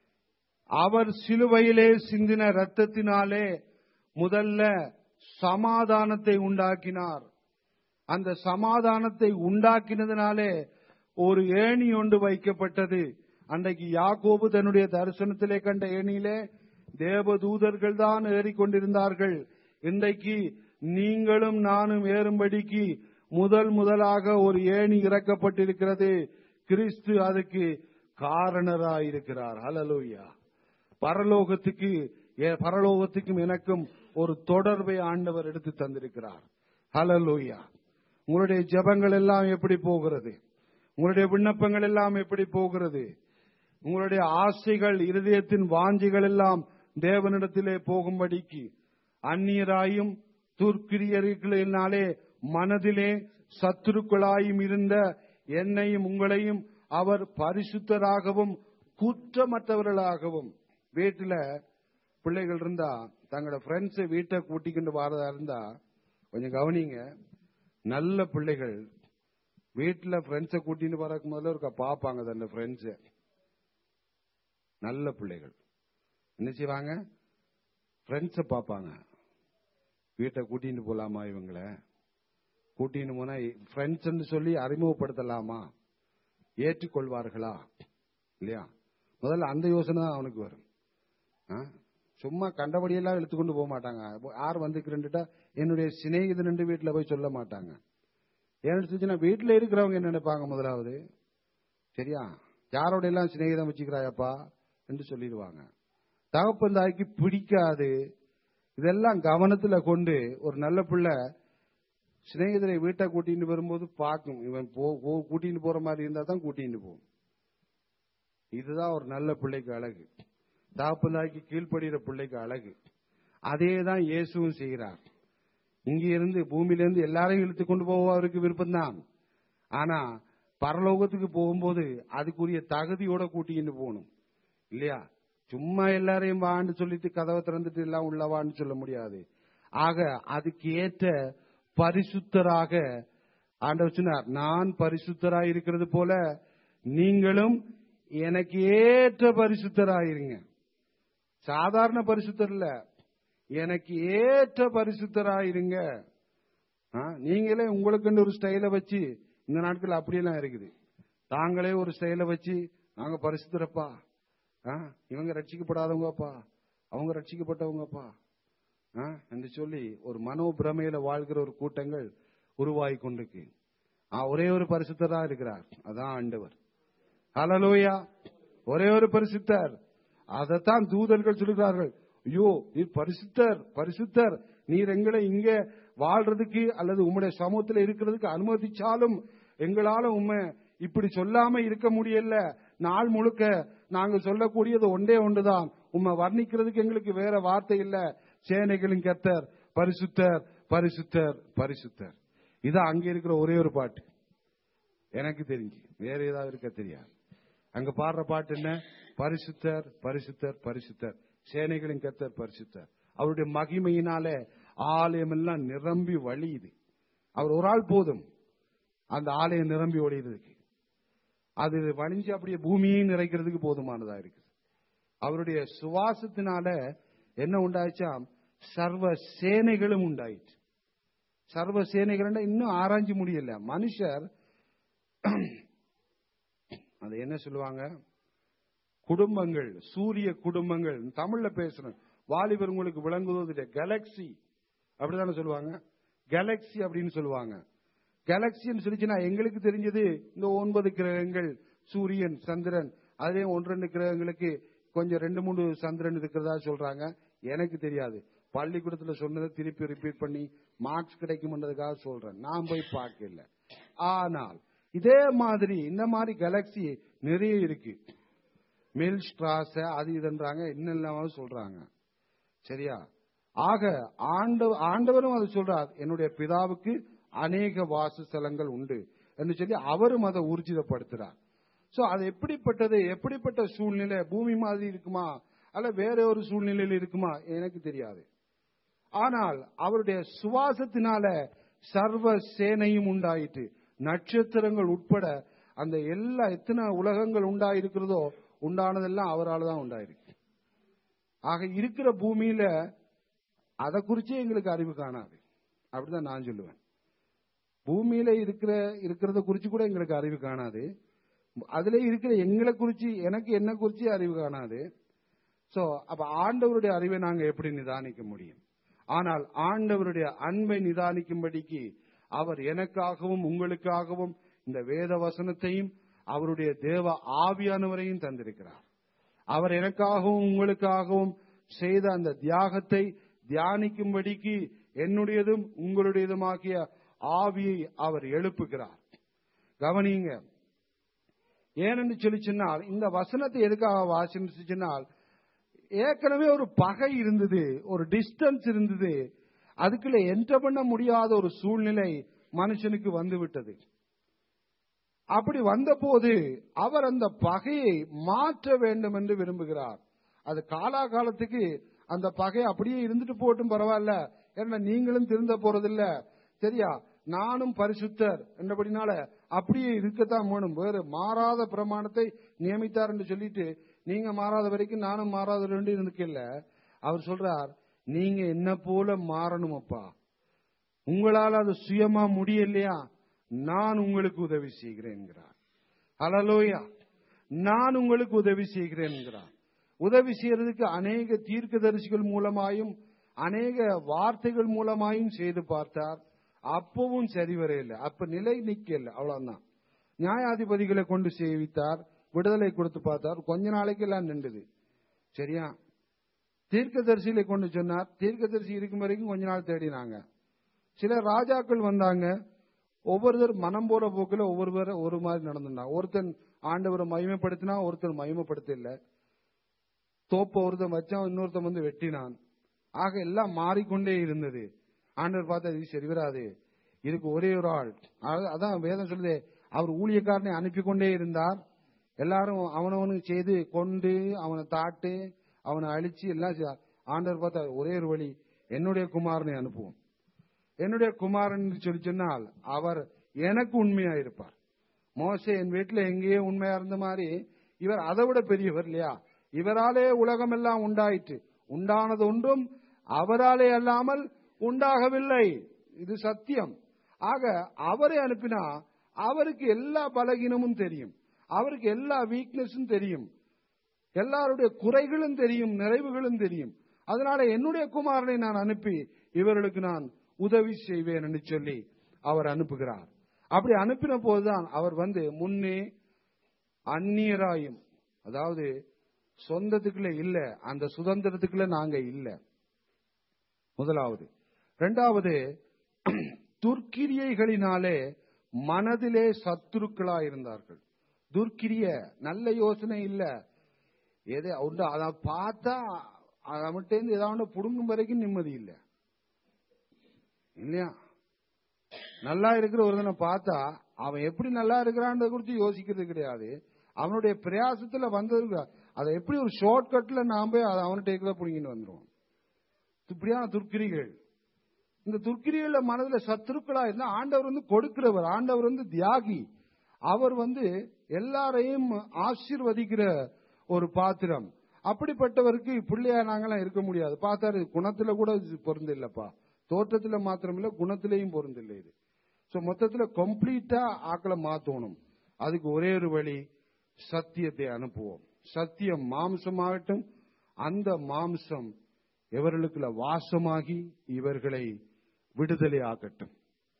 B: அவர் சிலுவையிலே சிந்தின ரத்தத்தினாலே முதல்ல சமாதானத்தை உண்டாக்கினார் அந்த சமாதானத்தை உண்டாக்கினதினாலே ஒரு ஏணி ஒன்று வைக்கப்பட்டது அன்றைக்கு யாக்கோபு தன்னுடைய தரிசனத்திலே கண்ட ஏணியிலே தேவதூதர்கள் தான் ஏறிக்கொண்டிருந்தார்கள் இன்றைக்கு நீங்களும் நானும் ஏறும்படிக்கு முதல் முதலாக ஒரு ஏணி இறக்கப்பட்டிருக்கிறது கிறிஸ்து அதுக்கு காரணராயிருக்கிறார் ஹalleluya பரலோகத்துக்கு ஏ- பரலோகத்துக்கும் எனக்கும் ஒரு தொடர்பை ஆண்டவர் எடுத்து தந்திருக்கிறார் ஹalleluya உங்களுடைய ஜெபங்கள் எல்லாம் எப்படி போகிறது உங்களுடைய விண்ணப்பங்கள் எல்லாம் எப்படி போகிறது உங்களுடைய ஆசைகள் இருதயத்தின் வாஞ்சிகள் எல்லாம் தேவனிடத்திலே போகும்படிக்கு அந்நியராயும் துர்க்கிரியர்களினாலே மனதிலே சத்துருக்களாயும் இருந்த என்னையும் உங்களையும் அவர் பரிசுத்தராகவும் குற்றமற்றவர்களாகவும் வீட்டுல பிள்ளைகள் இருந்தா தங்களோட ஃப்ரெண்ட்ஸை வீட்டை கூட்டிக்கிட்டு வரதா இருந்தா கொஞ்சம் கவனிங்க நல்ல பிள்ளைகள் வீட்டுல ஃப்ரெண்ட்ஸை கூட்டிட்டு வரக்கு முதல்ல ஒருக்கா பார்ப்பாங்க தன்னை ஃப்ரெண்ட்ஸை நல்ல பிள்ளைகள் என்ன செய்வாங்க ஃப்ரெண்ட்ஸை பார்ப்பாங்க வீட்டை கூட்டிட்டு போலாமா இவங்கள கூட்டின்னு போனா ஃப்ரெண்ட்ஸ் சொல்லி அறிமுகப்படுத்தலாமா ஏற்றுக்கொள்வார்களா இல்லையா முதல்ல அந்த யோசனை தான் அவனுக்கு வரும் ஆ? சும்மா கண்டபடியெல்லாம் இழுத்துக்கொண்டு போக மாட்டாங்க யார் வந்துக்கிறேன்ட்டா என்னுடைய சிநேகிதன் வீட்டுல போய் சொல்ல மாட்டாங்க ஏன்னு சொல்லிச்சுன்னா வீட்டுல இருக்கிறவங்க என்ன நினைப்பாங்க முதலாவது சரியா யாரோட எல்லாம் சிநேகிதம் வச்சுக்கிறாயப்பா என்று சொல்லிடுவாங்க தகப்பன் தாய்க்கு பிடிக்காது இதெல்லாம் கவனத்துல கொண்டு ஒரு நல்ல பிள்ளை சிநேகிதரை வீட்டை கூட்டிட்டு வரும்போது பார்க்கும் இவன் போ போ- கூட்டிட்டு போற மாதிரி இருந்தா தான் கூட்டிட்டு போகும் இதுதான் ஒரு நல்ல பிள்ளைக்கு அழகு தகப்பன் தாய்க்கு கீழ்ப்படுகிற பிள்ளைக்கு அழகு அதே தான் இயேசுவும் செய்கிறார் இங்க இருந்து பூமியில இருந்து எல்லாரையும் இழுத்து கொண்டு போக அவருக்கு விருப்பம்தான் ஆனா பரலோகத்துக்கு போகும்போது அதுக்குரிய தகுதியோட கூட்டிக்கிட்டு போகணும் இல்லையா சும்மா எல்லாரையும் வான்னு சொல்லிட்டு கதவை திறந்துட்டு எல்லாம் உள்ள வான்னு சொல்ல முடியாது ஆக அதுக்கு ஏற்ற பரிசுத்தராக ஆண்டவர் சொன்னார் நான் பரிசுத்தராய் இருக்கிறது போல நீங்களும் எனக்கு ஏற்ற பரிசுத்தராயிருங்க சாதாரண பரிசுத்தர் இல்ல எனக்கு ஏற்ற பரிசுத்தராயிருங்க ஆ, நீங்களே உங்களுக்குன்னு ஒரு ஸ்டைல வச்சு இந்த நாட்கள் அப்படியெல்லாம் இருக்குது தாங்களே ஒரு ஸ்டைல வச்சு நாங்க பரிசுத்தரப்பா ஆ, இவங்க ரட்சிக்கப்படாதவங்கப்பா அவங்க ரட்சிக்கப்பட்டவங்கப்பா ஆ, என்று சொல்லி ஒரு மனோ பிரமையில வாழ்கிற ஒரு கூட்டங்கள் உருவாகி கொண்டிருக்கு ஆ, ஒரே ஒரு பரிசுத்தரா இருக்கிறார் அதான் ஆண்டவர் ஹalleluya ஒரே ஒரு பரிசுத்தர் அதைத்தான் தூதர்கள் சொல்லுகிறார்கள் ஐயோ நீர் பரிசுத்தர் பரிசுத்தர் நீர் எங்களை இங்க வாழ்றதுக்கு அல்லது உம்முடைய சமூகத்தில் இருக்கிறதுக்கு அனுமதிச்சாலும் எங்களால உண்மை இப்படி சொல்லாம இருக்க முடியல நாள் முழுக்க நாங்க சொல்லக்கூடியது ஒன்றே ஒன்றுதான் உண்மை வர்ணிக்கிறதுக்கு எங்களுக்கு வேற வார்த்தை இல்ல சேனைகளின் கர்த்தர் பரிசுத்தர் பரிசுத்தர் பரிசுத்தர் இதான் அங்க இருக்கிற ஒரே ஒரு பாட்டு எனக்கு தெரிஞ்சு வேற ஏதாவது இருக்க தெரியாது அங்க பாடுற பாட்டு என்ன பரிசுத்தர் பரிசுத்தர் பரிசுத்தர் சேனைகளின் கர்த்தர் பரிசுத்தர் அவருடைய மகிமையினாலே ஆலயம் எல்லாம் நிரம்பி வழியுது அவர் ஒரு ஆள் போதும் அந்த ஆலயம் நிரம்பி ஒழியறதுக்கு அது வழிஞ்சு அப்படியே பூமியையும் நிறைக்கிறதுக்கு போதுமானதா இருக்குது அவருடைய சுவாசத்தினால என்ன உண்டாயிச்சாம் சர்வ சேனைகளும் உண்டாயிற்று சர்வ சேனைகள் இன்னும் ஆராய்ஞ்சு முடியல மனுஷர் அது என்ன சொல்லுவாங்க குடும்பங்கள் சூரிய குடும்பங்கள் தமிழ்ல பேசுறேன் வாலிபர் உங்களுக்கு விளங்குவது கேலக்சி அப்படிதானே சொல்லுவாங்க கேலக்சி அப்படின்னு சொல்லுவாங்க கேலக்சின்னு சொல்லிச்சுன்னா எங்களுக்கு தெரிஞ்சது இந்த ஒன்பது கிரகங்கள் சூரியன் சந்திரன் அதே ஒன்று ரெண்டு கிரகங்களுக்கு கொஞ்சம் ரெண்டு மூணு சந்திரன் இருக்கிறதா சொல்றாங்க எனக்கு தெரியாது பள்ளிக்கூடத்துல சொன்னதை திருப்பி ரிப்பீட் பண்ணி மார்க்ஸ் கிடைக்கும்ன்றதுக்காக சொல்றேன் நான் போய் பார்க்கல ஆனால் இதே மாதிரி இந்த மாதிரி கேலக்சி நிறைய இருக்கு மில் ஸ்ட்ராஸ அது இதுன்றாங்க இன்னும் சொல்றாங்க சரியா ஆக ஆண்ட ஆண்டவரும் அது சொல்றார் என்னுடைய பிதாவுக்கு அநேக வாசஸ்தலங்கள் உண்டு என்று சொல்லி அவரும் அதை ஊர்ஜிதப்படுத்துறார் சோ அது எப்படிப்பட்டது எப்படிப்பட்ட சூழ்நிலை பூமி மாதிரி இருக்குமா அல்ல வேற ஒரு சூழ்நிலையில் இருக்குமா எனக்கு தெரியாது ஆனால் அவருடைய சுவாசத்தினால சர்வ சேனையும் உண்டாயிட்டு நட்சத்திரங்கள் உட்பட அந்த எல்லா எத்தனை உலகங்கள் உண்டாயிருக்கிறதோ உண்டானதெல்லாம் அவரால் தான் உண்டாயிருக்கு ஆக இருக்கிற பூமியில அதை குறிச்சே எங்களுக்கு அறிவு காணாது அப்படிதான் நான் சொல்லுவேன் பூமியில இருக்கிற இருக்கிறத குறிச்சு கூட எங்களுக்கு அறிவு காணாது அதுல இருக்கிற எங்களை குறிச்சு எனக்கு என்ன குறிச்சு அறிவு காணாது சோ அப்ப ஆண்டவருடைய அறிவை நாங்க எப்படி நிதானிக்க முடியும் ஆனால் ஆண்டவருடைய அன்பை நிதானிக்கும்படிக்கு அவர் எனக்காகவும் உங்களுக்காகவும் இந்த வேத வசனத்தையும் அவருடைய தேவ ஆவியானவரையும் தந்திருக்கிறார் அவர் எனக்காகவும் உங்களுக்காகவும் செய்த அந்த தியாகத்தை தியானிக்கும்படிக்கு என்னுடையதும் உங்களுடையதுமாகிய ஆவியை அவர் எழுப்புகிறார் கவனிங்க ஏனென்று சொல்லி சொன்னால் இந்த வசனத்தை எதுக்காக வாசிச்சு சொன்னால் ஏற்கனவே ஒரு பகை இருந்தது ஒரு டிஸ்டன்ஸ் இருந்தது அதுக்குள்ள என்டர் பண்ண முடியாத ஒரு சூழ்நிலை மனுஷனுக்கு வந்து விட்டது அப்படி வந்தபோது அவர் அந்த பகையை மாற்ற வேண்டும் என்று விரும்புகிறார் அது காலாகாலத்துக்கு அந்த பகை அப்படியே இருந்துட்டு போட்டும் பரவாயில்ல ஏன்னா நீங்களும் திருந்த போறதில்ல சரியா நானும் பரிசுத்தர் என்றபடினால அப்படியே இருக்கத்தான் வேணும் வேறு மாறாத பிரமாணத்தை நியமித்தார் என்று சொல்லிட்டு நீங்க மாறாத வரைக்கும் நானும் மாறாத வேண்டி இருக்கல அவர் சொல்றார் நீங்க என்ன போல மாறணும் அப்பா உங்களால் அது சுயமா முடியலையா நான் உங்களுக்கு உதவி செய்கிறேன் என்கிறார் அலலோயா நான் உங்களுக்கு உதவி செய்கிறேன் என்கிறார் உதவி செய்யறதுக்கு அநேக தீர்க்கதரிசிகள் மூலமாயும் அநேக வார்த்தைகள் மூலமாயும் செய்து பார்த்தார் அப்பவும் சரி வரையில்லை அப்ப நிலை நிக்கல அவ்வளவுதான் நியாயாதிபதிகளை கொண்டு சேவித்தார் விடுதலை கொடுத்து பார்த்தார் கொஞ்ச நாளைக்கு எல்லாம் நின்றுது சரியா தீர்க்கதரிசிகளை கொண்டு சொன்னார் தீர்க்கதரிசி இருக்கும் வரைக்கும் கொஞ்ச நாள் தேடினாங்க சில ராஜாக்கள் வந்தாங்க ஒவ்வொருத்தர் மனம் போற போக்குல ஒவ்வொருவர் ஒரு மாதிரி நடந்துட்டாங்க ஒருத்தன் ஆண்டவரை மகிமைப்படுத்தினா ஒருத்தர் மகிமைப்படுத்த இல்ல தோப்ப ஒருத்தன் வச்சான் இன்னொருத்தன் வந்து வெட்டினான் ஆக எல்லாம் மாறிக்கொண்டே இருந்தது ஆண்டவர் பார்த்தா இது சரி வராது இதுக்கு ஒரே ஒரு ஆள் அத- அதான் வேதம் சொல்லுதே அவர் ஊழியக்காரனை அனுப்பி கொண்டே இருந்தார் எல்லாரும் அவனவனுக்கு செய்து கொண்டு அவனை தாட்டு அவனை அழிச்சு எல்லாம் செய்தார். ஆண்டவர் பார்த்தா ஒரே ஒரு வழி என்னுடைய குமாரனை அனுப்புவோம் என்னுடைய குமாரன் என்று சொல்லி சொன்னால் அவர் எனக்கு உண்மையா இருப்பார் மோசே என் வீட்டுல எங்கேயோ உண்மையா இருந்த மாதிரி இவர் அதை விட பெரியவர் இல்லையா இவராலே உலகம் எல்லாம் உண்டாயிற்று உண்டானது ஒன்றும் அவராலே அல்லாமல் உண்டாகவில்லை இது சத்தியம் ஆக அவரை அனுப்பினா அவருக்கு எல்லா பலகீனமும் தெரியும் அவருக்கு எல்லா வீக்னஸும் தெரியும் எல்லாருடைய குறைகளும் தெரியும் நிறைவுகளும் தெரியும் அதனால என்னுடைய குமாரனை நான் அனுப்பி இவர்களுக்கு நான் உதவி செய்வேன் என்று சொல்லி அவர் அனுப்புகிறார் அப்படி அனுப்பின போதுதான் அவர் வந்து முன்னே அந்நியராயும் அதாவது சொந்தத்துக்குள்ள இல்ல அந்த சுதந்திரத்துக்குள்ள நாங்க இல்ல முதலாவது இரண்டாவது துர்க்கிரியைகளினாலே மனதிலே சத்துருக்களா இருந்தார்கள் துர்க்கிரிய நல்ல யோசனை இல்ல எதை உண்டு அதை பார்த்தா அவன்கிட்ட ஏதாவது புடுங்கும் வரைக்கும் நிம்மதி இல்ல இல்லையா நல்லா இருக்கிற ஒருத்தனை பார்த்தா அவன் எப்படி நல்லா இருக்கிறான்றத குறித்து யோசிக்கிறது கிடையாது அவனுடைய பிரயாசத்துல வந்தது அதை எப்படி ஒரு ஷார்ட் கட்ல நாம போய் அதை அவன்கிட்ட இருக்கிறத புடிங்கிட்டு வந்துருவோம் இப்படியான துர்க்கிரிகள் இந்த துர்க்கிரிகள மனதுல சத்துருக்களா இருந்தா ஆண்டவர் வந்து கொடுக்கிறவர் ஆண்டவர் வந்து தியாகி அவர் வந்து எல்லாரையும் ஆசீர்வதிக்கிற ஒரு பாத்திரம் அப்படிப்பட்டவருக்கு பிள்ளையா நாங்கெல்லாம் இருக்க முடியாது பார்த்தாரு குணத்துல கூட இது பொருந்து இல்லப்பா தோற்றத்துல மாத்திரமில்ல குணத்திலையும் பொருந்தில்லை இது சோ மொத்தத்துல கம்ப்ளீட்டா ஆக்களை மாத்தணும் அதுக்கு ஒரே ஒரு வழி சத்தியத்தை அனுப்புவோம் சத்தியம் மாம்சமாகட்டும் அந்த மாம்சம் இவர்களுக்குள்ள வாசமாகி இவர்களை விடுதலை ஆகட்டும்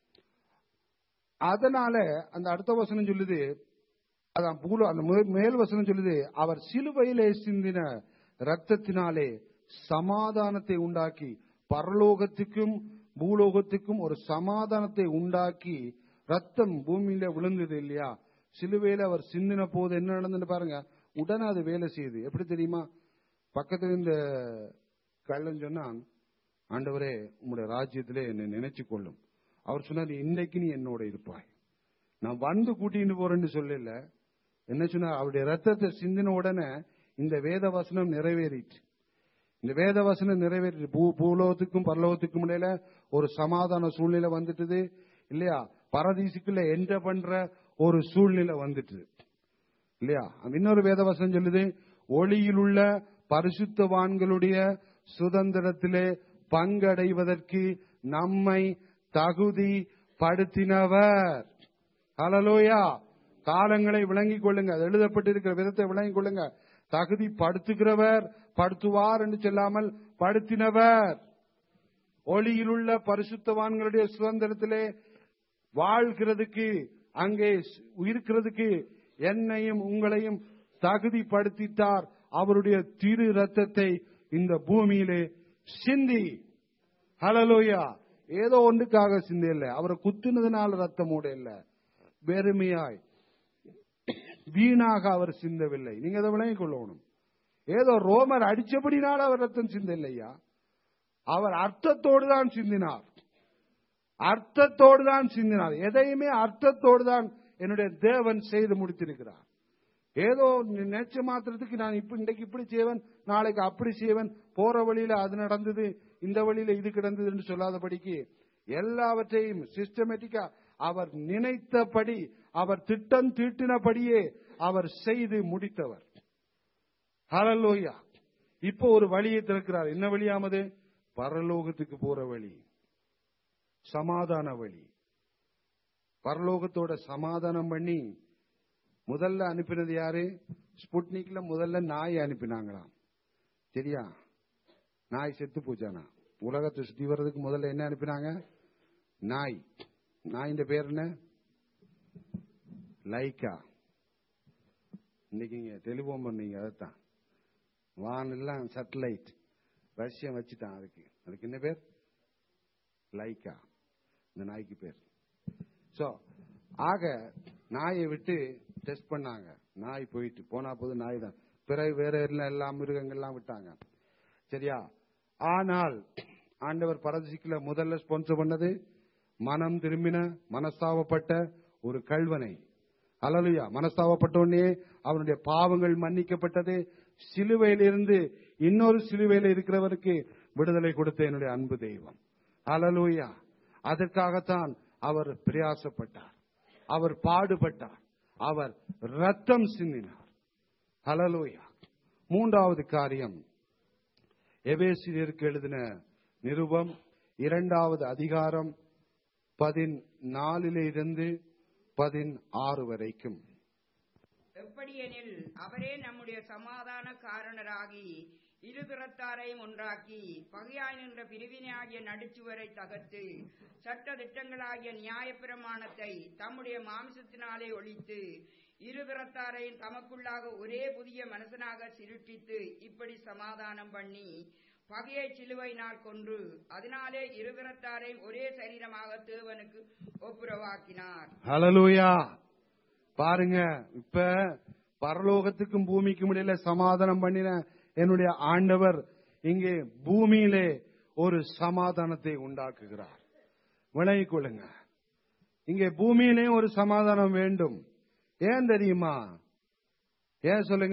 B: அதனால அந்த அடுத்த வசனம் சொல்லுது அதான் பூலோ அந்த மே- மேல் வசனம் சொல்லுது அவர் சிலுவையிலே சிந்தின ரத்தத்தினாலே சமாதானத்தை உண்டாக்கி பரலோகத்துக்கும் பூலோகத்துக்கும் ஒரு சமாதானத்தை உண்டாக்கி ரத்தம் பூமியில விழுந்தது இல்லையா சிலுவையில அவர் சிந்தின போது என்ன நடந்ததுன்னு பாருங்க உடனே அது வேலை செய்யுது எப்படி தெரியுமா பக்கத்துல இந்த கள்ளன் சொன்னான் ஆண்டவரே உம்முடைய ராஜ்யத்திலே என்னை நினைச்சு கொள்ளும் அவர் சொன்னார் இன்னைக்கு நீ என்னோட இருப்பாய் நான் வந்து கூட்டிட்டு போறேன்னு சொல்லல என்ன சொன்னார் அவருடைய ரத்தத்தை சிந்தின உடனே இந்த வேத வசனம் நிறைவேறிட்டு இந்த வேத வசனம் நிறைவேறி பூ பூலோகத்துக்கும் பரலோகத்துக்கும் இடையில ஒரு சமாதான சூழ்நிலை வந்துட்டுது இல்லையா பரதீசுக்குள்ள என்ற பண்ற ஒரு சூழ்நிலை வந்துட்டு இல்லையா இன்னொரு வேத வசனம் சொல்லுது ஒளியிலுள்ள பரிசுத்தவான்களுடைய சுதந்திரத்திலே பங்கடைவதற்கு நம்மை தகுதி படுத்தினவர் ஹalleluya காலங்களை விளங்கிக் கொள்ளுங்க அது எழுதப்பட்டிருக்கிற விதத்தை விளங்கிக் கொள்ளுங்க தகுதி படுத்துகிறவர் படுத்துவார் என்று சொல்லாமல் படுத்தினவர் ஒளியிலுள்ள பரிசுத்தவான்களுடைய சுதந்திரத்திலே வாழ்கிறதுக்கு அங்கே இருக்கிறதுக்கு என்னையும் உங்களையும் தகுதிப்படுத்திட்டார் அவருடைய திரு ரத்தத்தை இந்த பூமியிலே சிந்தி ஹலலோயா ஏதோ ஒன்றுக்காக சிந்தி இல்ல அவரை குத்துனதுனால ரத்தமோட இல்ல வெறுமையாய் வீணாக அவர் சிந்தவில்லை நீங்க அதை விளங்கிக் கொள்ளணும் ஏதோ ரோமர் அடிச்சபடினால அவர் ரத்தம் சிந்த இல்லையா அவர் அர்த்தத்தோடு தான் சிந்தினார் அர்த்தத்தோடு தான் சிந்தினார் எதையுமே அர்த்தத்தோடு தான் என்னுடைய தேவன் செய்து முடித்திருக்கிறார் ஏதோ நினைச்ச மாத்திரத்துக்கு நான் இப்ப இன்றைக்கு இப்படி செய்வேன் நாளைக்கு அப்படி செய்வேன் போற வழியில அது நடந்தது இந்த வழியில இது கிடந்தது என்று சொல்லாதபடிக்கு எல்லாவற்றையும் சிஸ்டமேட்டிக்கா அவர் நினைத்தபடி அவர் திட்டம் தீட்டினபடியே அவர் செய்து முடித்தவர் ஹalleluya இப்போ ஒரு வழியை திறக்கிறார் என்ன வழியாமது பரலோகத்துக்கு போற வழி சமாதான வழி பரலோகத்தோட சமாதானம் பண்ணி முதல்ல அனுப்பினது யாரு ஸ்புட்னிக்ல முதல்ல நாய் அனுப்பினாங்களாம் சரியா நாய் செத்து போச்சானா உலகத்தை சுத்தி வர்றதுக்கு முதல்ல என்ன அனுப்பினாங்க நாய் நாயின் பேர் என்ன லைக்கா இன்னைக்கு இங்க டெலிபோன் பண்ணீங்க அதைத்தான் வானெல்லாம் சேட்டலைட் ரஷ்யம் வச்சுட்டான் அதுக்கு அதுக்கு என்ன பேர் லைக்கா இந்த நாய்க்கு பேர் சோ ஆக நாயை விட்டு டெஸ்ட் பண்ணாங்க நாய் போயிட்டு போனா போது நாய் தான் பிறகு வேற எல்லாம் எல்லா மிருகங்கள்லாம் விட்டாங்க சரியா ஆனால் ஆண்டவர் பரதசிக்கல முதல்ல ஸ்பான்சர் பண்ணது மனம் திரும்பின மனஸ்தாவப்பட்ட ஒரு கல்வனை அலலுயா மனஸ்தாவப்பட்ட உடனே அவனுடைய பாவங்கள் மன்னிக்கப்பட்டது சிலுவையிலிருந்து இன்னொரு சிலுவையில் இருக்கிறவருக்கு விடுதலை கொடுத்த என்னுடைய அன்பு தெய்வம் அலலுயா அதற்காகத்தான் அவர் பிரயாசப்பட்டார் அவர் பாடுபட்டார் அவர் ரத்தம் சிந்தினார் ஹலலூயா மூன்றாவது காரியம் எபேசியருக்கு எழுதின நிருபம் இரண்டாவது அதிகாரம் பதினாலிலே இருந்து பதினாறு வரைக்கும்
C: எப்படியெனில் அவரே நம்முடைய சமாதான காரணராகி இருபுறத்தாரையும் ஒன்றாக்கி பகையாய் நின்ற பிரிவினையாகிய நடுச்சுவரை தகர்த்து சட்ட திட்டங்களாகிய நியாயப்பிரமாணத்தை தம்முடைய மாம்சத்தினாலே ஒழித்து இருபுறத்தாரையும் தமக்குள்ளாக ஒரே புதிய மனசனாக சிருஷ்டித்து இப்படி சமாதானம் பண்ணி பகையை சிலுவையினால் கொன்று அதனாலே இருபுறத்தாரையும் ஒரே சரீரமாக தேவனுக்கு ஒப்புரவாக்கினார்
B: ஹலலூயா பாருங்க இப்ப பரலோகத்துக்கும் பூமிக்கும் இடையில சமாதானம் பண்ணின என்னுடைய ஆண்டவர் இங்கே பூமியிலே ஒரு சமாதானத்தை உண்டாக்குகிறார் விளங்கிக் கொள்ளுங்க இங்கே பூமியிலே ஒரு சமாதானம் வேண்டும் ஏன் தெரியுமா ஏன் சொல்லுங்க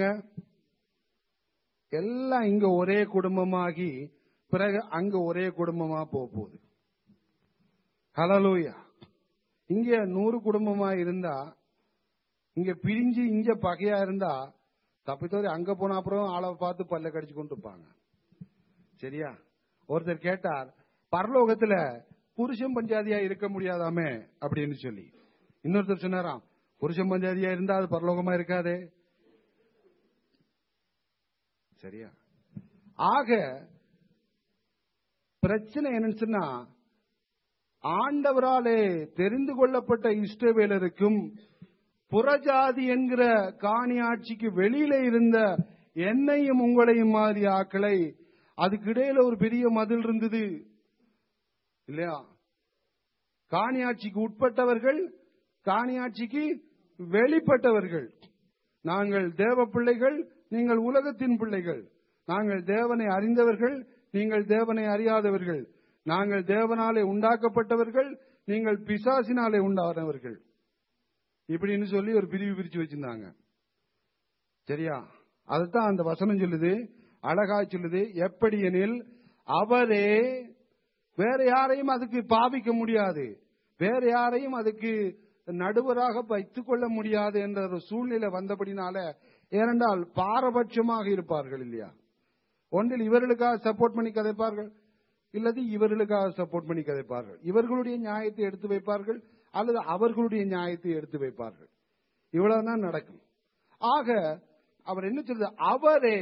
B: எல்லாம் இங்க ஒரே குடும்பமாகி பிறகு அங்க ஒரே குடும்பமா போக போகுது ஹலலூயா இங்க நூறு குடும்பமா இருந்தா இங்க பிரிஞ்சு இங்க பகையா இருந்தா தப்பித்தவரை அங்க போன அப்புறம் ஆளை பார்த்து பல்ல கடிச்சு கொண்டு இருப்பாங்க சரியா ஒருத்தர் கேட்டார் பரலோகத்துல புருஷன் பஞ்சாதியா இருக்க முடியாதாமே அப்படின்னு சொல்லி இன்னொருத்தர் சொன்னாராம் புருஷன் பஞ்சாதியா இருந்தா அது பரலோகமா இருக்காதே சரியா ஆக பிரச்சனை என்னன்னு சொன்னா ஆண்டவராலே தெரிந்து கொள்ளப்பட்ட இஷ்டவேலருக்கும் புறஜாதி என்கிற காணி ஆட்சிக்கு வெளியில இருந்த என்னையும் உங்களையும் மாதிரி ஆக்களை அதுக்கு இடையில ஒரு பெரிய மதில் இருந்தது இல்லையா காணி ஆட்சிக்கு உட்பட்டவர்கள் காணி ஆட்சிக்கு வெளிப்பட்டவர்கள் நாங்கள் தேவ பிள்ளைகள் நீங்கள் உலகத்தின் பிள்ளைகள் நாங்கள் தேவனை அறிந்தவர்கள் நீங்கள் தேவனை அறியாதவர்கள் நாங்கள் தேவனாலே உண்டாக்கப்பட்டவர்கள் நீங்கள் பிசாசினாலே உண்டானவர்கள் இப்படின்னு சொல்லி ஒரு பிரிவு பிரிச்சு வச்சிருந்தாங்க சரியா அதுதான் அந்த வசனம் சொல்லுது அழகா சொல்லுது எப்படி எனில் அவரே வேற யாரையும் அதுக்கு பாவிக்க முடியாது வேற யாரையும் அதுக்கு நடுவராக வைத்துக் கொள்ள முடியாது என்ற ஒரு சூழ்நிலை வந்தபடினால ஏனென்றால் பாரபட்சமாக இருப்பார்கள் இல்லையா ஒன்றில் இவர்களுக்காக சப்போர்ட் பண்ணி கதைப்பார்கள் இல்லது இவர்களுக்காக சப்போர்ட் பண்ணி கதைப்பார்கள் இவர்களுடைய நியாயத்தை எடுத்து வைப்பார்கள் அல்லது அவர்களுடைய நியாயத்தை எடுத்து வைப்பார்கள் இவ்வளவுதான் நடக்கும் ஆக அவர் என்ன சொல்றது அவரே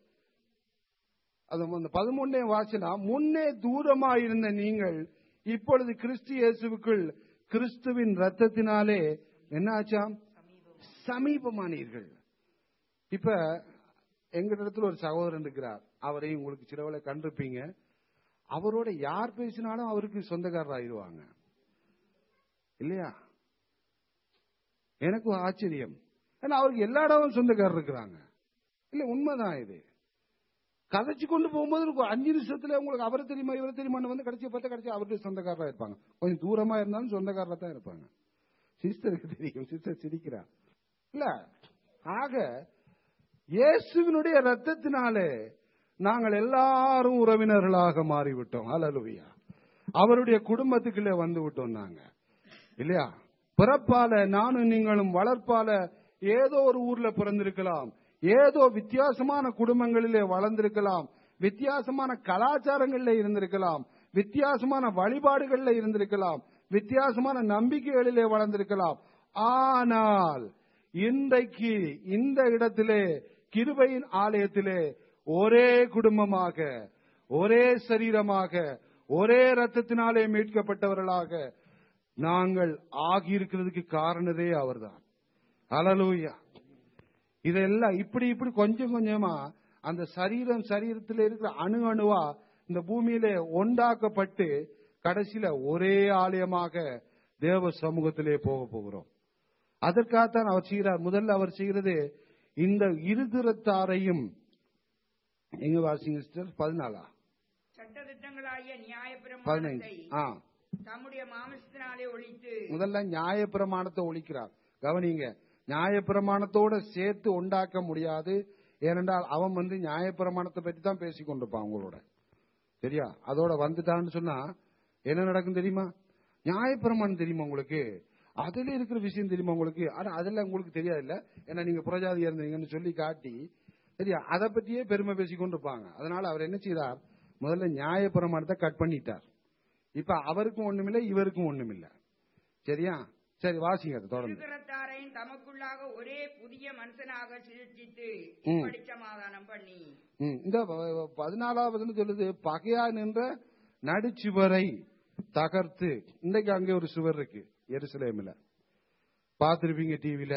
B: அது அந்த பதிமூணே வாசினா முன்னே தூரமாயிருந்த நீங்கள் இப்பொழுது கிறிஸ்து இயேசுவுக்குள் கிறிஸ்துவின் ரத்தத்தினாலே என்ன ஆச்சாம் சமீபமானீர்கள் இப்ப எங்க இடத்துல ஒரு சகோதரன் இருக்கிறார் அவரை உங்களுக்கு சிலவளை கண்டிருப்பீங்க அவரோட யார் பேசினாலும் அவருக்கு சொந்தக்காரர் ஆயிடுவாங்க இல்லையா எனக்கு ஒரு ஆச்சரியம் ஏன்னா அவருக்கு எல்லா இடமும் சொந்தக்காரர் இருக்கிறாங்க இல்ல உண்மைதான் இது கதைச்சு கொண்டு போகும்போது ஒரு அஞ்சு நிமிஷத்துல உங்களுக்கு அவரை தெரியுமா இவரை தெரியுமான்னு வந்து கடைசியை பார்த்தா கடைசி அவருடைய சொந்தக்காரரா இருப்பாங்க கொஞ்சம் தூரமா இருந்தாலும் சொந்தக்காரரா தான் இருப்பாங்க சிஸ்டருக்கு தெரியும் சிஸ்டர் சிரிக்கிறா இல்ல ஆக இயேசுவினுடைய ரத்தத்தினாலே நாங்கள் எல்லாரும் உறவினர்களாக மாறிவிட்டோம் அலலுவியா அவருடைய குடும்பத்துக்குள்ளே வந்து விட்டோம் நாங்க இல்லையா பிறப்பால நானும் நீங்களும் வளர்ப்பால ஏதோ ஒரு ஊர்ல பிறந்திருக்கலாம் ஏதோ வித்தியாசமான குடும்பங்களிலே வளர்ந்திருக்கலாம் வித்தியாசமான கலாச்சாரங்களில் இருந்திருக்கலாம் வித்தியாசமான வழிபாடுகளில் இருந்திருக்கலாம் வித்தியாசமான நம்பிக்கைகளிலே வளர்ந்திருக்கலாம் ஆனால் இன்றைக்கு இந்த இடத்திலே கிருபையின் ஆலயத்திலே ஒரே குடும்பமாக ஒரே சரீரமாக ஒரே ரத்தத்தினாலே மீட்கப்பட்டவர்களாக நாங்கள் ஆகியிருக்கிறதுக்கு காரணரே அவர்தான் அலலூயா இதெல்லாம் இப்படி இப்படி கொஞ்சம் கொஞ்சமா அந்த சரீரம் சரீரத்தில் இருக்கிற அணு அணுவா இந்த பூமியில ஒன்றாக்கப்பட்டு கடைசியில ஒரே ஆலயமாக தேவ சமூகத்திலே போக போகிறோம் அதற்காகத்தான் அவர் செய்கிறார் முதல்ல அவர் செய்கிறது இந்த இருதிரத்தாரையும் எங்க வாசிங்க சிஸ்டர் பதினாலா
C: சட்டதிட்டங்களாகிய
B: பதினைந்து
C: நியாயப்பிரமாணத்தை
B: ஆ
C: தம்முடைய மாமிசத்தினாலே ஒழித்து
B: முதல்ல நியாயப்பிரமாணத்தை ஒழிக்கிறார் கவனிங்க நியாயப்பிரமாணத்தோட சேர்த்து உண்டாக்க முடியாது ஏனென்றால் அவன் வந்து நியாயப்பிரமாணத்தை பற்றி தான் பேசிக் கொண்டிருப்பான் உங்களோட சரியா அதோட வந்துட்டான்னு சொன்னா என்ன நடக்கும் தெரியுமா நியாயப்பிரமாணம் தெரியுமா உங்களுக்கு அதுல இருக்கிற விஷயம் தெரியுமா உங்களுக்கு ஆனா அதெல்லாம் உங்களுக்கு தெரியாது இல்ல ஏன்னா நீங்க புரஜாதியா இருந்தீங்கன்னு சொல்லி காட்டி சரியா அதை பற்றியே பெருமை பேசிக் கொண்டிருப்பாங்க அதனால அவர் என்ன செய்தார் முதல்ல நியாயப்பிரமாணத்தை கட் பண்ணிட்டார் இப்ப அவருக்கும் ஒண்ணுமில்லை இவருக்கும் ஒண்ணுமில்லை சரியா சரி வாசிங்க அதை தொடர்ந்து
C: இருதரத்தாரையும் தமக்குள்ளாக ஒரே புதிய மனுஷனாக சிருஷ்டித்து
B: ம்.
C: இப்படி சமாதானம் பண்ணி
B: ம், இந்த ப- பதினாலாவது சொல்லுது பகையா நின்ற நடுச்சுவரை தகர்த்து இன்றைக்கு அங்கே ஒரு சுவர் இருக்கு எருசலேமில் பார்த்திருப்பீங்க டிவியில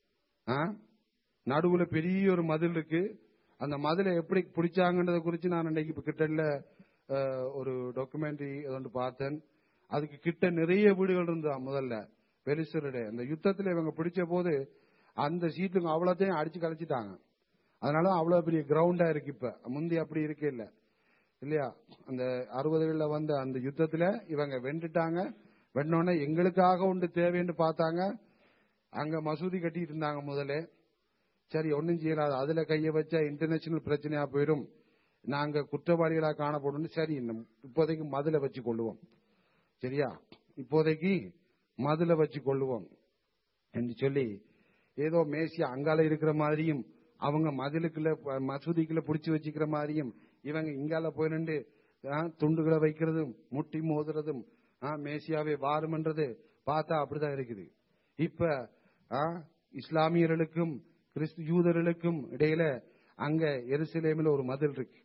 B: நடுவுல பெரிய ஒரு மதில் இருக்கு அந்த மதிலை எப்படி பிடிச்சாங்கன்றதை குறித்து நான் இன்னைக்கு இப்ப கிட்டல ஒரு டாக்குமெண்ட்ரி ஒன்று பார்த்தேன் அதுக்கு கிட்ட நிறைய வீடுகள் இருந்தா முதல்ல பெலிசருடைய அந்த யுத்தத்துல இவங்க பிடிச்ச போது அந்த சீட்டுங்க அவ்வளோத்தையும் அடிச்சு கழிச்சிட்டாங்க அதனால அவ்வளவு பெரிய கிரவுண்டா இருக்கு இப்ப முந்தி அப்படி இருக்கே இல்ல இல்லையா அந்த அறுபதுகள்ல வந்த அந்த யுத்தத்துல இவங்க வென்றுட்டாங்க வென்னோடனே எங்களுக்காக ஒன்று தேவைன்னு பார்த்தாங்க அங்க மசூதி கட்டிட்டு இருந்தாங்க முதல்ல சரி ஒன்னும் செய்யலாது அதுல கைய வச்சா இன்டர்நேஷனல் பிரச்சனையா போயிடும் நாங்க குற்றவாளிகளா காணப்படும் சரி இன்னும் இப்போதைக்கு மதுல வச்சு கொள்ளுவோம் சரியா இப்போதைக்கு மதுல வச்சு கொள்ளுவோம் என்று சொல்லி ஏதோ மேசி அங்கால இருக்கிற மாதிரியும் அவங்க மதிலுக்குள்ள ப- மசூதிக்குள்ள புடிச்சு வச்சுக்கிற மாதிரியும் இவங்க இங்கால போய் நின்று ஆ, துண்டுகளை வைக்கிறதும் முட்டி மோதுறதும் ஆ, மேசியாவே வாரும்ன்றது பார்த்தா அப்படிதான் இருக்குது இப்ப ஆ, இஸ்லாமியர்களுக்கும் கிறிஸ்து யூதர்களுக்கும் இடையில அங்க எருசலேமில் ஒரு மதில் இருக்கு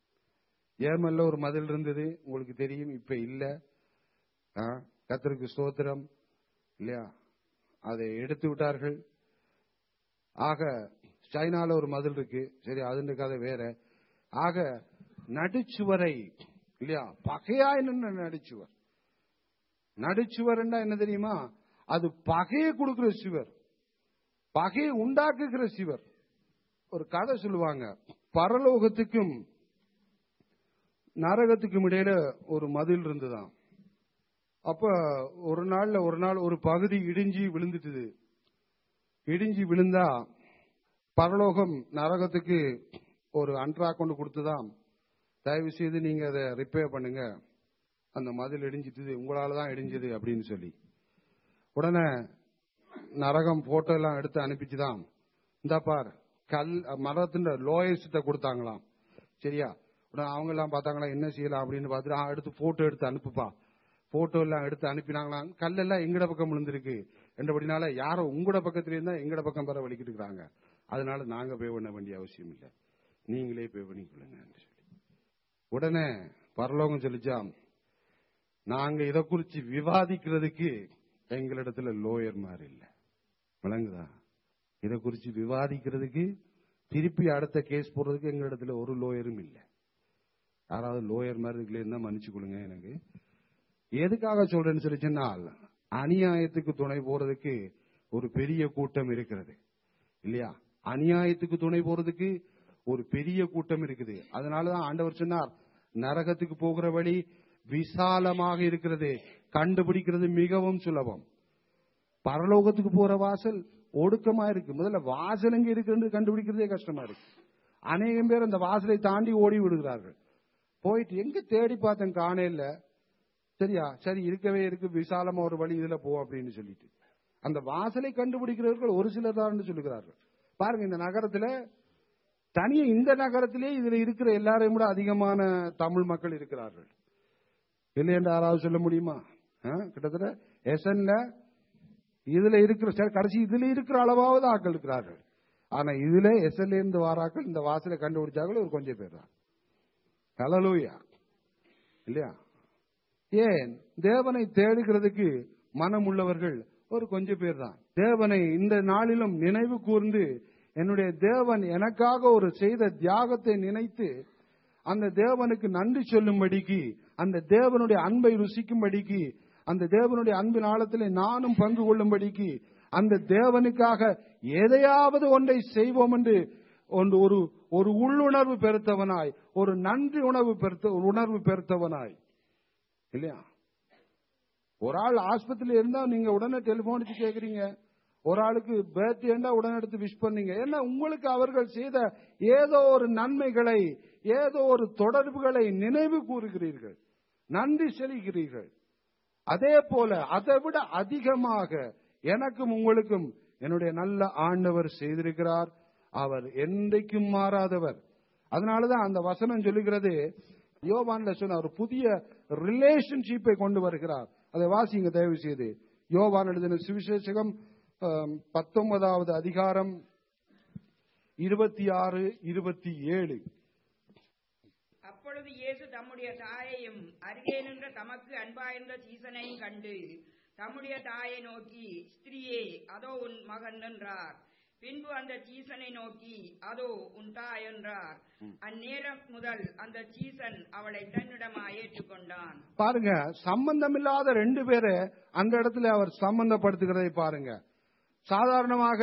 B: ஏமல்ல ஒரு மதில் இருந்தது உங்களுக்கு தெரியும் இப்ப இல்ல ஆ, கர்த்தருக்கு ஸ்தோத்திரம் இல்லையா அதை எடுத்து விட்டார்கள் ஆக சைனால ஒரு மதில் இருக்கு சரி அதுன்ற கதை வேற ஆக நடுச்சுவரை இல்லையா பகையா என்ன நடுச்சுவர் நடுச்சுவர் என்ன தெரியுமா அது பகையை கொடுக்கிற சிவர் பகையை உண்டாக்குகிற சிவர் ஒரு கதை சொல்லுவாங்க பரலோகத்துக்கும் நரகத்துக்கும் இடையில ஒரு மதில் இருந்துதான் அப்ப ஒரு நாள்ல ஒரு நாள் ஒரு பகுதி இடிஞ்சி விழுந்துட்டுது இடிஞ்சி விழுந்தா பரலோகம் நரகத்துக்கு ஒரு அன்றா கொண்டு கொடுத்துதான் தயவு செய்து நீங்க அதை ரிப்பேர் பண்ணுங்க அந்த மதில் இடிஞ்சிட்டுது உங்களால தான் இடிஞ்சது அப்படின்னு சொல்லி உடனே நரகம் போட்டோ எல்லாம் எடுத்து அனுப்பிச்சுதான் இந்த பார் கல் மரத்தின் லோயஸ்ட கொடுத்தாங்களாம் சரியா உடனே அவங்க எல்லாம் பார்த்தாங்களா என்ன செய்யலாம் அப்படின்னு பார்த்துட்டு "ஆ, எடுத்து போட்டோ எடுத்து அனுப்புப்பா போட்டோ எல்லாம் எடுத்து அனுப்பினாங்களாம் கல்லெல்லாம் எங்கட பக்கம் விழுந்திருக்கு என்றபடினால யாரோ உங்களோட பக்கத்துல இருந்தா எங்கட பக்கம் வர வலிக்கிட்டு இருக்காங்க அதனால நாங்க பே பண்ண வேண்டிய அவசியம் இல்லை நீங்களே பே பண்ணிக்கொள்ளுங்க சொல்லி உடனே பரலோகம் சொல்லிச்சாம் நாங்க இதை குறிச்சு விவாதிக்கிறதுக்கு எங்களிடத்துல லோயர் மாதிரி இல்ல விளங்குதா இதை குறிச்சு விவாதிக்கிறதுக்கு திருப்பி அடுத்த கேஸ் போடுறதுக்கு எங்களிடத்துல ஒரு லோயரும் இல்ல யாராவது லோயர் மாதிரி இருக்குல்ல மன்னிச்சு கொடுங்க எனக்கு எதுக்காக சொல்றேன்னு சொல்லி சொன்னால் அநியாயத்துக்கு துணை போறதுக்கு ஒரு பெரிய கூட்டம் இருக்கிறது இல்லையா அநியாயத்துக்கு துணை போறதுக்கு ஒரு பெரிய கூட்டம் இருக்குது அதனாலதான் ஆண்டவர் சொன்னார் நரகத்துக்கு போகிற வழி விசாலமாக இருக்கிறது கண்டுபிடிக்கிறது மிகவும் சுலபம் பரலோகத்துக்கு போற வாசல் ஒடுக்கமா இருக்கு முதல்ல வாசல் எங்க இருக்குன்னு கண்டுபிடிக்கிறதே கஷ்டமா இருக்கு அநேகம் பேர் அந்த வாசலை தாண்டி ஓடி விடுகிறார்கள் போயிட்டு எங்க தேடி பார்த்தேன் காணையில சரியா சரி இருக்கவே இருக்கு விசாலமா ஒரு வழி இதுல போ அப்படின்னு சொல்லிட்டு அந்த வாசலை கண்டுபிடிக்கிறவர்கள் ஒரு சிலர் தான் சொல்லுகிறார்கள் பாருங்க இந்த நகரத்துல தனியே இந்த நகரத்திலே இதுல இருக்கிற எல்லாரையும் விட அதிகமான தமிழ் மக்கள் இருக்கிறார்கள் இல்லை என்று யாராவது சொல்ல முடியுமா ஆ? கிட்டத்தட்ட எசன்ல இதுல இருக்கிற சரி, கடைசி இதுல இருக்கிற அளவாவது ஆட்கள் இருக்கிறார்கள் ஆனா இதுல எஸ்எல்ல இருந்து வாராக்கள் இந்த வாசலை கண்டுபிடிச்சாக்கள் ஒரு கொஞ்சம் பேர் தான் ஹalleluya இல்லையா ஏன் தேவனை தேடுகிறதுக்கு மனம் உள்ளவர்கள் ஒரு கொஞ்சம் பேர் தான் தேவனை இந்த நாளிலும் நினைவு கூர்ந்து என்னுடைய தேவன் எனக்காக ஒரு செய்த தியாகத்தை நினைத்து அந்த தேவனுக்கு நன்றி சொல்லும்படிக்கு அந்த தேவனுடைய அன்பை ருசிக்கும்படிக்கு அந்த தேவனுடைய அன்பின் ஆழத்திலே நானும் பங்கு கொள்ளும்படிக்கு அந்த தேவனுக்காக எதையாவது ஒன்றை செய்வோம் என்று ஒன்று ஒரு ஒரு உள்ளுணர்வு பெருத்தவனாய் ஒரு நன்றி உணர்வு பெருத்த ஒரு உணர்வு பெருத்தவனாய் இல்லையா ஒரு ஆள் ஆஸ்பத்திரியில இருந்தா நீங்க உடனே டெலிபோன் அடிச்சு கேக்குறீங்க ஒரு ஆளுக்கு பேர்த்டேண்டா உடனே எடுத்து விஷ் பண்ணீங்க ஏன்னா உங்களுக்கு அவர்கள் செய்த ஏதோ ஒரு நன்மைகளை ஏதோ ஒரு தொடர்புகளை நினைவு கூறுகிறீர்கள் நன்றி செலுகிறீர்கள் அதே போல அதை விட அதிகமாக எனக்கும் உங்களுக்கும் என்னுடைய நல்ல ஆண்டவர் செய்திருக்கிறார் அவர் என்றைக்கும் மாறாதவர் அதனாலதான் அந்த வசனம் சொல்லுகிறது யோவான்ல சொன்ன ஒரு புதிய ரிலேஷன்ஷிப்பை கொண்டு வருகிறார் அதை வாசிங்க தயவு செய்து யோவான் எழுதின சுவிசேஷகம் ஆம், பத்தொன்பதாவது அதிகாரம் இருபத்தி ஆறு இருபத்தி ஏழு
C: அப்பொழுது இயேசு தம்முடைய தாயையும் அருகே நின்ற தமக்கு அன்பாயிருந்த சீசனையும் கண்டு தம்முடைய தாயை நோக்கி ஸ்திரியே அதோ உன் மகன் என்றார் பின்பு அந்த சீசனை நோக்கி அதோ உன் தாய் என்றார் அந்நேரம் முதல் அந்த சீசன் அவளை தன்னிடமாய் ஏற்றுக்கொண்டான்
B: பாருங்க சம்பந்தமில்லாத ரெண்டு பேரை அந்த இடத்துல அவர் சம்பந்தப்படுத்துகிறதை பாருங்க சாதாரணமாக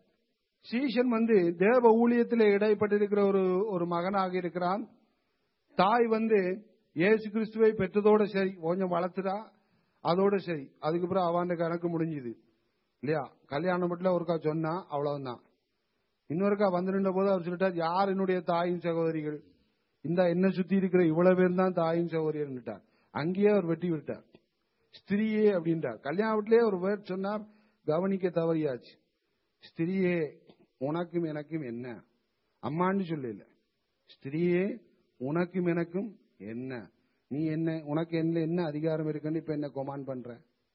B: சீஷன் வந்து தேவ ஊழியத்திலே இடைப்பட்டிருக்கிற ஒரு ஒரு மகனாக இருக்கிறான் தாய் வந்து இயேசு கிறிஸ்துவை பெற்றதோட சரி கொஞ்சம் வளர்த்துடா அதோட சரி அதுக்கு பிறகு அவன் கணக்கு முடிஞ்சுது இல்லையா கல்யாணம் மட்டும் ஒருக்கா சொன்னா அவ்வளவுதான் இன்னொருக்கா வந்து நின்ற போது அவர் சொல்லிட்டார் யார் என்னுடைய தாயின் சகோதரிகள் இந்த என்ன சுத்தி இருக்கிற இவ்வளவு பேர் தான் தாயின் சகோதரியர்னுட்டார் அங்கேயே அவர் வெட்டி விட்டார் ஸ்திரியே அப்படின்றார் கல்யாண வீட்டிலேயே ஒரு வேர் சொன்னார் கவனிக்க தவறியாச்சு ஸ்திரியே உனக்கும் எனக்கும் என்ன அம்மான்னு சொல்லல ஸ்திரியே உனக்கும் எனக்கும் என்ன நீ என்ன உனக்கு என்ன என்ன அதிகாரம் இருக்குன்னு இப்ப என்ன கொமான் பண்ற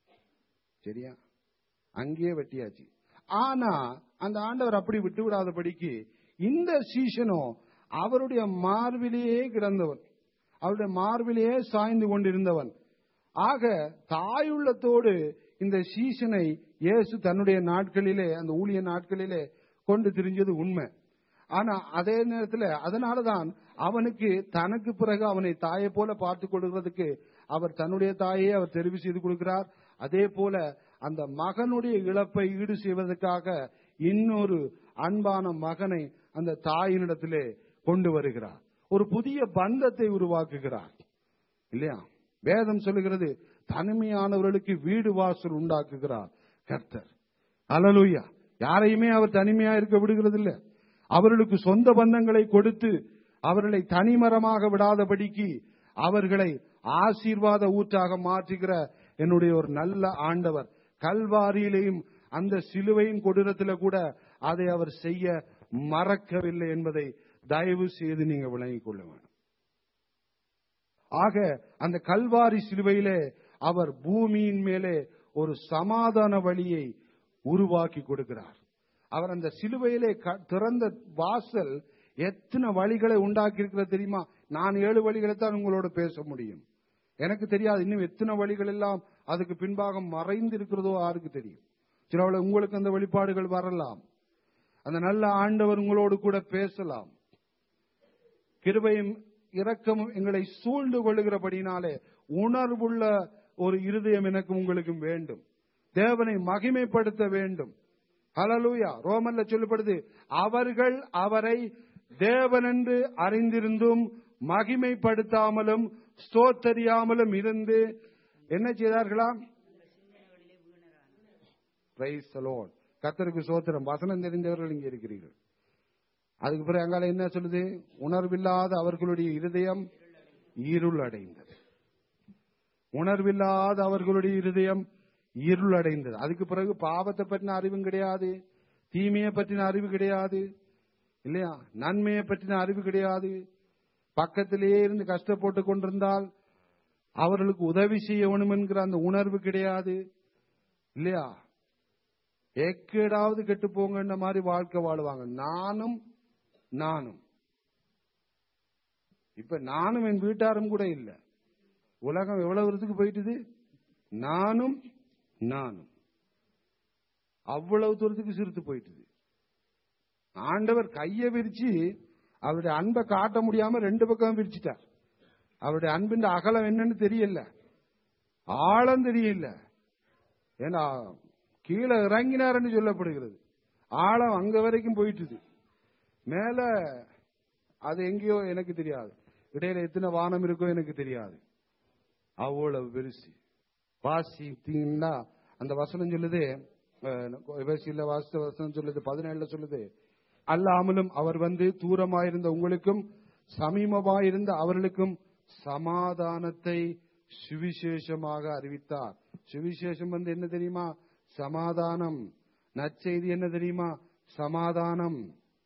B: சரியா அங்கேயே வெட்டியாச்சு ஆனா அந்த ஆண்டவர் அப்படி விட்டு விடாதபடிக்கு இந்த சீசனும் அவருடைய மார்பிலேயே கிடந்தவன் அவருடைய மார்பிலேயே சாய்ந்து கொண்டிருந்தவன் ஆக தாயுள்ளத்தோடு இந்த சீசனை இயேசு தன்னுடைய நாட்களிலே அந்த ஊழிய நாட்களிலே கொண்டு திரிஞ்சது உண்மை ஆனா அதே நேரத்தில் அதனாலதான் அவனுக்கு தனக்கு பிறகு அவனை தாயை போல பார்த்து கொடுக்கிறதுக்கு அவர் தன்னுடைய தாயை அவர் தெரிவு செய்து கொடுக்கிறார் அதே போல அந்த மகனுடைய இழப்பை ஈடு செய்வதற்காக இன்னொரு அன்பான மகனை அந்த தாயினிடத்திலே கொண்டு வருகிறார் ஒரு புதிய பந்தத்தை உருவாக்குகிறார் இல்லையா வேதம் சொல்லுகிறது தனிமையானவர்களுக்கு வீடு வாசல் உண்டாக்குகிறார் கர்த்தர் அலலுயா யாரையுமே அவர் தனிமையா இருக்க விடுகிறது இல்ல அவர்களுக்கு சொந்த பந்தங்களை கொடுத்து அவர்களை தனிமரமாக விடாதபடிக்கு அவர்களை ஆசீர்வாத ஊற்றாக மாற்றுகிற என்னுடைய ஒரு நல்ல ஆண்டவர் கல்வாரியிலேயும் அந்த சிலுவையின் கொடூரத்தில கூட அதை அவர் செய்ய மறக்கவில்லை என்பதை தயவு செய்து நீங்க விளங்கிக் கொள்ள வேண்டும் ஆக அந்த கல்வாரி சிலுவையிலே அவர் பூமியின் மேலே ஒரு சமாதான வழியை உருவாக்கி கொடுக்கிறார் அவர் அந்த சிலுவையிலே க- திறந்த வாசல் எத்தனை வழிகளை உண்டாக்கி இருக்கிறது தெரியுமா நான் ஏழு வழிகளை தான் உங்களோட பேச முடியும் எனக்கு தெரியாது இன்னும் எத்தனை வழிகள் எல்லாம் அதுக்கு பின்பாக மறைந்து இருக்கிறதோ யாருக்கு தெரியும் சிலவளை உங்களுக்கு அந்த வெளிப்பாடுகள் வரலாம் அந்த நல்ல ஆண்டவர் உங்களோடு கூட பேசலாம் கிருபையும் இரக்கமும் எங்களை சூழ்ந்து கொள்ளுகிறபடினாலே உணர்வுள்ள ஒரு இருதயம் எனக்கு உங்களுக்கும் வேண்டும் தேவனை மகிமைப்படுத்த வேண்டும் ஹalleluya ரோமன்ல சொல்லப்படுது அவர்கள் அவரை தேவனென்று அறிந்திருந்தும் மகிமைப்படுத்தாமலும் ஸ்தோத்தரியாமலும் இருந்து என்ன செய்தார்களாம் Praise the Lord. கர்த்தருக்கு சோத்திரம் வசனம் தெரிந்தவர்கள் இங்கே இருக்கிறீர்கள் அதுக்கு பிறகு அங்கால என்ன சொல்லுது உணர்வில்லாத அவர்களுடைய இருதயம் இருள் அடைந்தது உணர்வில்லாத அவர்களுடைய இருதயம் இருள் அடைந்தது அதுக்கு பிறகு பாவத்தை பற்றின அறிவும் கிடையாது தீமையை பற்றின அறிவு கிடையாது இல்லையா நன்மையை பற்றின அறிவு கிடையாது பக்கத்திலேயே இருந்து கஷ்டப்பட்டு கொண்டிருந்தால் அவர்களுக்கு உதவி செய்ய வேணும் என்கிற அந்த உணர்வு கிடையாது இல்லையா எக்கேடாவது கெட்டு போங்கன்ற மாதிரி வாழ்க்கை வாழுவாங்க நானும் நானும் இப்ப நானும் என் வீட்டாரும் கூட இல்ல உலகம் எவ்வளவு தூரத்துக்கு போயிட்டுது நானும் நானும் அவ்வளவு தூரத்துக்கு சிரித்து போயிட்டுது ஆண்டவர் கையை விரிச்சு அவருடைய அன்பை காட்ட முடியாம ரெண்டு பக்கம் விரிச்சிட்டார் அவருடைய அன்பின் அகலம் என்னன்னு தெரியல ஆழம் தெரியல ஏன்னா கீழே இறங்கினார்னு சொல்லப்படுகிறது ஆழம் அங்க வரைக்கும் போயிட்டுது மேல அது எங்கேயோ எனக்கு தெரியாது இடையில எத்தனை வானம் இருக்கோ எனக்கு தெரியாது அவ்வளவு பெருசு வாசித்தீங்கன்னா அந்த வசனம் சொல்லுது எபேசியில வாசித்த வசனம் சொல்லுது பதினேழுல சொல்லுது அல்லாமலும் அவர் வந்து தூரமாயிருந்த உங்களுக்கும் சமீபமாயிருந்த அவர்களுக்கும் சமாதானத்தை சுவிசேஷமாக அறிவித்தார் சுவிசேஷம் வந்து என்ன தெரியுமா சமாதானம் நற்செய்தி என்ன தெரியுமா சமாதானம்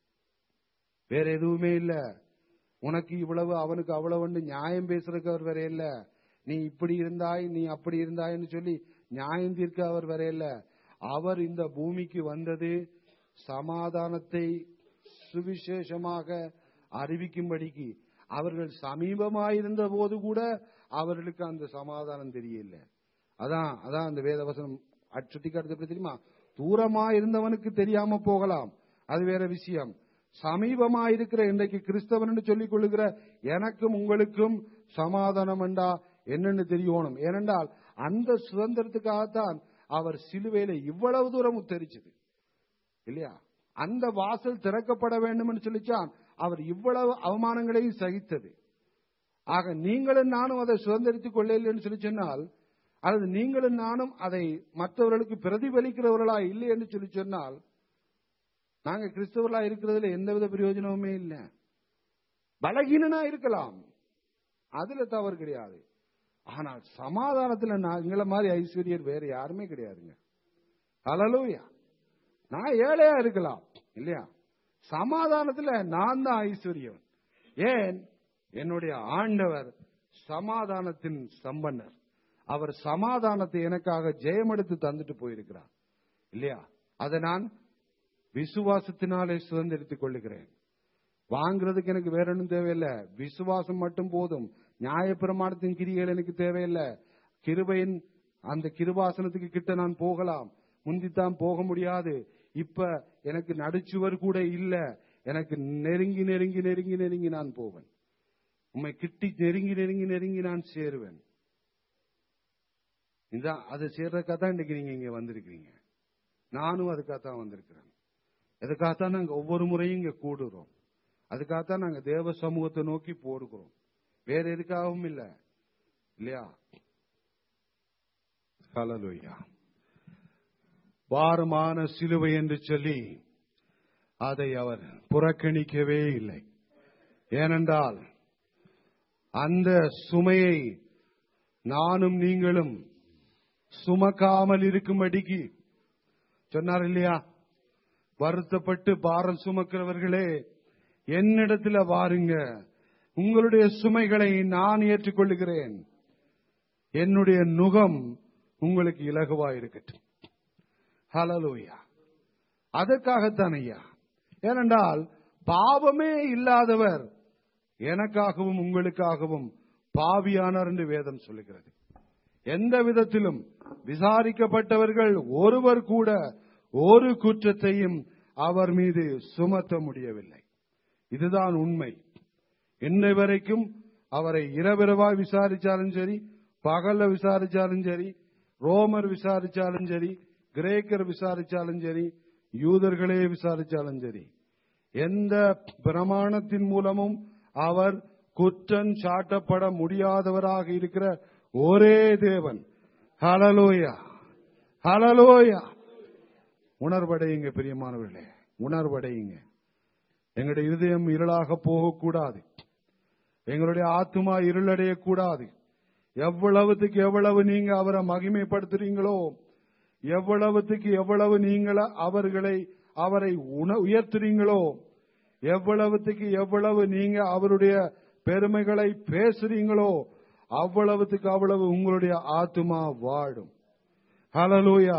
B: வேற எதுவுமே இல்ல உனக்கு இவ்வளவு அவனுக்கு அவ்வளவுன்னு நியாயம் பேசுறதுக்கு அவர் வேற இல்ல நீ இப்படி இருந்தாய் நீ அப்படி இருந்தாய்ன்னு சொல்லி நியாயம் தீர்க்க அவர் வேற இல்ல அவர் இந்த பூமிக்கு வந்தது சமாதானத்தை சுவிசேஷமாக அறிவிக்கும்படிக்கு அவர்கள் சமீபமாயிருந்த போது கூட அவர்களுக்கு அந்த சமாதானம் தெரியல அதான் அதான் அந்த வேதவசனம் சுட்டி காட்டுறது தெரியுமா தூரமா இருந்தவனுக்கு தெரியாம போகலாம் அது வேற விஷயம் சமீபமா இருக்கிற இன்றைக்கு கிறிஸ்தவன் சொல்லிக் கொள்ளுகிற எனக்கும் உங்களுக்கும் சமாதானம் என்றா என்னன்னு தெரியணும் ஏனென்றால் அந்த சுதந்திரத்துக்காகத்தான் அவர் சிலுவையில இவ்வளவு தூரம் உத்தரிச்சது இல்லையா அந்த வாசல் திறக்கப்பட வேண்டும் சொல்லிச்சான் அவர் இவ்வளவு அவமானங்களையும் சகித்தது ஆக நீங்களும் நானும் அதை சுதந்திரித்துக் கொள்ளலைன்னு சொல்லி சொன்னால் அல்லது நீங்களும் நானும் அதை மற்றவர்களுக்கு பிரதிபலிக்கிறவர்களா இல்லை என்று சொல்லி சொன்னால் நாங்க கிறிஸ்தவர்களா இருக்கிறதுல எந்தவித பிரயோஜனமுமே இல்லை பலகீனனா இருக்கலாம் அதுல தவறு கிடையாது ஆனால் சமாதானத்துல நான் எங்களை மாதிரி ஐஸ்வர்யர் வேற யாருமே கிடையாதுங்க அலலூயா நான் ஏழையா இருக்கலாம் இல்லையா சமாதானத்துல நான் தான் ஐஸ்வர்யம் ஏன் என்னுடைய ஆண்டவர் சமாதானத்தின் சம்பன்னர் அவர் சமாதானத்தை எனக்காக ஜெயமெடுத்து தந்துட்டு போயிருக்கிறார் இல்லையா அதை நான் விசுவாசத்தினாலே சுதந்திரித்துக் கொள்ளுகிறேன் வாங்குறதுக்கு எனக்கு வேற ஒன்றும் தேவையில்லை விசுவாசம் மட்டும் போதும் நியாயப்பிரமாணத்தின் கிரிகள் எனக்கு தேவையில்லை கிருபையின் அந்த கிருபாசனத்துக்கு கிட்ட நான் போகலாம் முந்தித்தான் போக முடியாது இப்ப எனக்கு நடுச்சுவர் கூட இல்ல எனக்கு நெருங்கி நெருங்கி நெருங்கி நெருங்கி நான் போவேன் உண்மை கிட்டி நெருங்கி நெருங்கி நெருங்கி நான் சேருவேன் இதான் அதை சேர்றதுக்காக தான் இன்னைக்கு நீங்க இங்க வந்திருக்கிறீங்க நானும் அதுக்காகத்தான் வந்திருக்கிறேன் அதுக்காகத்தான் நாங்க ஒவ்வொரு முறையும் இங்க கூடுறோம் அதுக்காகத்தான் நாங்க தேவ சமூகத்தை நோக்கி போடுகிறோம் வேற எதுக்காகவும் இல்ல இல்லையா ஹalleluya பாரமான சிலுவை என்று சொல்லி அதை அவர் புறக்கணிக்கவே இல்லை ஏனென்றால் அந்த சுமையை நானும் நீங்களும் சுமக்காமல் இருக்கும்படிக்கு சொன்னார் இல்லையா வருத்தப்பட்டு பாரம் சுமக்கிறவர்களே என்னிடத்துல வாருங்க உங்களுடைய சுமைகளை நான் ஏற்றுக்கொள்ளுகிறேன் என்னுடைய நுகம் உங்களுக்கு இலகுவா இருக்கட்டும் ஹலலூயா அதற்காகத்தான் ஐயா ஏனென்றால் பாவமே இல்லாதவர் எனக்காகவும் உங்களுக்காகவும் பாவியானார் என்று வேதம் சொல்லுகிறது எந்த விதத்திலும் விசாரிக்கப்பட்டவர்கள் ஒருவர் கூட ஒரு குற்றத்தையும் அவர் மீது சுமத்த முடியவில்லை இதுதான் உண்மை இன்னை வரைக்கும் அவரை இரவிரவாய் விசாரிச்சாலும் சரி பகல்ல விசாரிச்சாலும் சரி ரோமர் விசாரிச்சாலும் சரி கிரேக்கர் விசாரிச்சாலும் சரி யூதர்களே விசாரிச்சாலும் சரி எந்த பிரமாணத்தின் மூலமும் அவர் குற்றம் சாட்டப்பட முடியாதவராக இருக்கிற ஒரே தேவன் ஹலலோயா ஹலலோயா உணர்வடையுங்க பிரியமானவர்களே உணர்வடையுங்க எங்களுடைய இருதயம் இருளாக போகக்கூடாது எங்களுடைய ஆத்மா இருளடையக்கூடாது எவ்வளவுத்துக்கு எவ்வளவு நீங்க அவரை மகிமைப்படுத்துறீங்களோ எவ்வளவுத்துக்கு எவ்வளவு நீங்கள அவர்களை அவரை உண உயர்த்துறீங்களோ எவ்வளவுத்துக்கு எவ்வளவு நீங்க அவருடைய பெருமைகளை பேசுறீங்களோ அவ்வளவுத்துக்கு அவ்வளவு உங்களுடைய ஆத்மா வாழும் ஹலலூயா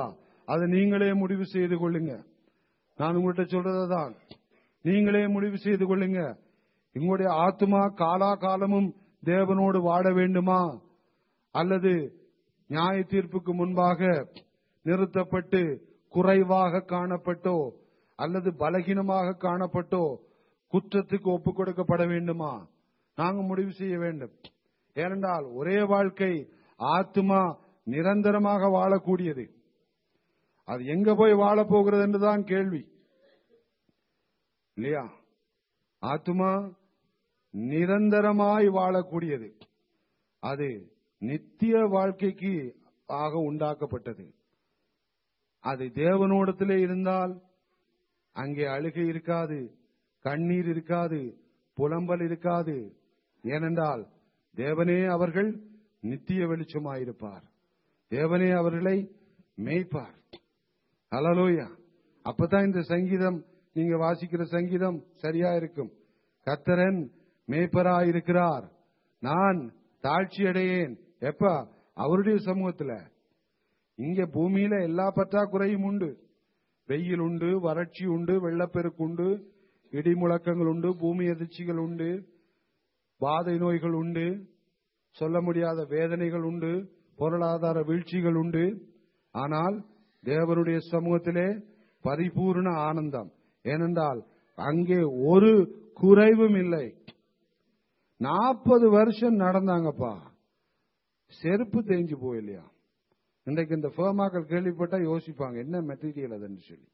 B: அதை நீங்களே முடிவு செய்து கொள்ளுங்க நான் உங்கள்கிட்ட சொல்றதுதான் நீங்களே முடிவு செய்து கொள்ளுங்க உங்களுடைய ஆத்மா காலா காலமும் தேவனோடு வாழ வேண்டுமா அல்லது நியாய தீர்ப்புக்கு முன்பாக நிறுத்தப்பட்டு குறைவாக காணப்பட்டோ அல்லது பலகீனமாக காணப்பட்டோ குற்றத்துக்கு ஒப்புக் கொடுக்கப்பட வேண்டுமா நாங்க முடிவு செய்ய வேண்டும் ஏனென்றால் ஒரே வாழ்க்கை ஆத்மா நிரந்தரமாக வாழக்கூடியது அது எங்க போய் வாழ போகிறது என்றுதான் கேள்வி இல்லையா ஆத்மா நிரந்தரமாய் வாழக்கூடியது அது நித்திய வாழ்க்கைக்கு ஆக உண்டாக்கப்பட்டது அது தேவனோடத்திலே இருந்தால் அங்கே அழுகை இருக்காது கண்ணீர் இருக்காது புலம்பல் இருக்காது ஏனென்றால் தேவனே அவர்கள் நித்திய வெளிச்சமாயிருப்பார் தேவனே அவர்களை மேய்ப்பார் அலலோயா அப்பதான் இந்த சங்கீதம் நீங்க வாசிக்கிற சங்கீதம் சரியா இருக்கும் கத்தரன் மேய்ப்பராயிருக்கிறார் நான் தாழ்ச்சி அடையேன் எப்ப அவருடைய சமூகத்துல இங்க பூமியில எல்லா பற்றாக்குறையும் உண்டு வெயில் உண்டு வறட்சி உண்டு வெள்ளப்பெருக்கு உண்டு இடி முழக்கங்கள் உண்டு பூமி எதிர்ச்சிகள் உண்டு பாதை நோய்கள் உண்டு சொல்ல முடியாத வேதனைகள் உண்டு பொருளாதார வீழ்ச்சிகள் உண்டு ஆனால் தேவனுடைய சமூகத்திலே பரிபூர்ண ஆனந்தம் ஏனென்றால் அங்கே ஒரு குறைவும் இல்லை நாற்பது வருஷம் நடந்தாங்கப்பா செருப்பு தேஞ்சு போயில்லையா இன்றைக்கு இந்த ஃபேமாக்கள் கேள்விப்பட்டா யோசிப்பாங்க என்ன மெட்டீரியல் அதுன்னு சொல்லி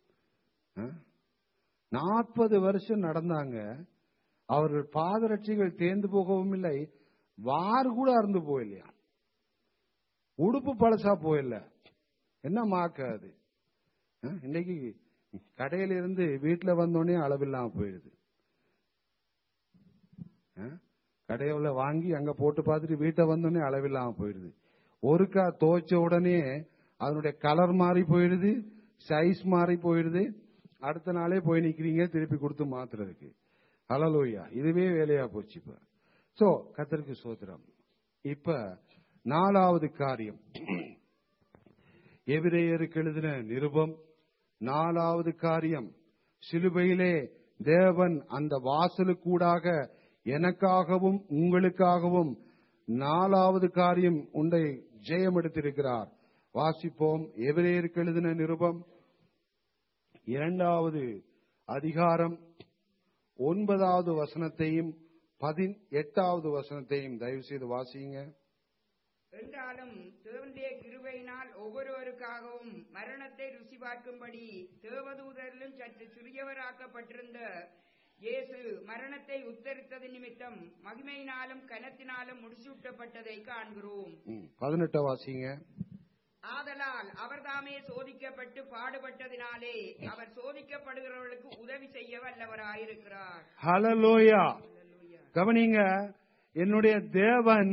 B: நாற்பது வருஷம் நடந்தாங்க அவர்கள் பாதரட்சிகள் தேர்ந்து போகவும் இல்லை வார் கூட அறந்து போயில்லையா உடுப்பு பழசா போயில்ல என்ன மாக்க அது அஹ், இன்னைக்கு கடையில இருந்து வீட்டுல வந்தோடனே அளவில்லாம போயிடுது அஹ், கடையில வாங்கி அங்க போட்டு பார்த்துட்டு வீட்டை வந்தோடனே அளவில்லாம போயிடுது ஒருக்கா துவைச்ச உடனே அதனுடைய கலர் மாறி போயிடுது சைஸ் மாறி போயிடுது அடுத்த நாளே போய் நிக்கிறீங்க திருப்பி கொடுத்து மாத்துறதுக்கு அலலோயா இதுவே வேலையா போச்சு இப்ப சோ கத்தருக்கு சோத்திரம் இப்ப நாலாவது காரியம் எபிரேயருக்கு எழுதின நிருபம் நாலாவது காரியம் சிலுவையிலே தேவன் அந்த வாசலுக்கூடாக எனக்காகவும் உங்களுக்காகவும் நாலாவது காரியம் உண்டை ஜெயம் எடுத்திருக்கிறார் வாசிப்போம் எபிரேயருக்கு எழுதின நிருபம் இரண்டாவது அதிகாரம் ஒன்பதாவது வசனத்தையும் பதினெட்டாவது வசனத்தையும் தயவு செய்து வாசிங்க
C: என்றாலும் தேவனுடைய கிருபையினால் ஒவ்வொருவருக்காகவும் மரணத்தை ருசி பார்க்கும்படி தேவதூதரிலும் சற்று சிறியவராக்கப்பட்டிருந்த இயேசு மரணத்தை உத்தரித்தது நிமித்தம் மகிமையினாலும் கனத்தினாலும் முடிசூட்டப்பட்டதை காண்கிறோம்
B: ம், பதினெட்டை வாசிங்க
C: ஆதலால் அவர்தாமே சோதிக்கப்பட்டு பாடுபட்டதினாலே அவர் சோதிக்கப்படுகிறவர்களுக்கு உதவி செய்ய வல்லவராயிருக்கிறார்
B: ஹலலோயா
C: அல்லேலூயா.
B: கவனிங்க என்னுடைய தேவன்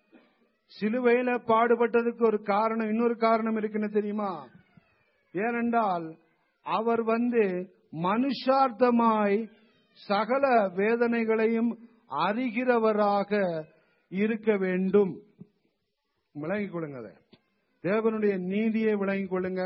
B: சிலுவையில பாடுபட்டதுக்கு ஒரு காரணம் இன்னொரு காரணம் இருக்குன்னு தெரியுமா ஏனென்றால் அவர் வந்து மனுஷார்த்தமாய் சகல வேதனைகளையும் அறிகிறவராக இருக்க வேண்டும் விளங்கிக் கொள்ளுங்க அதை தேவனுடைய நீதியை விளங்கிக் கொள்ளுங்க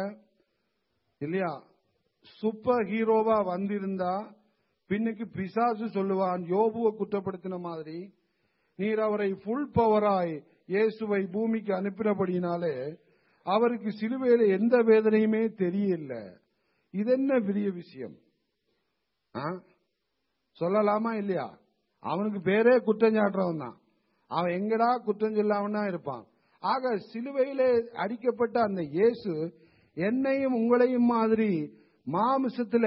B: இல்லையா சூப்பர் ஹீரோவா வந்திருந்தா பின்னுக்கு பிசாசு சொல்லுவான் யோபுவை குற்றப்படுத்தின மாதிரி நீர் அவரை ஃபுல் பவராய் இயேசுவை பூமிக்கு அனுப்பினபடியினாலே அவருக்கு சிலுவையில எந்த வேதனையுமே தெரியல இது என்ன பெரிய விஷயம் ஆ? சொல்லலாமா இல்லையா அவனுக்கு பேரே குற்றஞ்சாட்டுறவன் தான் அவன் எங்கடா குற்றம் சொல்லாம தான் இருப்பான் ஆக சிலுவையிலே அடிக்கப்பட்ட அந்த இயேசு என்னையும் உங்களையும் மாதிரி மாமிசத்துல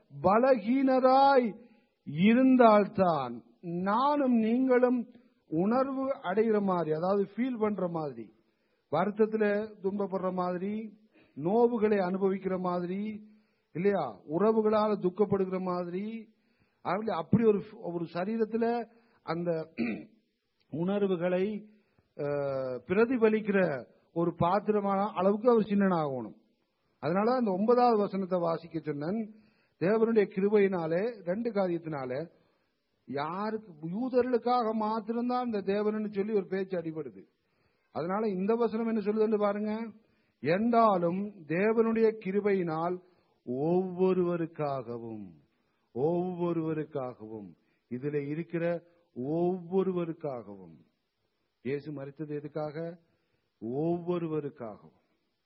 B: பலகீனராய் இருந்தால்தான் நானும் நீங்களும் உணர்வு அடைகிற மாதிரி அதாவது ஃபீல் பண்ற மாதிரி வருத்தத்துல துன்பப்படுற மாதிரி நோவுகளை அனுபவிக்கிற மாதிரி இல்லையா உறவுகளால துக்கப்படுகிற மாதிரி அப்படி- அப்படி ஒரு ஒரு சரீரத்துல அந்த உணர்வுகளை அஹ், பிரதிபலிக்கிற ஒரு பாத்திரமான அளவுக்கு அவர் சின்னனாகணும் அதனால அந்த ஒன்பதாவது வசனத்தை வாசிக்க சொன்னேன் தேவனுடைய கிருபையினாலே ரெண்டு காரியத்தினால யாருக்கு யூதர்களுக்காக மாத்திரம்தான் இந்த தேவன்னு சொல்லி ஒரு பேச்சு அடிபடுது அதனால இந்த வசனம் என்ன சொல்லுதுன்னு பாருங்க என்றாலும் தேவனுடைய கிருபையினால் ஒவ்வொருவருக்காகவும் ஒவ்வொருவருக்காகவும் இதுல இருக்கிற ஒவ்வொருவருக்காகவும் இயேசு மறித்தது எதுக்காக ஒவ்வொருவருக்காகவும்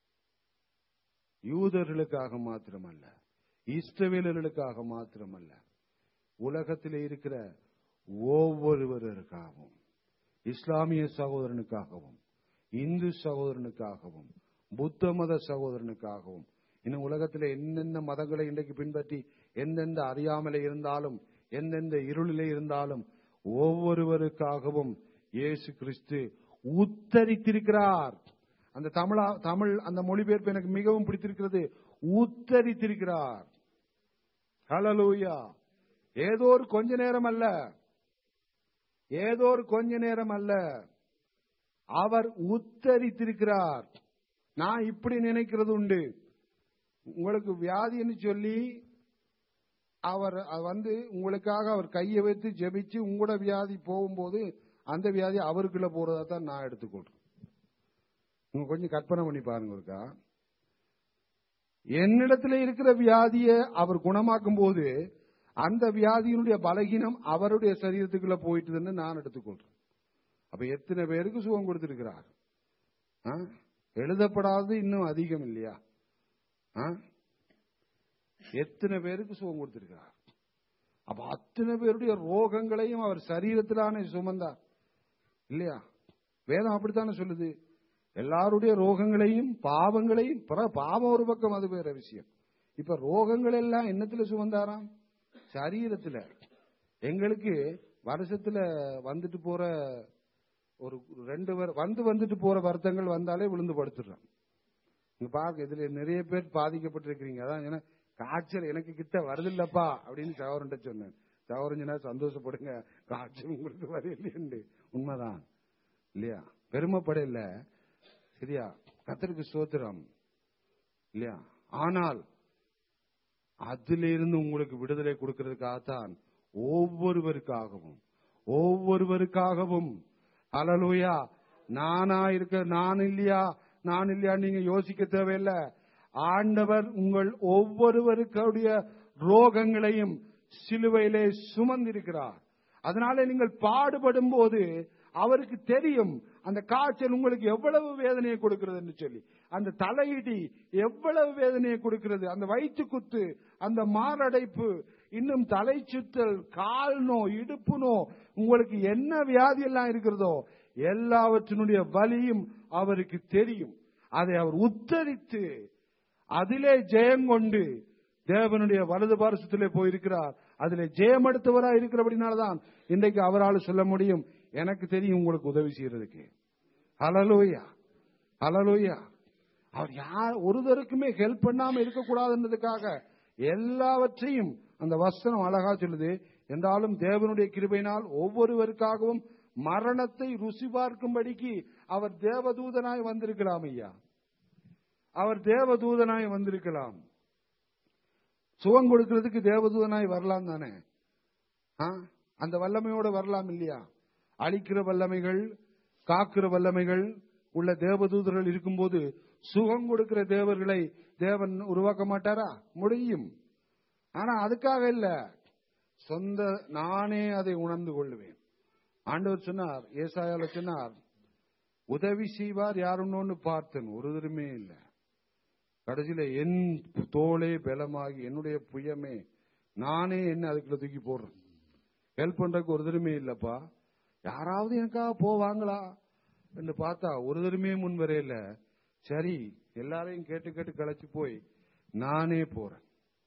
B: யூதர்களுக்காக மாத்திரமல்ல இஸ்ரவேலர்களுக்காக மாத்திரமல்ல உலகத்தில் இருக்கிற ஒவ்வொருவருக்காகவும் இஸ்லாமிய சகோதரனுக்காகவும் இந்து சகோதரனுக்காகவும் புத்த மத சகோதரனுக்காகவும் இன்னும் உலகத்தில் என்னென்ன மதங்களை இன்றைக்கு பின்பற்றி எந்தெந்த அறியாமலே இருந்தாலும் எந்தெந்த இருளிலே இருந்தாலும் ஒவ்வொருவருக்காகவும் இயேசு கிறிஸ்து உத்தரித்திருக்கிறார் அந்த தமிழா தமிழ் அந்த மொழிபெயர்ப்பு எனக்கு மிகவும் பிடித்திருக்கிறது உத்தரித்திருக்கிறார் ஹalleluya ஏதோ ஒரு கொஞ்ச நேரம் அல்ல ஏதோ ஒரு கொஞ்ச நேரம் அல்ல அவர் உத்தரித்திருக்கிறார் நான் இப்படி நினைக்கிறது உண்டு உங்களுக்கு வியாதின்னு சொல்லி அவர் வந்து உங்களுக்காக அவர் கையை வைத்து ஜெபிச்சு உங்களோட வியாதி போகும்போது அந்த வியாதி அவருக்குள்ள போறதா தான் நான் எடுத்துக்கொள்றேன் நீங்க கொஞ்சம் கற்பனை பண்ணி பாருங்க இருக்கா என்னிடத்துல இருக்கிற வியாதியை அவர் குணமாக்கும் போது அந்த வியாதியினுடைய பலகீனம் அவருடைய சரீரத்துக்குள்ள போயிட்டுதுன்னு நான் எடுத்துக்கொள்றேன் அப்ப எத்தனை பேருக்கு சுகம் கொடுத்திருக்கிறார் ஆ? எழுதப்படாதது இன்னும் அதிகம் இல்லையா ஆ? எத்தனை பேருக்கு சுகம் கொடுத்திருக்கிறார் அப்ப அத்தனை பேருடைய ரோகங்களையும் அவர் சரீரத்திலான சுமந்தார் இல்லையா வேதம் அப்படித்தானே சொல்லுது எல்லாருடைய ரோகங்களையும் பாவங்களையும் பிற- பாவம் ஒரு பக்கம் அது வேற விஷயம் இப்ப ரோகங்கள் எல்லாம் என்னத்துல சுமந்தாராம் சரீரத்துல எங்களுக்கு வருஷத்துல வந்துட்டு போற ஒரு ரெண்டு பேர் வந்து வந்துட்டு போற வருத்தங்கள் வந்தாலே விழுந்து படுத்துடுறோம் நீங்க பாருங்க இதுல நிறைய பேர் பாதிக்கப்பட்டிருக்கிறீங்க அதான் ஏன்னா காய்ச்சல் எனக்கு கிட்ட வருதில்லப்பா அப்படின்னு சவரன்ட்ட சொன்னேன் சவரஞ்சனா சந்தோஷப்படுங்க காய்ச்சல் உங்களுக்கு வரையில்லையுண்டு உண்மைதான் இல்லையா பெருமைப்பட இல்ல சரியா கத்தருக்கு சோத்திரம் இல்லையா ஆனால் அதிலிருந்து உங்களுக்கு விடுதலை கொடுக்கிறதுக்காகத்தான் ஒவ்வொருவருக்காகவும் ஒவ்வொருவருக்காகவும் அலலுயா நானா இருக்க நான் இல்லையா நான் இல்லையா நீங்க யோசிக்க தேவையில்ல ஆண்டவர் உங்கள் ஒவ்வொருவருடைய ரோகங்களையும் சிலுவையிலே சுமந்திருக்கிறார் அதனால நீங்கள் பாடுபடும் போது அவருக்கு தெரியும் அந்த காய்ச்சல் உங்களுக்கு எவ்வளவு வேதனையை கொடுக்கிறது என்று சொல்லி அந்த தலையிடி எவ்வளவு வேதனையை கொடுக்கிறது அந்த வயிற்று குத்து அந்த மாரடைப்பு இன்னும் தலை சுத்தல் கால் நோ இடுப்பு நோ உங்களுக்கு என்ன வியாதி எல்லாம் இருக்கிறதோ எல்லாவற்றினுடைய வலியும் அவருக்கு தெரியும் அதை அவர் உத்தரித்து அதிலே ஜெயம் கொண்டு தேவனுடைய வலது பாரசத்திலே போயிருக்கிறார் அதிலே ஜெயம் எடுத்தவராக இருக்கிறபடினால்தான் இன்றைக்கு அவரால் சொல்ல முடியும் எனக்கு தெரியும் உங்களுக்கு உதவி செய்யறதுக்கு ஹலலோயா ஹலலோயா அவர் யார் ஒருத்தருக்குமே ஹெல்ப் பண்ணாம இருக்கக்கூடாதுன்றதுக்காக எல்லாவற்றையும் அந்த வசனம் அழகா சொல்லுது என்றாலும் தேவனுடைய கிருபையினால் ஒவ்வொருவருக்காகவும் மரணத்தை ருசி பார்க்கும்படிக்கு அவர் தேவதூதனாய் வந்திருக்கலாம் ஐயா அவர் தேவதூதனாய் வந்திருக்கலாம் சுகம் கொடுக்கிறதுக்கு தேவதூதனாய் வரலாம் தானே ஆ? அந்த வல்லமையோட வரலாம் இல்லையா அழிக்கிற வல்லமைகள் காக்கிற வல்லமைகள் உள்ள தேவதூதர்கள் இருக்கும்போது சுகம் கொடுக்கிற தேவர்களை தேவன் உருவாக்க மாட்டாரா முடியும் ஆனா அதுக்காக இல்ல சொந்த நானே அதை உணர்ந்து கொள்வேன் ஆண்டவர் சொன்னார் ஏசாயால சொன்னார் உதவி செய்வார் யாருன்னு பார்த்தேன் ஒருத்தருமே இல்ல கடைசியில என் தோளே பலமாகி என்னுடைய புயமே நானே என்ன அதுக்குள்ள தூக்கி போடுறேன் ஹெல்ப் பண்றதுக்கு ஒரு தருமே இல்லப்பா யாராவது எனக்காக போவாங்களா என்று பார்த்தா ஒரு தருமே முன் வரையில சரி எல்லாரையும் கேட்டு கேட்டு களைச்சு போய் நானே போறேன்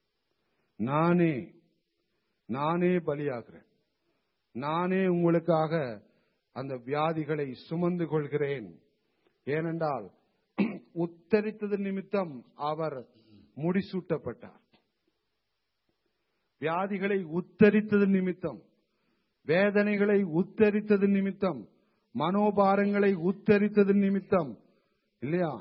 B: நானே நானே பலியாகிறேன் நானே உங்களுக்காக அந்த வியாதிகளை சுமந்து கொள்கிறேன் ஏனென்றால் உத்தரித்தது நிமித்தம் அவர் முடிசூட்டப்பட்டார் வியாதிகளை உத்தரித்தது நிமித்தம் வேதனைகளை உத்தரித்தது நிமித்தம் மனோபாரங்களை உத்தரித்தது நிமித்தம் இல்லையா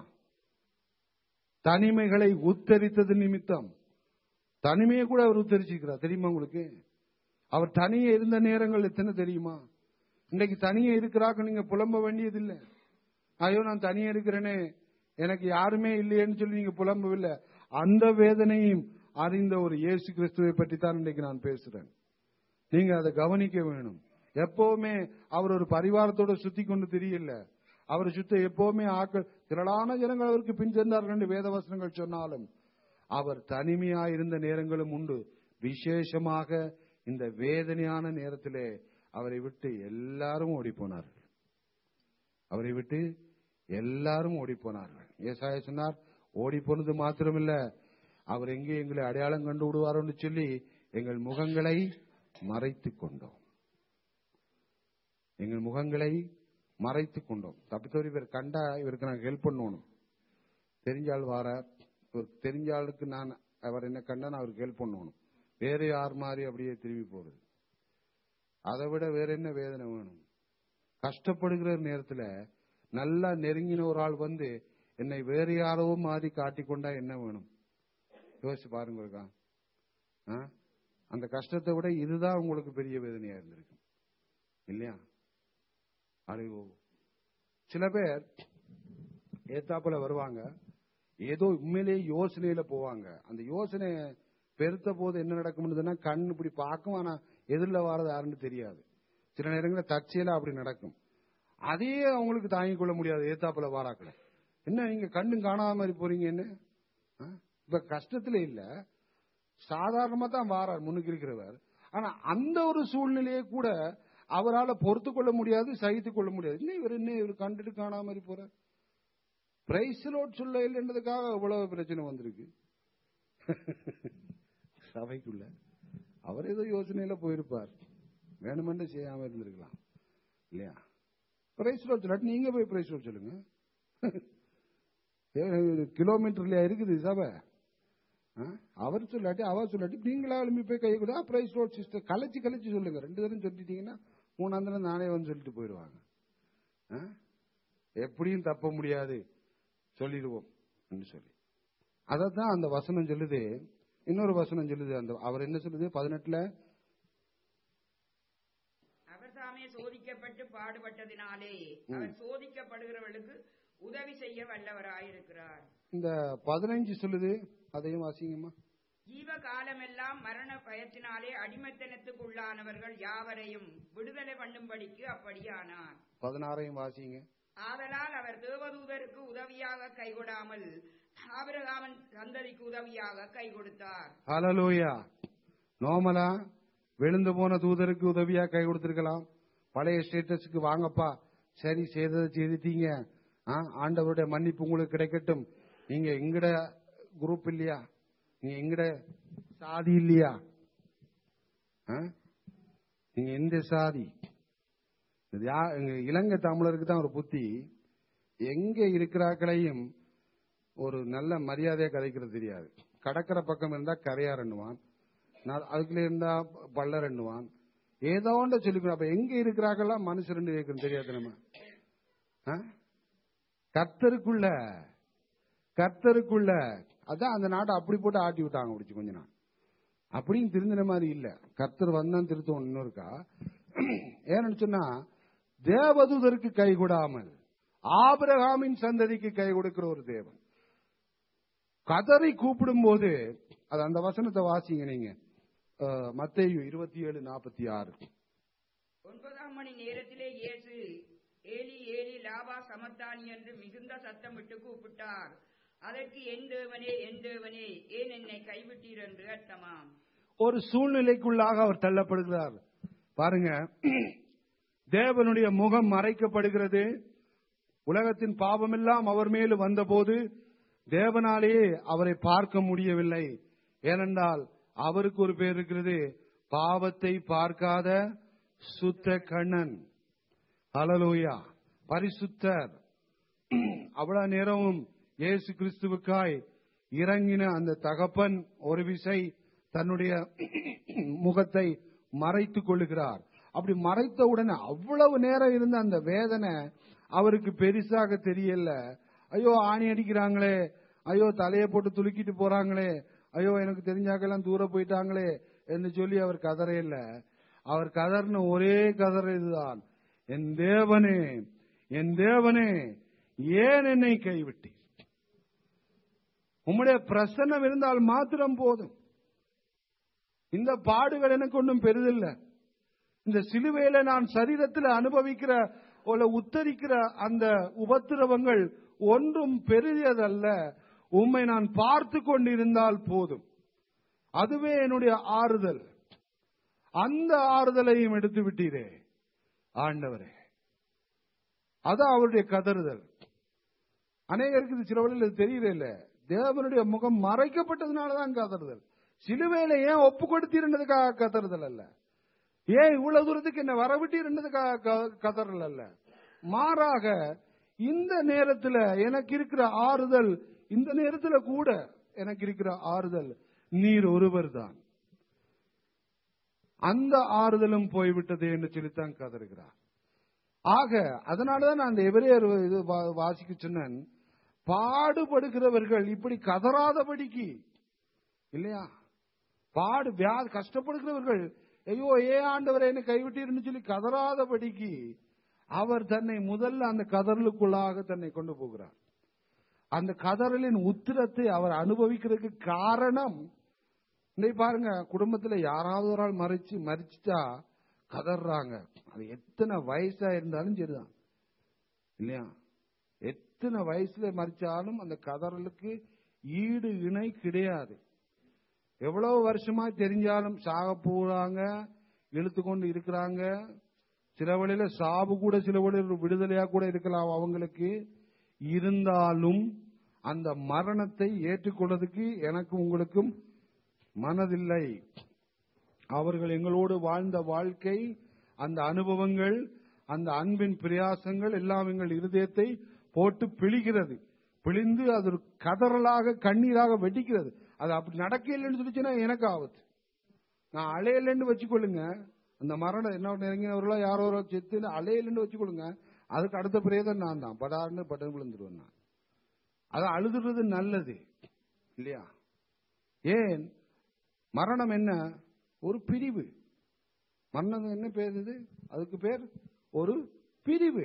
B: தனிமைகளை உத்தரித்தது நிமித்தம் தனிமையை கூட அவர் உத்தரிச்சிருக்கிறார் தெரியுமா உங்களுக்கு அவர் தனியே இருந்த நேரங்கள் எத்தனை தெரியுமா இன்னைக்கு தனியே இருக்கிறாக்க நீங்க புலம்ப வேண்டியதில்லை ஐயோ நான் தனியே இருக்கிறேனே எனக்கு யாருமே இல்லையேன்னு சொல்லி நீங்க புலம்பவில்லை அந்த வேதனையும் அறிந்த ஒரு இயேசு கிறிஸ்துவை பற்றி தான் இன்னைக்கு நான் பேசுறேன் நீங்க அதை கவனிக்க வேணும் எப்பவுமே அவர் ஒரு பரிவாரத்தோட சுத்தி கொண்டு தெரியல அவர் சுத்த எப்பவுமே ஆக்க திரளான ஜனங்கள் அவருக்கு பின் சென்றார்கள் என்று வேதவசனங்கள் சொன்னாலும் அவர் தனிமையா இருந்த நேரங்களும் உண்டு விசேஷமாக இந்த வேதனையான நேரத்திலே அவரை விட்டு எல்லாரும் ஓடி போனார்கள் அவரை விட்டு எல்லாரும் ஓடி போனார்கள் ஏசாய சொன்னார் ஓடி போனது மாத்திரமில்ல அவர் எங்கே எங்களை அடையாளம் கண்டு விடுவாரோன்னு சொல்லி எங்கள் முகங்களை மறைத்துக் கொண்டோம் எங்கள் முகங்களை மறைத்துக் கொண்டோம் தப்பித்தவர் இவர் கண்டா இவருக்கு நான் ஹெல்ப் பண்ணணும் தெரிஞ்சால் வார இவருக்கு தெரிஞ்ச ஆளுக்கு நான் அவர் என்ன கண்டா நான் அவருக்கு ஹெல்ப் பண்ணணும் வேற யார் மாதிரி அப்படியே திரும்பி போறது அதை விட வேற என்ன வேதனை வேணும் கஷ்டப்படுகிற நேரத்துல நல்லா நெருங்கின ஒரு ஆள் வந்து என்னை வேற யாரோ மாதிரி காட்டிக்கொண்டா என்ன வேணும் யோசிச்சு பாருங்க இருக்கா ஆ? அந்த கஷ்டத்தை விட இதுதான் உங்களுக்கு பெரிய வேதனையா இருந்திருக்கு இல்லையா அழிவோ சில பேர் ஏத்தாப்புல வருவாங்க ஏதோ உண்மையிலேயே யோசனையில போவாங்க அந்த யோசனை பெருத்த போது என்ன நடக்கும்னு கண் இப்படி பார்க்கும் ஆனா எதிரில் வாரது யாருன்னு தெரியாது சில நேரங்களில் தற்செயலா அப்படி நடக்கும் அதையே அவங்களுக்கு தாங்கிக் கொள்ள முடியாது ஏத்தாப்புல வாராக்களை என்ன நீங்க கண்ணும் காணாத மாதிரி போறீங்க என்ன ஆ? இப்ப கஷ்டத்துல இல்ல சாதாரணமா தான் வாரார் முன்னுக்கு இருக்கிறவர் ஆனா அந்த ஒரு சூழ்நிலையை கூட அவரால் பொறுத்து கொள்ள முடியாது சகித்துக் கொள்ள முடியாது இன்னும் இவர் என்ன இவர் கண்டுட்டு காணாம மாதிரி போற பிரைஸ் லோட் சொல்ல இல்லைன்றதுக்காக இவ்வளவு பிரச்சனை வந்திருக்கு சபைக்குள்ள அவர் ஏதோ யோசனையில போயிருப்பார் வேணுமென்று செய்யாம இருந்திருக்கலாம் இல்லையா பிரைஸ் லோட் சொல்லாட்டி நீங்க போய் பிரைஸ் லோட் சொல்லுங்க கிலோமீட்டர்லயா இருக்குது சபை ஆ? அவர் சொல்லாட்டி அவர் சொல்லாட்டி நீங்களா எழுப்பி போய் கை கூட பிரைஸ் ரோட் சிஸ்டர் கலைச்சு கலைச்சு சொல்லுங்க ரெண்டு தரம் சொல்லிட்டீங்கன்னா மூணாம் தரம் நானே வந்து சொல்லிட்டு போயிடுவாங்க ஆ? எப்படியும் தப்ப முடியாது சொல்லிடுவோம் என்று சொல்லி அதைத்தான் அந்த வசனம் சொல்லுது இன்னொரு வசனம் சொல்லுது அந்த அவர் என்ன சொல்லுது பதினெட்டுல
C: அவர் தாமே சோதிக்கப்பட்டு பாடுபட்டதினாலே அவர் சோதிக்கப்படுகிறவர்களுக்கு உதவி செய்ய வல்லவராயிருக்கிறார்
B: இந்த பதினஞ்சு சொல்லுது அதையும் வாசிங்கம்மா
C: ஜீவ காலமெல்லாம் மரண பயத்தினாலே அடிமைத்தனத்துக்கு உள்ளானவர்கள் யாவரையும் விடுதலை பண்ணும்படிக்கு அப்படியானார்
B: பதினாறையும் வாசிங்க
C: ஆதலால் அவர் தேவதூதருக்கு உதவியாக கைகொடாமல் ஆபிரகாமன் சந்ததிக்கு உதவியாக கை கொடுத்தார்
B: ஹalleluya நோமலா விழுந்து போன தூதருக்கு உதவியா கை கொடுத்திருக்கலாம் பழைய ஸ்டேட்டஸ்க்கு வாங்கப்பா சரி செய்ததை செய்துட்டீங்க ஆ, ஆண்டவருடைய மன்னிப்பு உங்களுக்கு கிடைக்கட்டும் நீங்க எங்கட குரூப் இல்லையா நீங்க எங்கட சாதி இல்லையா ஆ? நீங்க எந்த சாதி இது யா- எங்க இலங்கை தமிழருக்கு தான் ஒரு புத்தி எங்க இருக்கிறாக்களையும் ஒரு நல்ல மரியாதையா கதைக்கிறது தெரியாது கடற்கரை பக்கம் இருந்தா கரையார் எண்ணுவான் நான் அதுக்குள்ள இருந்தா பள்ளர் எண்ணுவான் ஏதோ ஒன்று சொல்லிக்கணும் அப்ப எங்க இருக்கிறாங்கலாம் மனுஷன் ரெண்டு கேட்கணும் தெரியாது நம்ம ஆ? கர்த்தருக்குள்ள கர்த்தருக்குள்ள அதான் அந்த நாட்டை அப்படி போட்டு ஆட்டி விட்டாங்க பிடிச்சி கொஞ்ச நாள் அப்படியும் திருந்தின மாதிரி இல்ல கர்த்தர் வந்தான் திருத்தம் இன்னொருக்கா ஏன்னு சொன்னா தேவதூதருக்கு கை கொடாமல் ஆபிரகாமின் சந்ததிக்கு கை கொடுக்கிற ஒரு தேவன் கதறி கூப்பிடும் போது அது அந்த வசனத்தை வாசிங்க நீங்க அஹ், மத்தேயு இருபத்தி ஏழு நாற்பத்தி ஆறு
C: ஒன்பதாம் மணி நேரத்திலே இயேசு ஏலி ஏலி லாபா சமத்தானி என்று மிகுந்த சத்தமிட்டு கூப்பிட்டார் அதற்கு என் தேவனே என் தேவனே ஏன் என்னை கைவிட்டீர் என்று அர்த்தமாம்
B: ஒரு சூழ்நிலைக்குள்ளாக அவர் தள்ளப்படுகிறார் பாருங்க தேவனுடைய முகம் மறைக்கப்படுகிறது உலகத்தின் பாவமெல்லாம் அவர் மேல் வந்தபோது தேவனாலேயே அவரை பார்க்க முடியவில்லை ஏனென்றால் அவருக்கு ஒரு பேர் இருக்கிறது பாவத்தை பார்க்காத சுத்த கண்ணன் ஹalleluya பரிசுத்தர் அவ்வளவு நேரமும் இயேசு கிறிஸ்துவுக்காய் இறங்கின அந்த தகப்பன் ஒரு விசை தன்னுடைய முகத்தை மறைத்துக் கொள்ளுகிறார் அப்படி மறைத்த உடனே அவ்வளவு நேரம் இருந்த அந்த வேதனை அவருக்கு பெருசாக தெரியல ஐயோ ஆணி அடிக்கிறாங்களே ஐயோ தலையை போட்டு துலுக்கிட்டு போறாங்களே ஐயோ எனக்கு தெரிஞ்சாக்கெல்லாம் தூர போயிட்டாங்களே என்று சொல்லி அவர் கதற இல்ல அவர் கதர்ன ஒரே கதற இதுதான் என் தேவனே என் தேவனே ஏன் என்னை கைவிட்டீர் உம்முடைய பிரசன்னம் இருந்தால் மாத்திரம் போதும் இந்த பாடுகள் எனக்கு ஒன்றும் பெரிதில்லை இந்த சிலுவையில நான் சரீரத்தில் அனுபவிக்கிற ஒரு உத்தரிக்கிற அந்த உபத்திரவங்கள் ஒன்றும் பெரியதல்ல உம்மை நான் பார்த்து கொண்டிருந்தால் போதும் அதுவே என்னுடைய ஆறுதல் அந்த ஆறுதலையும் எடுத்து விட்டீரே ஆண்டவரே அதான் அவருடைய கதறுதல் அநேகருக்கு இது சில வழியில் இது தெரியல இல்ல தேவனுடைய முகம் மறைக்கப்பட்டதுனாலதான் கதறுதல் சிலுவையில ஏன் ஒப்பு கொடுத்தீர்ன்றதுக்காக கதறுதல் அல்ல ஏன் இவ்வளவு தூரத்துக்கு என்ன வரவிட்டீர்ன்றதுக்காக க- கதறல் அல்ல மாறாக இந்த நேரத்துல எனக்கு இருக்கிற ஆறுதல் இந்த நேரத்துல கூட எனக்கு இருக்கிற ஆறுதல் நீர் ஒருவர் தான் அந்த ஆறுதலும் போய்விட்டது என்று சொல்லித்தான் கதறுகிறார் ஆக அதனாலதான் நான் அந்த எபிரேயர் இது வா- வாசிக்க சொன்னேன் பாடுபடுகிறவர்கள் இப்படி கதறாதபடிக்கு இல்லையா பாடு வியா கஷ்டப்படுகிறவர்கள் ஐயோ ஏ ஆண்டவரை என்னை கைவிட்டீர்னு சொல்லி கதறாதபடிக்கு அவர் தன்னை முதல்ல அந்த கதறலுக்குள்ளாக தன்னை கொண்டு போகிறார் அந்த கதறலின் உத்திரத்தை அவர் அனுபவிக்கிறதுக்கு காரணம் இன்னைக்கு பாருங்க குடும்பத்துல யாராவது ஒரு ஆள் மறைச்சு மறிச்சுட்டா கதறாங்க அது எத்தனை வயசா இருந்தாலும் சரிதான் இல்லையா எத்தனை வயசுல மறிச்சாலும் அந்த கதறலுக்கு ஈடு இணை கிடையாது எவ்வளவு வருஷமா தெரிஞ்சாலும் சாக போறாங்க இழுத்து கொண்டு இருக்கிறாங்க சில வழியில சாவு கூட சில வழியில விடுதலையா கூட இருக்கலாம் அவங்களுக்கு இருந்தாலும் அந்த மரணத்தை ஏற்றுக்கொள்றதுக்கு எனக்கும் உங்களுக்கும் மனதில்லை அவர்கள் எங்களோடு வாழ்ந்த வாழ்க்கை அந்த அனுபவங்கள் அந்த அன்பின் பிரயாசங்கள் எல்லாம் எங்கள் இருதயத்தை போட்டு பிழிகிறது பிழிந்து அது ஒரு கதறலாக கண்ணீராக வெடிக்கிறது அது அப்படி நடக்க இல்லைன்னு சொல்லிச்சுன்னா எனக்கு ஆபத்து நான் அலையலைன்னு வச்சுக்கொள்ளுங்க அந்த மரணம் என்ன நெருங்கினவர்களோ யாரோ ஒரு செத்து அலையலைன்னு வச்சுக்கொள்ளுங்க அதுக்கு அடுத்த பிரேதம் நான் தான் படார்னு பட்டன் விழுந்துருவேன் நான் அதை அழுதுறது நல்லது இல்லையா ஏன் மரணம் என்ன ஒரு பிரிவு மரணம் என்ன பேர் இது அதுக்கு பேர் ஒரு பிரிவு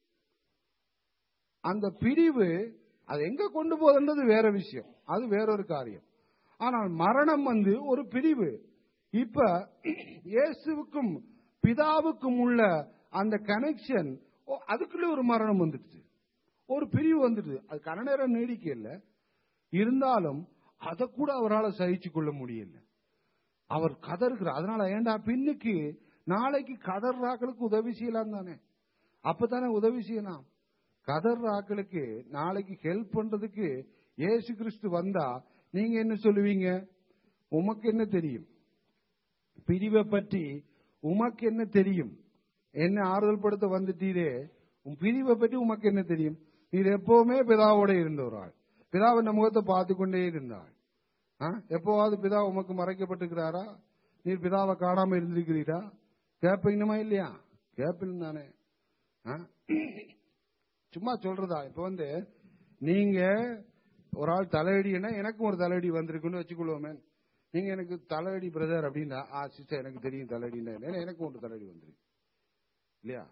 B: அந்த பிரிவு அது எங்க கொண்டு போகுதுன்றது வேற விஷயம் அது வேறொரு காரியம் ஆனால் மரணம் வந்து ஒரு பிரிவு இப்ப இயேசுவுக்கும் பிதாவுக்கும் உள்ள அந்த கனெக்ஷன் அதுக்குள்ள ஒரு மரணம் வந்துடுச்சு ஒரு பிரிவு வந்துடுது அது கன நேரம் நீடிக்க இல்ல இருந்தாலும் அதை கூட அவரால் சகிச்சு கொள்ள முடியல அவர் கதறுகிறார் அதனால ஏண்டா பின்னுக்கு நாளைக்கு கதர்றாக்களுக்கு உதவி செய்யலாம் தானே அப்பதானே உதவி செய்யலாம் கதர்றாக்களுக்கு நாளைக்கு ஹெல்ப் பண்றதுக்கு இயேசு கிறிஸ்து வந்தா நீங்க என்ன சொல்லுவீங்க உமக்கு என்ன தெரியும் பிரிவை பற்றி உமக்கு என்ன தெரியும் என்ன ஆறுதல் படுத்த வந்துட்டீரே உன் பிரிவை பற்றி உமக்கு என்ன தெரியும் நீர் எப்பவுமே பிதாவோட இருந்த ஒரு ஆள் பிதாவின் முகத்தை பார்த்து கொண்டே இருந்தாள் ஆ? எப்போவாவது பிதா உமக்கு மறைக்கப்பட்டிருக்கிறாரா நீர் பிதாவை காணாம இருந்திருக்கிறீரா கேப்பீங்கமா இல்லையா கேப்பீங்க தானே ஆ? சும்மா சொல்றதா இப்ப வந்து நீங்க ஒரு ஆள் தலையடினா எனக்கும் ஒரு தலையடி வந்திருக்குன்னு வச்சுக்கொள்வோமே நீங்க எனக்கு தலையடி பிரதர் அப்படின்னா ஆ சிஸ்டர் எனக்கு தெரியும் தலையடினா ஏன்னா எனக்கும் ஒரு தலையடி வந்திருக்கு இல்லையா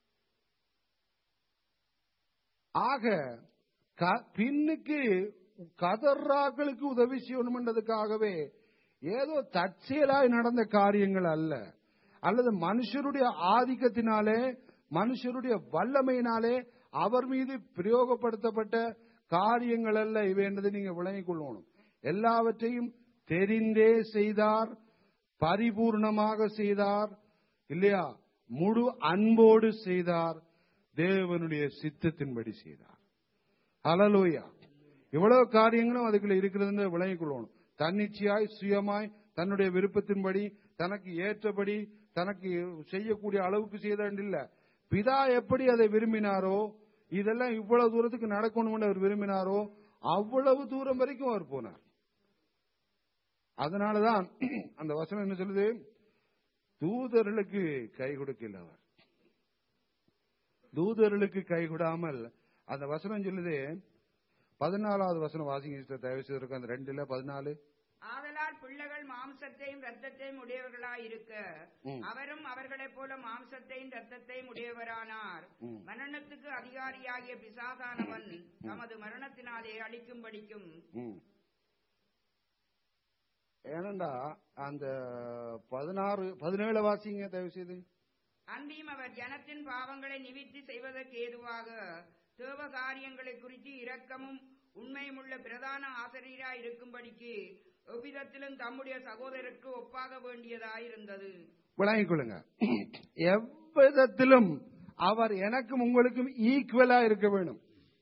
B: ஆக க- பின்னுக்கு கதர்றாக்களுக்கு உதவி செய்யணும்ன்றதுக்காகவே ஏதோ தற்செயலாய் நடந்த காரியங்கள் அல்ல அல்லது மனுஷருடைய ஆதிக்கத்தினாலே மனுஷருடைய வல்லமையினாலே அவர் மீது பிரயோகப்படுத்தப்பட்ட காரியங்கள் அல்ல இவை என்பதை நீங்க விளங்கிக் கொள்ளணும் எல்லாவற்றையும் தெரிந்தே செய்தார் பரிபூர்ணமாக செய்தார் இல்லையா முழு அன்போடு செய்தார் தேவனுடைய சித்தத்தின்படி செய்தார் ஹalleluya இவ்வளவு காரியங்களும் அதுக்குள்ள இருக்கிறதுன்னு விளங்கிக் கொள்ளணும் தன்னிச்சையாய் சுயமாய் தன்னுடைய விருப்பத்தின்படி தனக்கு ஏற்றபடி தனக்கு செய்யக்கூடிய அளவுக்கு செய்தான் இல்ல பிதா எப்படி அதை விரும்பினாரோ இதெல்லாம் இவ்வளவு தூரத்துக்கு நடக்கணும்னு அவர் விரும்பினாரோ அவ்வளவு தூரம் வரைக்கும் அவர் போனார் அதனாலதான் அந்த வசனம் என்ன சொல்லுது தூதர்களுக்கு கை கொடுக்கல அவர் தூதர்களுக்கு கை கொடாமல் அந்த வசனம் சொல்லுது பதினாலாவது வசனம் வாசிங்க சிஸ்டர் தயவு செய்து அந்த ரெண்டுல பதினாலு
C: ஆதலால் பிள்ளைகள் மாம்சத்தையும் ரத்தத்தையும் உடையவர்களாய் இருக்க
B: ம்.
C: அவரும் அவர்களைப் போல மாம்சத்தையும் ரத்தத்தையும் உடையவரானார்
B: ம்.
C: மரணத்துக்கு அதிகாரியாகிய பிசாசானவன் தமது மரணத்தினாலே அழிக்கும்படிக்கும்
B: ம். ஏனண்டா அந்த பதினாறு பதினேழு வாசிங்க தயவு செய்து
C: அன்றியும் அவர் ஜனத்தின் பாவங்களை நிவிர்த்தி செய்வதற்கு ஏதுவாக தேவ காரியங்களை குறித்து இரக்கமும் உண்மையுமுள்ள பிரதான ஆசிரியராய் இருக்கும்படிக்கு எவ்விதத்திலும் தம்முடைய சகோதரருக்கு ஒப்பாக வேண்டியதாயிருந்தது
B: விளங்கிக் கொள்ளுங்க எவ்விதத்திலும் அவர் எனக்கும் உங்களுக்கும் ஈக்குவலா இருக்க வேணும்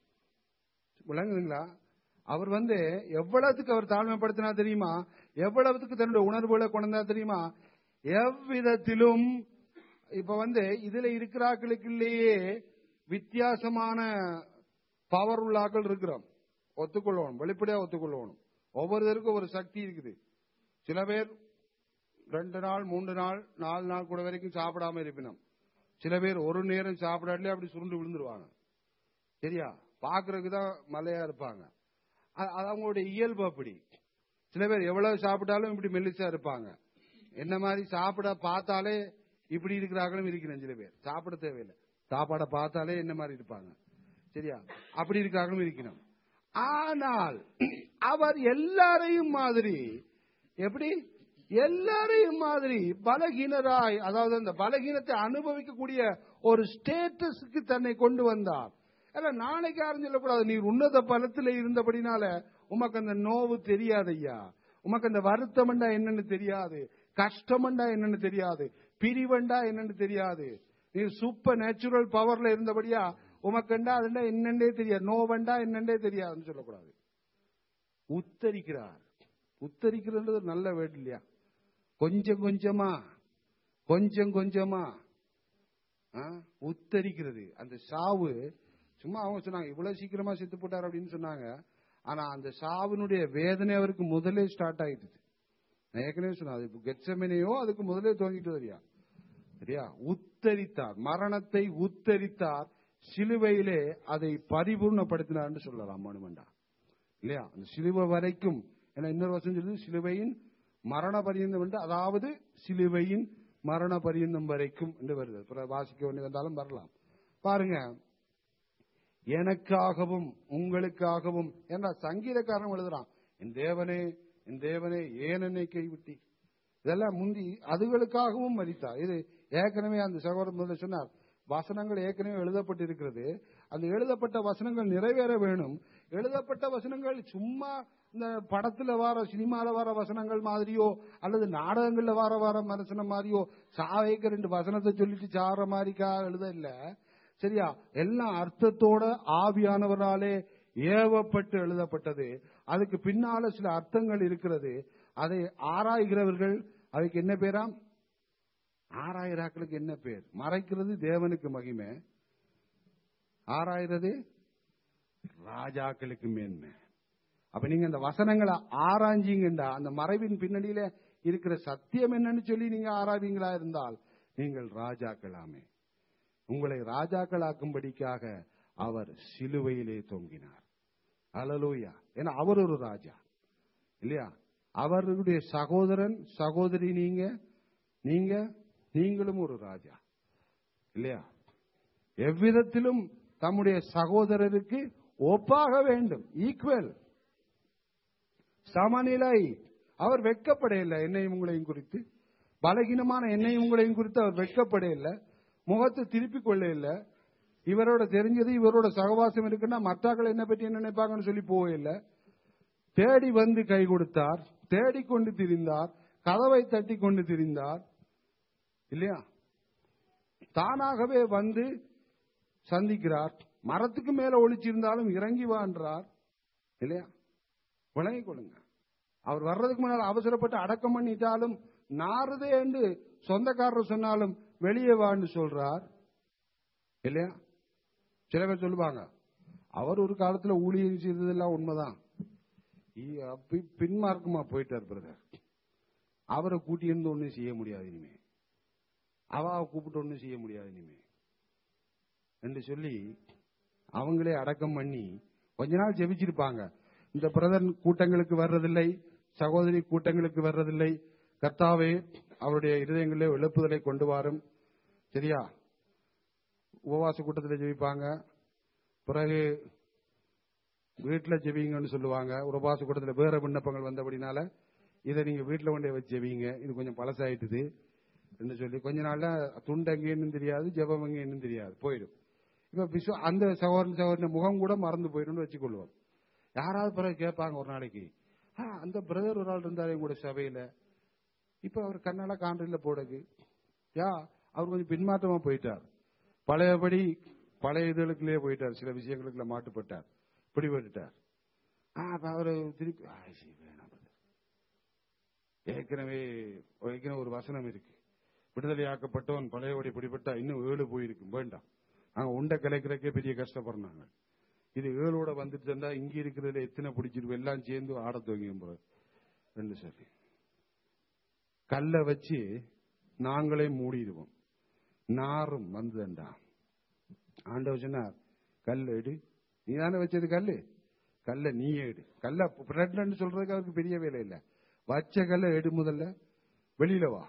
B: விளங்குதுங்களா அவர் வந்து எவ்வளவுக்கு அவர் தாழ்மைப்படுத்தினா தெரியுமா எவ்வளவுக்கு தன்னுடைய உணர்வுகளை கொண்டா தெரியுமா எவ்விதத்திலும் இப்ப வந்து இதுல இருக்கிறாக்களுக்குள்ளேயே வித்தியாசமான பவர் உள்ளாக்கள் இருக்கிறோம் ஒத்துக்கொள்ளணும் வெளிப்படையா ஒத்துக்கொள்ளணும் ஒவ்வொருத்தருக்கும் ஒரு சக்தி இருக்குது சில பேர் ரெண்டு நாள் மூன்று நாள் நாலு நாள் கூட வரைக்கும் சாப்பிடாம இருப்பினோம் சில பேர் ஒரு நேரம் சாப்பிடாட்லயே அப்படி சுருண்டு விழுந்துருவாங்க சரியா பாக்குறதுக்கு தான் மலையா இருப்பாங்க அ- அது அவங்களுடைய இயல்பு அப்படி சில பேர் எவ்வளவு சாப்பிட்டாலும் இப்படி மெல்லிசா இருப்பாங்க என்ன மாதிரி சாப்பிட பார்த்தாலே இப்படி இருக்கிறாங்களும் இருக்கிறேன் சில பேர் சாப்பிட தேவையில்லை சாப்பாடை பார்த்தாலே என்ன மாதிரி இருப்பாங்க சரியா அப்படி இருக்கிறாங்களும் இருக்கணும் ஆனால் அவர் எல்லாரையும் மாதிரி எப்படி எல்லாரையும் மாதிரி பலகீனராய் அதாவது அந்த பலகீனத்தை அனுபவிக்கக்கூடிய ஒரு ஸ்டேட்டஸுக்கு தன்னை கொண்டு வந்தார் அல்ல நாளைக்கு யாரும் சொல்லக்கூடாது நீர் உன்னத பலத்துல இருந்தபடினால உமக்கு அந்த நோவு தெரியாதையா உமக்கு அந்த வருத்தம்ண்டா என்னன்னு தெரியாது கஷ்டமண்டா என்னன்னு தெரியாது பிரிவண்டா என்னன்னு தெரியாது நீர் சூப்பர் நேச்சுரல் பவர்ல இருந்தபடியா உமக்குண்டா அதுண்டா என்னன்னே தெரியாது நோவண்டா என்னன்னே தெரியாதுன்னு சொல்லக்கூடாது உத்தரிக்கிறார் உத்தரிக்கிறது ஒரு நல்ல வேர்டு இல்லையா கொஞ்சம் கொஞ்சமா கொஞ்சம் கொஞ்சமா ஆ, உத்தரிக்கிறது அந்த சாவு சும்மா அவங்க சொன்னாங்க இவ்வளவு சீக்கிரமா செத்து போட்டார் அப்படின்னு சொன்னாங்க ஆனா அந்த சாவினுடைய வேதனை அவருக்கு முதலே ஸ்டார்ட் ஆயிடுது நான் ஏற்கனவே சொன்னேன் அது கெச்சமனையோ அதுக்கு முதலே துவங்கிட்டு வரியா சரியா உத்தரித்தார் மரணத்தை உத்தரித்தார் சிலுவையிலே அதை பரிபூர்ணப்படுத்தினார்னு சொல்லலாம் மனுமண்டா இல்லையா அந்த சிலுவை வரைக்கும் ஏன்னா இன்னொரு வருஷம் சொல்லுது சிலுவையின் மரண பரியந்தம் என்று அதாவது சிலுவையின் மரண பரியந்தம் வரைக்கும் என்று வருது அப்புறம் வாசிக்க வேண்டி வந்தாலும் வரலாம் பாருங்க எனக்காகவும் உங்களுக்காகவும் ஏன்னா சங்கீதக்காரன் எழுதுறான் என் தேவனே என் தேவனே ஏன் என்னை கைவிட்டி இதெல்லாம் முந்தி அதுகளுக்காகவும் மறித்தார் இது ஏற்கனவே அந்த சகோதரர் முதல்ல சொன்னார் வசனங்கள் ஏற்கனவே எழுதப்பட்டிருக்கிறது அந்த எழுதப்பட்ட வசனங்கள் நிறைவேற வேணும் எழுதப்பட்ட வசனங்கள் சும்மா இந்த படத்துல வர சினிமால வர வசனங்கள் மாதிரியோ அல்லது நாடகங்கள்ல வர வர வசனம் மாதிரியோ சாவைக்கு ரெண்டு வசனத்தை சொல்லிட்டு சாற மாதிரிக்கா எழுத இல்ல சரியா எல்லாம் அர்த்தத்தோட ஆவியானவராலே ஏவப்பட்டு எழுதப்பட்டது அதுக்கு பின்னால சில அர்த்தங்கள் இருக்கிறது அதை ஆராய்கிறவர்கள் அதுக்கு என்ன பேராம் ஆராயிராக்களுக்கு என்ன பேர் மறைக்கிறது தேவனுக்கு மகிமை ஆராயிறது ராஜாக்களுக்கு மேன்மை அப்ப நீங்க அந்த வசனங்களை ஆராய்ஞ்சீங்கண்டா அந்த மறைவின் பின்னணியில இருக்கிற சத்தியம் என்னன்னு சொல்லி நீங்க ஆராய்வீங்களா இருந்தால் நீங்கள் ராஜாக்களாமே உங்களை ராஜாக்களாக்கும்படிக்காக அவர் சிலுவையிலே தொங்கினார் அலலூயா ஏன்னா அவர் ஒரு ராஜா இல்லையா அவருடைய சகோதரன் சகோதரி நீங்க நீங்க நீங்களும் ஒரு ராஜா இல்லையா எவ்விதத்திலும் தம்முடைய சகோதரருக்கு ஒப்பாக வேண்டும் ஈக்குவல் சமநிலை அவர் வெட்கப்படையில்லை என்னையும் உங்களையும் குறித்து பலகீனமான என்னையும் உங்களையும் குறித்து அவர் வெட்கப்படையில்லை முகத்தை திருப்பிக் கொள்ள இல்லை இவரோட தெரிஞ்சது இவரோட சகவாசம் இருக்குன்னா மற்றாக்கள் என்ன பற்றி என்ன நினைப்பாங்கன்னு சொல்லி போகல தேடி வந்து கை கொடுத்தார் தேடிக்கொண்டு திரிந்தார் கதவை தட்டி கொண்டு திரிந்தார் இல்லையா தானாகவே வந்து சந்திக்கிறார் மரத்துக்கு மேல ஒளிச்சிருந்தாலும் இறங்கி வான்றார் இல்லையா விளங்கிக் கொள்ளுங்க அவர் வர்றதுக்கு முன்னால் அவசரப்பட்டு அடக்கம் பண்ணிட்டாலும் நாறுதே என்று சொந்தக்காரர் சொன்னாலும் வெளியே வான்னு சொல்றார் இல்லையா சில பேர் சொல்லுவாங்க அவர் ஒரு காலத்துல ஊழியம் செய்ததெல்லாம் உண்மைதான் இ- அப்பி- பின்மார்க்கமா போயிட்டார் பிரதர் அவரை கூட்டி இருந்து ஒண்ணும் செய்ய முடியாது இனிமே அவாவை கூப்பிட்டு ஒண்ணும் செய்ய முடியாது இனிமே என்று சொல்லி அவங்களே அடக்கம் பண்ணி கொஞ்ச நாள் ஜெபிச்சிருப்பாங்க இந்த பிரதர் கூட்டங்களுக்கு வர்றதில்லை சகோதரி கூட்டங்களுக்கு வர்றதில்லை கர்த்தாவே அவருடைய இருதயங்களிலே எழுப்புதலை கொண்டு வாரும் சரியா உபவாச கூட்டத்தில் ஜெபிப்பாங்க பிறகு வீட்டுல ஜெபிங்கன்னு சொல்லுவாங்க உபவாச கூட்டத்தில் வேற விண்ணப்பங்கள் வந்தபடினால இதை நீங்க வீட்டுல கொண்டே வச்சு ஜெபிங்க இது கொஞ்சம் பழசாயிட்டுது என்று சொல்லி கொஞ்ச நாள்ல துண்டு எங்கேன்னு தெரியாது ஜெபம் எங்கேன்னு தெரியாது போயிடும் இப்ப விஸ்வ அந்த சகோதரன் சகோதரன் முகம் கூட மறந்து போயிடும்னு வச்சுக்கொள்வோம் யாராவது பிறகு கேட்பாங்க ஒரு நாளைக்கு "ஆ, அந்த பிரதர் ஒரு ஆள் இருந்தாரு எங்க கூட சபையில இப்ப அவர் கண்ணால காண்டில போடுது யா அவர் கொஞ்சம் பின்மாற்றமா போயிட்டார் பழையபடி பழைய இதுகளுக்குள்ளே போயிட்டார் சில விஷயங்களுக்குள்ள மாட்டுப்பட்டார் பிடிபட்டுட்டார் ஆ, அப்ப அவரு திருப்பி ஆ, சரி, வேணாம் brother. ஏற்கனவே ஏற்கனவே ஒரு வசனம் இருக்கு விடுதலையாக்கப்பட்டவன் பழையபடி பிடிபட்டா இன்னும் ஏழு போயிருக்கும் வேண்டாம் நாங்க உண்டை கலைக்கிறக்கே பெரிய கஷ்டப்படுறாங்க இது ஏழோட வந்துட்டு இருந்தா இங்க இருக்கிறதுல எத்தனை பிடிச்சிருக்கும் எல்லாம் சேர்ந்து ஆட துவங்கியும் ரெண்டு சொல்லி கல்லை வச்சு நாங்களே மூடிடுவோம் நாரும் வந்ததுண்டா ஆண்டவர் சொன்னார் கல் எடு நீ தானே வச்சது கல்லு கல்ல நீ எடு கல்ல பிரெட்னு சொல்றதுக்கு அவருக்கு பெரிய வேலை இல்ல வச்ச கல்ல எடு முதல்ல வெளியில வா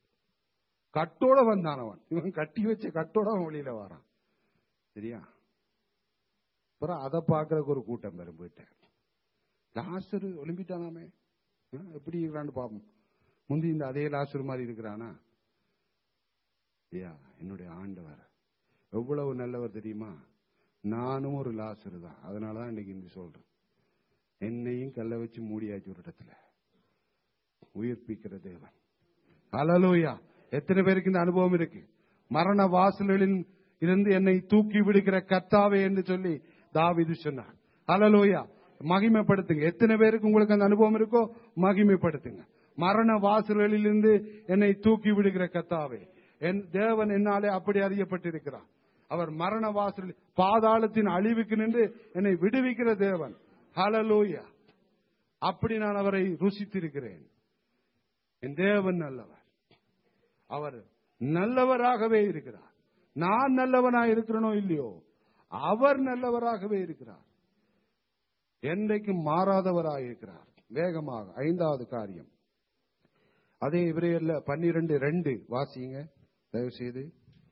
B: கட்டோட வந்தான் அவன் இவன் கட்டி வச்ச கட்டோட அவன் வெளியில வாரான் சரியா அப்புறம் அதை பார்க்கறதுக்கு ஒரு கூட்டம் வரும் போயிட்டேன் லாஸ்டர் ஒலிம்பிட்டானாமே ஆ, எப்படி இருக்கிறான்னு பாப்போம் முந்தி இந்த அதே லாஸ்டர் மாதிரி இருக்கிறானா ஐயா என்னுடைய ஆண்டவர் எவ்வளவு நல்லவர் தெரியுமா நானும் ஒரு லாசர் தான் அதனாலதான் இன்னைக்கு இந்த சொல்றேன் என்னையும் கல்ல வச்சு மூடியாச்சு ஒரு இடத்துல உயிர்ப்பிக்கிற தேவன் அலலூயா எத்தனை பேருக்கு இந்த அனுபவம் இருக்கு மரண வாசல்களில் இருந்து என்னை தூக்கி விடுகிற கர்த்தாவே என்று சொல்லி தாவீது சொன்னார் அலலூயா மகிமைப்படுத்துங்க எத்தனை பேருக்கு உங்களுக்கு அந்த அனுபவம் இருக்கோ மகிமைப்படுத்துங்க மரண வாசல்களில் இருந்து என்னை தூக்கி விடுகிற கர்த்தாவே என் தேவன் என்னாலே அப்படி அறியப்பட்டிருக்கிறார் அவர் மரண வாசல் பாதாளத்தின் அழிவுக்கு நின்று என்னை விடுவிக்கிற தேவன் ஹalleluya அப்படி நான் அவரை ருசித்திருக்கிறேன் என் தேவன் நல்லவர் அவர் நல்லவராகவே இருக்கிறார் நான் நல்லவனா இருக்கிறனோ இல்லையோ அவர் நல்லவராகவே இருக்கிறார் என்றைக்கும் மாறாதவராக இருக்கிறார் வேகமாக ஐந்தாவது காரியம் அதே இவரையல்ல பன்னிரண்டு ரெண்டு வாசிங்க தயவு செய்து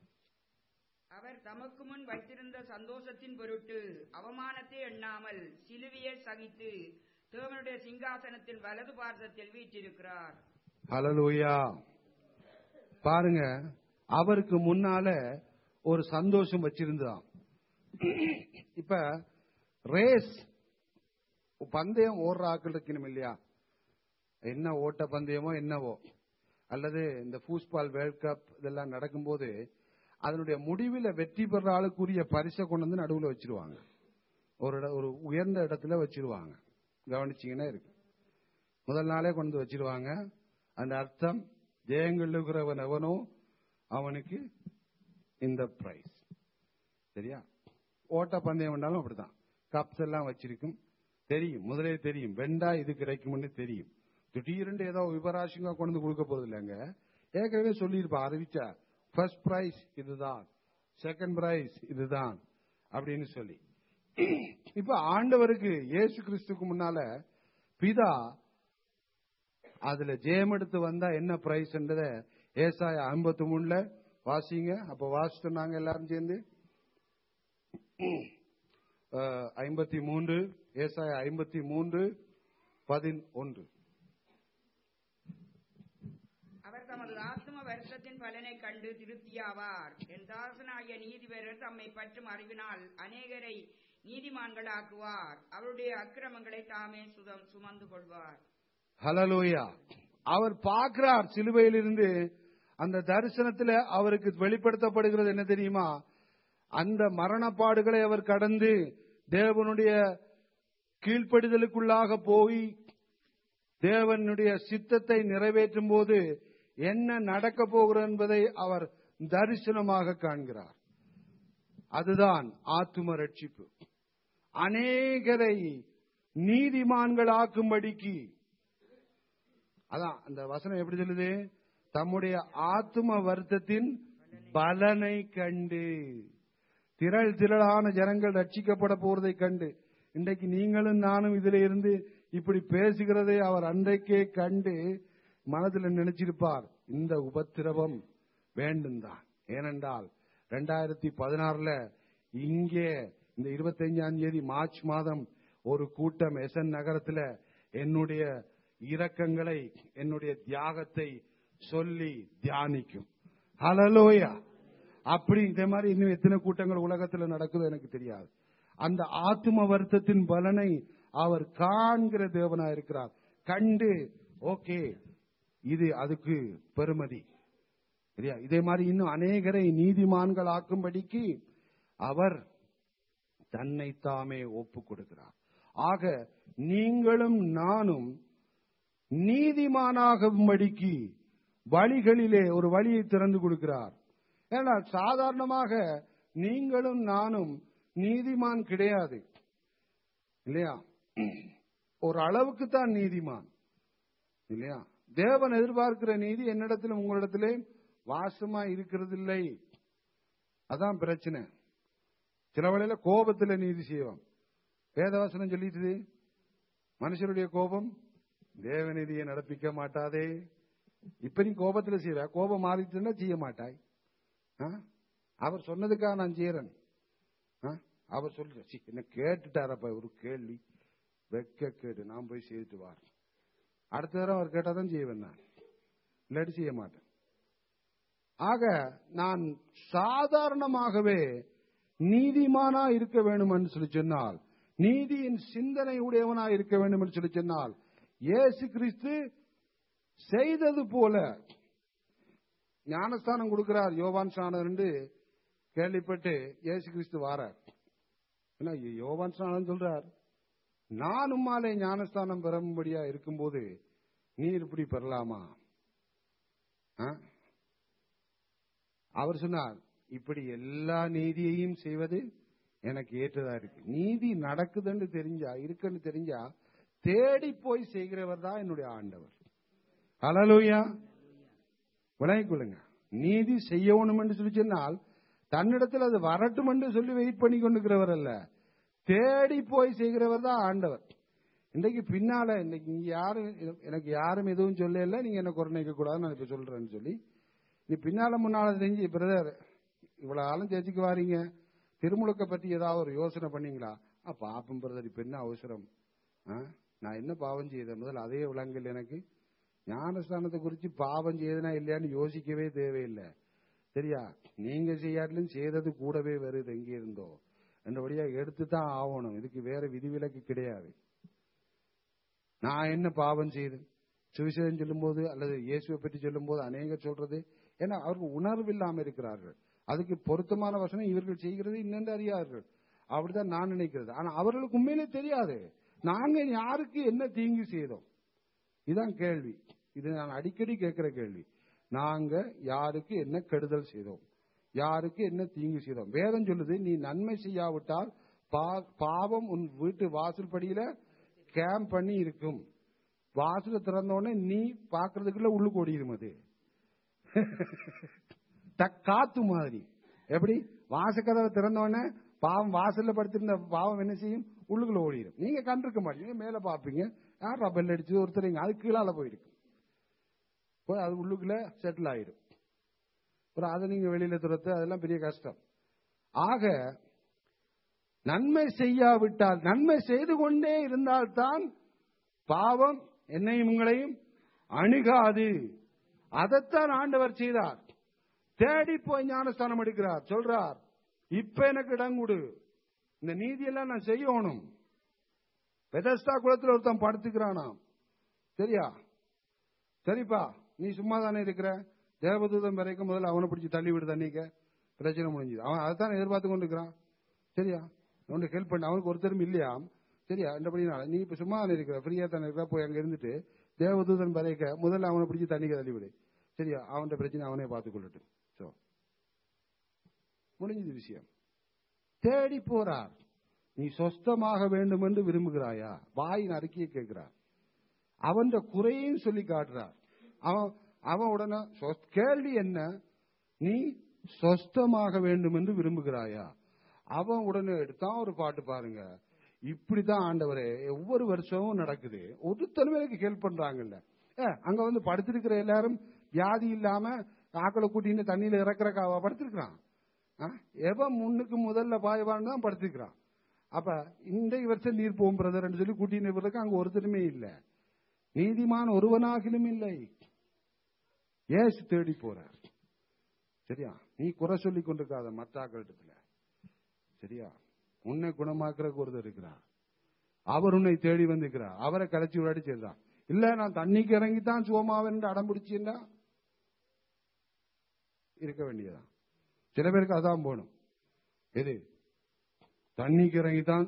C: அவர் தமக்கு முன் வைத்திருந்த சந்தோஷத்தின் பொருட்டு அவமானத்தை எண்ணாமல் சிலுவையை சகித்து தேவனுடைய சிங்காசனத்தின் வலது பார்சத்தில் வீற்றிருக்கிறார்
B: ஹalleluya பாருங்க அவருக்கு முன்னால ஒரு சந்தோஷம் வச்சிருந்தான் இப்ப ரேஸ் பந்தயம் ஓடுற ஆக்கள் இருக்கணும் இல்லையா என்ன ஓட்ட பந்தயமோ என்னவோ அல்லது இந்த ஃபூஸ்பால் வேர்ல்ட் கப் இதெல்லாம் நடக்கும்போது அதனுடைய முடிவில் வெற்றி பெற ஆளுக்குரிய பரிசை கொண்டு வந்து நடுவில் வச்சிருவாங்க ஒரு இட- ஒரு உயர்ந்த இடத்துல வச்சிருவாங்க கவனிச்சீங்கன்னா இருக்கு முதல் நாளே கொண்டு வந்து வச்சிருவாங்க அந்த அர்த்தம் ஜெயங்கள் இருக்கிறவன் எவனோ அவனுக்கு இந்த பிரைஸ் சரியா ஓட்ட பந்தயம் வேண்டாலும் அப்படிதான் கப்ஸ் எல்லாம் வச்சிருக்கும் தெரியும் முதலே தெரியும் வெண்டா இது கிடைக்கும்னு தெரியும் திடீரென்று ஏதோ விபராசிங்க கொண்டு வந்து கொடுக்க போறது இல்லைங்க ஏற்கனவே சொல்லியிருப்பா அறிவிச்சா ஃபர்ஸ்ட் பிரைஸ் இதுதான் செகண்ட் பிரைஸ் இதுதான் அப்படின்னு சொல்லி இப்ப ஆண்டவருக்கு இயேசு கிறிஸ்துக்கு முன்னால பிதா அதுல ஜெயம் எடுத்து வந்தா என்ன பிரைஸ்ன்றத ஏசாய ஐம்பத்தி மூணுல வாசிங்க அப்ப வாசிட்டு நாங்க எல்லாரும் சேர்ந்து ஐம்பத்தி மூன்று ஏசாய ஐம்பத்தி மூன்று பதினொன்று
C: அவர் தமது ஆத்ம வருஷத்தின் பலனை கண்டு திருப்தியாவார் என் தாசனாகிய நீதிபரர் தம்மை பற்றும் அறிவினால் அநேகரை நீதிமான்களாக்குவார் அவருடைய அக்கிரமங்களை தாமே சுதம் சுமந்து கொள்வார்
B: ஹலலூயா அவர் பார்க்கிறார் சிலுவையிலிருந்து அந்த தரிசனத்துல அவருக்கு வெளிப்படுத்தப்படுகிறது என்ன தெரியுமா அந்த மரணப்பாடுகளை அவர் கடந்து தேவனுடைய கீழ்ப்படிதலுக்குள்ளாக போய் தேவனுடைய சித்தத்தை நிறைவேற்றும் போது என்ன நடக்க போகிறது என்பதை அவர் தரிசனமாக காண்கிறார் அதுதான் ஆத்தும ரட்சிப்பு அநேகரை நீதிமான்களாக்கும்படிக்கு அதான் அந்த வசனம் எப்படி சொல்லுது தம்முடைய ஆத்தும வருத்தத்தின் பலனை கண்டு திரள் திரளான ஜனங்கள் ரட்சிக்கப்பட போறதை கண்டு இன்றைக்கு நீங்களும் நானும் இதுல இருந்து இப்படி பேசுகிறதை அவர் அன்றைக்கே கண்டு மனதில் நினைச்சிருப்பார் இந்த உபத்திரவம் வேண்டும் தான் ஏனென்றால் ரெண்டாயிரத்தி பதினாறுல இங்கே இந்த இருபத்தஞ்சாம் தேதி மார்ச் மாதம் ஒரு கூட்டம் எசன் நகரத்துல என்னுடைய இரக்கங்களை என்னுடைய தியாகத்தை சொல்லி தியானிக்கும் ஹalleluya அப்படி இந்த மாதிரி இன்னும் எத்தனை கூட்டங்கள் உலகத்துல நடக்குதோ எனக்கு தெரியாது அந்த ஆத்ம வருத்தத்தின் பலனை அவர் காண்கிற தேவனா இருக்கிறார் கண்டு ஓகே இது அதுக்கு பெருமதி சரியா இதே மாதிரி இன்னும் அநேகரை நீதிமான்கள் ஆக்கும்படிக்கு அவர் தன்னை தாமே ஒப்பு கொடுக்கிறார் ஆக நீங்களும் நானும் நீதிமானாகும்படிக்கு வழிகளிலே ஒரு வழியை திறந்து கொடுக்கிறார் ஏன்னா சாதாரணமாக நீங்களும் நானும் நீதிமான் கிடையாது இல்லையா ஒரு அளவுக்கு தான் நீதிமான் இல்லையா தேவன் எதிர்பார்க்கிற நீதி என்னிடத்திலும் உங்களிடத்திலே வாசமா இருக்கிறது இல்லை அதான் பிரச்சனை சில வேளையில கோபத்துல நீதி செய்வோம் வேதவசனம் சொல்லிட்டு மனுஷருடைய கோபம் தேவநீதியை நடப்பிக்க மாட்டாதே இப்ப நீ கோபத்துல செய்வ கோபம் மாறிட்டுன்னா செய்ய மாட்டாய் ஆ? அவர் சொன்னதுக்காக நான் செய்யறேன் ஆ? அவர் சொல்ற "சீ, என்ன கேட்டுட்டாரப்ப ஒரு கேள்வி வெக்க கேட்டு நான் போய் செய்துட்டு வார் அடுத்த தடவை அவர் கேட்டாதான் செய்வேன் நான் இல்லாட்டி செய்ய மாட்டேன் ஆக நான் சாதாரணமாகவே நீதிமானா இருக்க வேண்டும் என்று சொல்லி சொன்னால் நீதியின் சிந்தனை உடையவனா இருக்க வேண்டும் என்று சொல்லி சொன்னால் இயேசு கிறிஸ்து செய்தது போல ஞானஸ்தானம் கொடுக்கிறார் யோவான் ஸ்நானம் என்று கேள்விப்பட்டு இயேசு கிறிஸ்து வாரார் என்ன யோவான் ஸ்நானம் சொல்றார் நான் உம்மாலே ஞானஸ்தானம் பெறும்படியா இருக்கும்போது நீர் இப்படி பெறலாமா ஆ? அவர் சொன்னார் இப்படி எல்லா நீதியையும் செய்வது எனக்கு ஏற்றதா இருக்கு நீதி நடக்குதுன்னு தெரிஞ்சா இருக்குன்னு தெரிஞ்சா தேடி போய் செய்கிறவர் தான் என்னுடைய ஆண்டவர் அலலூயா விளங்கிக் கொள்ளுங்க நீதி செய்யணும் என்று சொல்லி சொன்னால் தன்னிடத்தில் அது வரட்டும் என்று சொல்லி வெயிட் பண்ணி கொண்டிருக்கிறவர் அல்ல தேடி போய் செய்கிறவர் தான் ஆண்டவர் இன்றைக்கு பின்னால இன்னைக்கு நீங்க யாரும் எனக்கு யாரும் எதுவும் சொல்லல நீங்க என்ன குறை நினைக்க கூடாது நான் இப்ப சொல்றேன்னு சொல்லி நீ பின்னால முன்னால செஞ்சு பிரதர் இவ்வளவு ஆளும் சேர்ச்சிக்கு வாரீங்க திருமுழுக்க பத்தி ஏதாவது ஒரு யோசனை பண்ணீங்களா ஆ, பாப்பம் பிரதர் இப்ப என்ன அவசரம் ஆ? நான் என்ன பாவம் செய்தேன் முதல்ல அதே விளங்கல் எனக்கு ஞானஸ்தானத்தை குறித்து பாவம் செய்தனா இல்லையான்னு யோசிக்கவே தேவையில்லை சரியா நீங்க செய்யாட்டிலும் செய்தது கூடவே வருது எங்கே இருந்தோ என்றபடியா எடுத்து தான் ஆகணும் இதுக்கு வேற விதிவிலக்கு கிடையாது நான் என்ன பாவம் செய்தேன் சுவிசேஷம் சொல்லும்போது அல்லது இயேசுவை பற்றி சொல்லும்போது அநேகர் சொல்றது ஏன்னா அவர்கள் உணர்வு இல்லாம இருக்கிறார்கள் அதுக்கு பொருத்தமான வசனம் இவர்கள் செய்கிறது இன்னென்று அறியார்கள் அப்படிதான் நான் நினைக்கிறது ஆனா அவர்களுக்கு உண்மையிலே தெரியாது நாங்க யாருக்கு என்ன தீங்கு செய்தோம் இதான் கேள்வி இது நான் அடிக்கடி கேட்கிற கேள்வி நாங்க யாருக்கு என்ன கெடுதல் செய்தோம் யாருக்கு என்ன தீங்கு செய்தோம் வேதம் சொல்லுது நீ நன்மை செய்யாவிட்டால் பா- பாவம் உன் வீட்டு வாசல் படியில கேம்ப் பண்ணி இருக்கும் வாசல திறந்த உடனே நீ பாக்குறதுக்குள்ள உள்ளுக்கு ஓடிடும் அது த- காத்து மாதிரி எப்படி வாசக்கதவை திறந்த உடனே பாவம் வாசல்ல படுத்திருந்த பாவம் என்ன செய்யும் உள்ளுக்குள்ள ஓடிடும் நீங்க கண்டிருக்க மாட்டீங்க மேல பாப்பீங்க யாரா பெல் அடிச்சு ஒருத்தர் இங்க அது கீழால போயிருக்கு போய் அது உள்ளுக்குள்ள செட்டில் ஆயிடும் அப்புறம் அதை நீங்க வெளியில துரத்து அதெல்லாம் பெரிய கஷ்டம் ஆக நன்மை செய்யாவிட்டால் நன்மை செய்து கொண்டே இருந்தால்தான் பாவம் என்னையும் உங்களையும் அணுகாது அதைத்தான் ஆண்டவர் செய்தார் தேடி போய் ஞானஸ்தானம் எடுக்கிறார் சொல்றார் இப்ப எனக்கு இடம் கொடு இந்த நீதியெல்லாம் நான் செய்யணும் பெதஸ்தா குளத்துல ஒருத்தன் படுத்துக்கிறானாம் சரியா சரிப்பா நீ சும்மா தானே இருக்கிற தேவதூதம் வரைக்கும் முதல்ல அவனை பிடிச்சி தள்ளி விடு தண்ணிக்க பிரச்சனை முடிஞ்சுது அவன் அதைத்தான் எதிர்பார்த்து கொண்டு இருக்கிறான் சரியா அவனுக்கு ஹெல்ப் பண்ண அவனுக்கு ஒருத்தரும் இல்லையா சரியா என்றபடினால நீ இப்ப சும்மா தானே இருக்கிற ஃப்ரீயா தானே இருக்கிற போய் அங்க இருந்துட்டு தேவதூதன் வரைக்க முதல்ல அவனை பிடிச்சி தண்ணிக்க தள்ளி விடு சரியா அவன் பிரச்சனை அவனே பார்த்துக் கொள்ளட்டும் சோ முடிஞ்சது விஷயம் தேடி போறார் நீ சொஸ்தமாக வேண்டும் என்று விரும்புகிறாயா வாயின் அறிக்கையை கேட்கிறார் அவன் குறையும் சொல்லி காட்டுறார் அவன் அவன் உடனே சொஸ்- கேள்வி என்ன நீ சொஸ்தமாக வேண்டும் என்று விரும்புகிறாயா அவன் உடனே எடுத்தான் ஒரு பாட்டு பாருங்க இப்படிதான் ஆண்டவரே ஒவ்வொரு வருஷமும் நடக்குது ஒருத்தனுமே எனக்கு ஹெல்ப் பண்றாங்கல்ல ஏ, அங்க வந்து படுத்திருக்கிற எல்லாரும் வியாதி இல்லாம ஆக்களை கூட்டின்னு தண்ணியில இறக்குறக்காவா படுத்திருக்கிறான் ஆ? எவன் முன்னுக்கு முதல்ல பாய்வான்னு தான் படுத்திருக்கிறான் அப்ப இந்த வருஷம் நீர் போகும் பிரதர்ன்னு சொல்லி கூட்டின்னு போறதுக்கு அங்க ஒருத்தருமே இல்ல நீதிமான் ஒருவனாகிலும் இல்லை ஏசு தேடி போறார் சரியா நீ குறை சொல்லி கொண்டிருக்காத மத்தாக்களிடத்துல சரியா உன்னை குணமாக்குறதுக்கு ஒருத்தர் இருக்கிறார் அவர் உன்னை தேடி வந்திருக்கிறார் அவரை கரைச்சி விளையாடி செய்தான் இல்ல நான் தண்ணிக்கு இறங்கித்தான் சுகமாவேன் அடம் பிடிச்சிருந்தா இருக்க வேண்டியதான் சில பேருக்கு அதான் போகணும் எது தண்ணிக்கு இறங்கித்தான்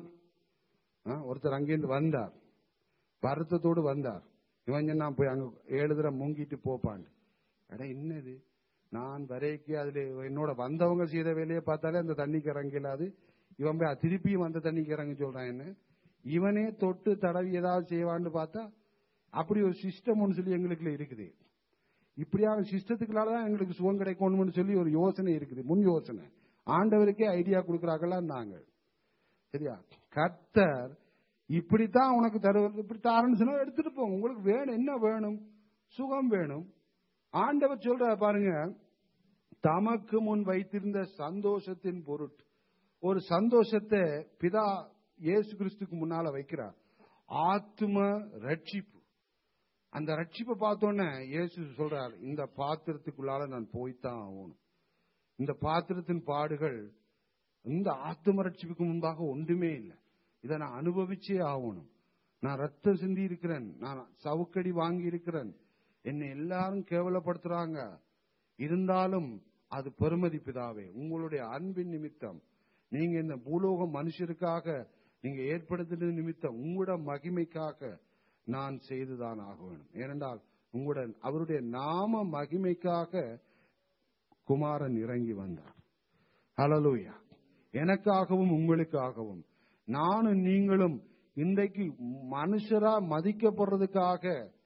B: ஆ, ஒருத்தர் அங்கேருந்து வந்தார் வருத்தத்தோடு வந்தார் இவன் நான் போய் அங்க ஏழு தடவை முங்கிட்டு போப்பான் அட என்னது நான் வரைக்கு அதுல என்னோட வந்தவங்க செய்த வேலையை பார்த்தாலே அந்த தண்ணிக்கு இறங்கலாது இவன் போய் திருப்பியும் அந்த தண்ணிக்கு இறங்க சொல்றான் என்ன இவனே தொட்டு தடவி ஏதாவது செய்வான்னு பார்த்தா அப்படி ஒரு சிஸ்டம் ஒன்று சொல்லி எங்களுக்குள்ள இருக்குது இப்படியான சிஸ்டத்துக்குள்ளால தான் எங்களுக்கு சுகம் கிடைக்கணும்னு சொல்லி ஒரு யோசனை இருக்குது முன் யோசனை ஆண்டவருக்கே ஐடியா கொடுக்குறாங்களா நாங்கள் சரியா கர்த்தர் இப்படித்தான் உனக்கு தருவது இப்படி தாரன்னு சொன்னா எடுத்துட்டு போங்க உங்களுக்கு வேணும் என்ன வேணும் சுகம் வேணும் ஆண்டவர் சொல்ற பாருங்க தமக்கு முன் வைத்திருந்த சந்தோஷத்தின் பொருட்டு ஒரு சந்தோஷத்தை பிதா இயேசு கிறிஸ்துக்கு முன்னால வைக்கிறார் ஆத்தும ரட்சிப்பு அந்த ரட்சிப்பை பார்த்தோன்னே இயேசு சொல்றார் இந்த பாத்திரத்துக்குள்ளால நான் போய்த்தான் ஆகணும் இந்த பாத்திரத்தின் பாடுகள் இந்த ஆத்தும ரட்சிப்புக்கு முன்பாக ஒன்றுமே இல்லை இதை நான் அனுபவிச்சே ஆகணும் நான் ரத்தம் சிந்தி இருக்கிறேன் நான் சவுக்கடி வாங்கி இருக்கிறேன் என்னை எல்லாரும் கேவலப்படுத்துறாங்க இருந்தாலும் அது பெருமதி பிதாவே உங்களுடைய அன்பின் நிமித்தம் நீங்க இந்த பூலோக மனுஷருக்காக நீங்க ஏற்படுத்தின நிமித்தம் உங்களோட மகிமைக்காக நான் செய்துதான் ஆக வேண்டும் ஏனென்றால் உங்களுடன் அவருடைய நாம மகிமைக்காக குமாரன் இறங்கி வந்தார் ஹalleluya எனக்காகவும் உங்களுக்காகவும் நானும் நீங்களும் இன்றைக்கு மனுஷரா மதிக்கப்படுறதுக்காக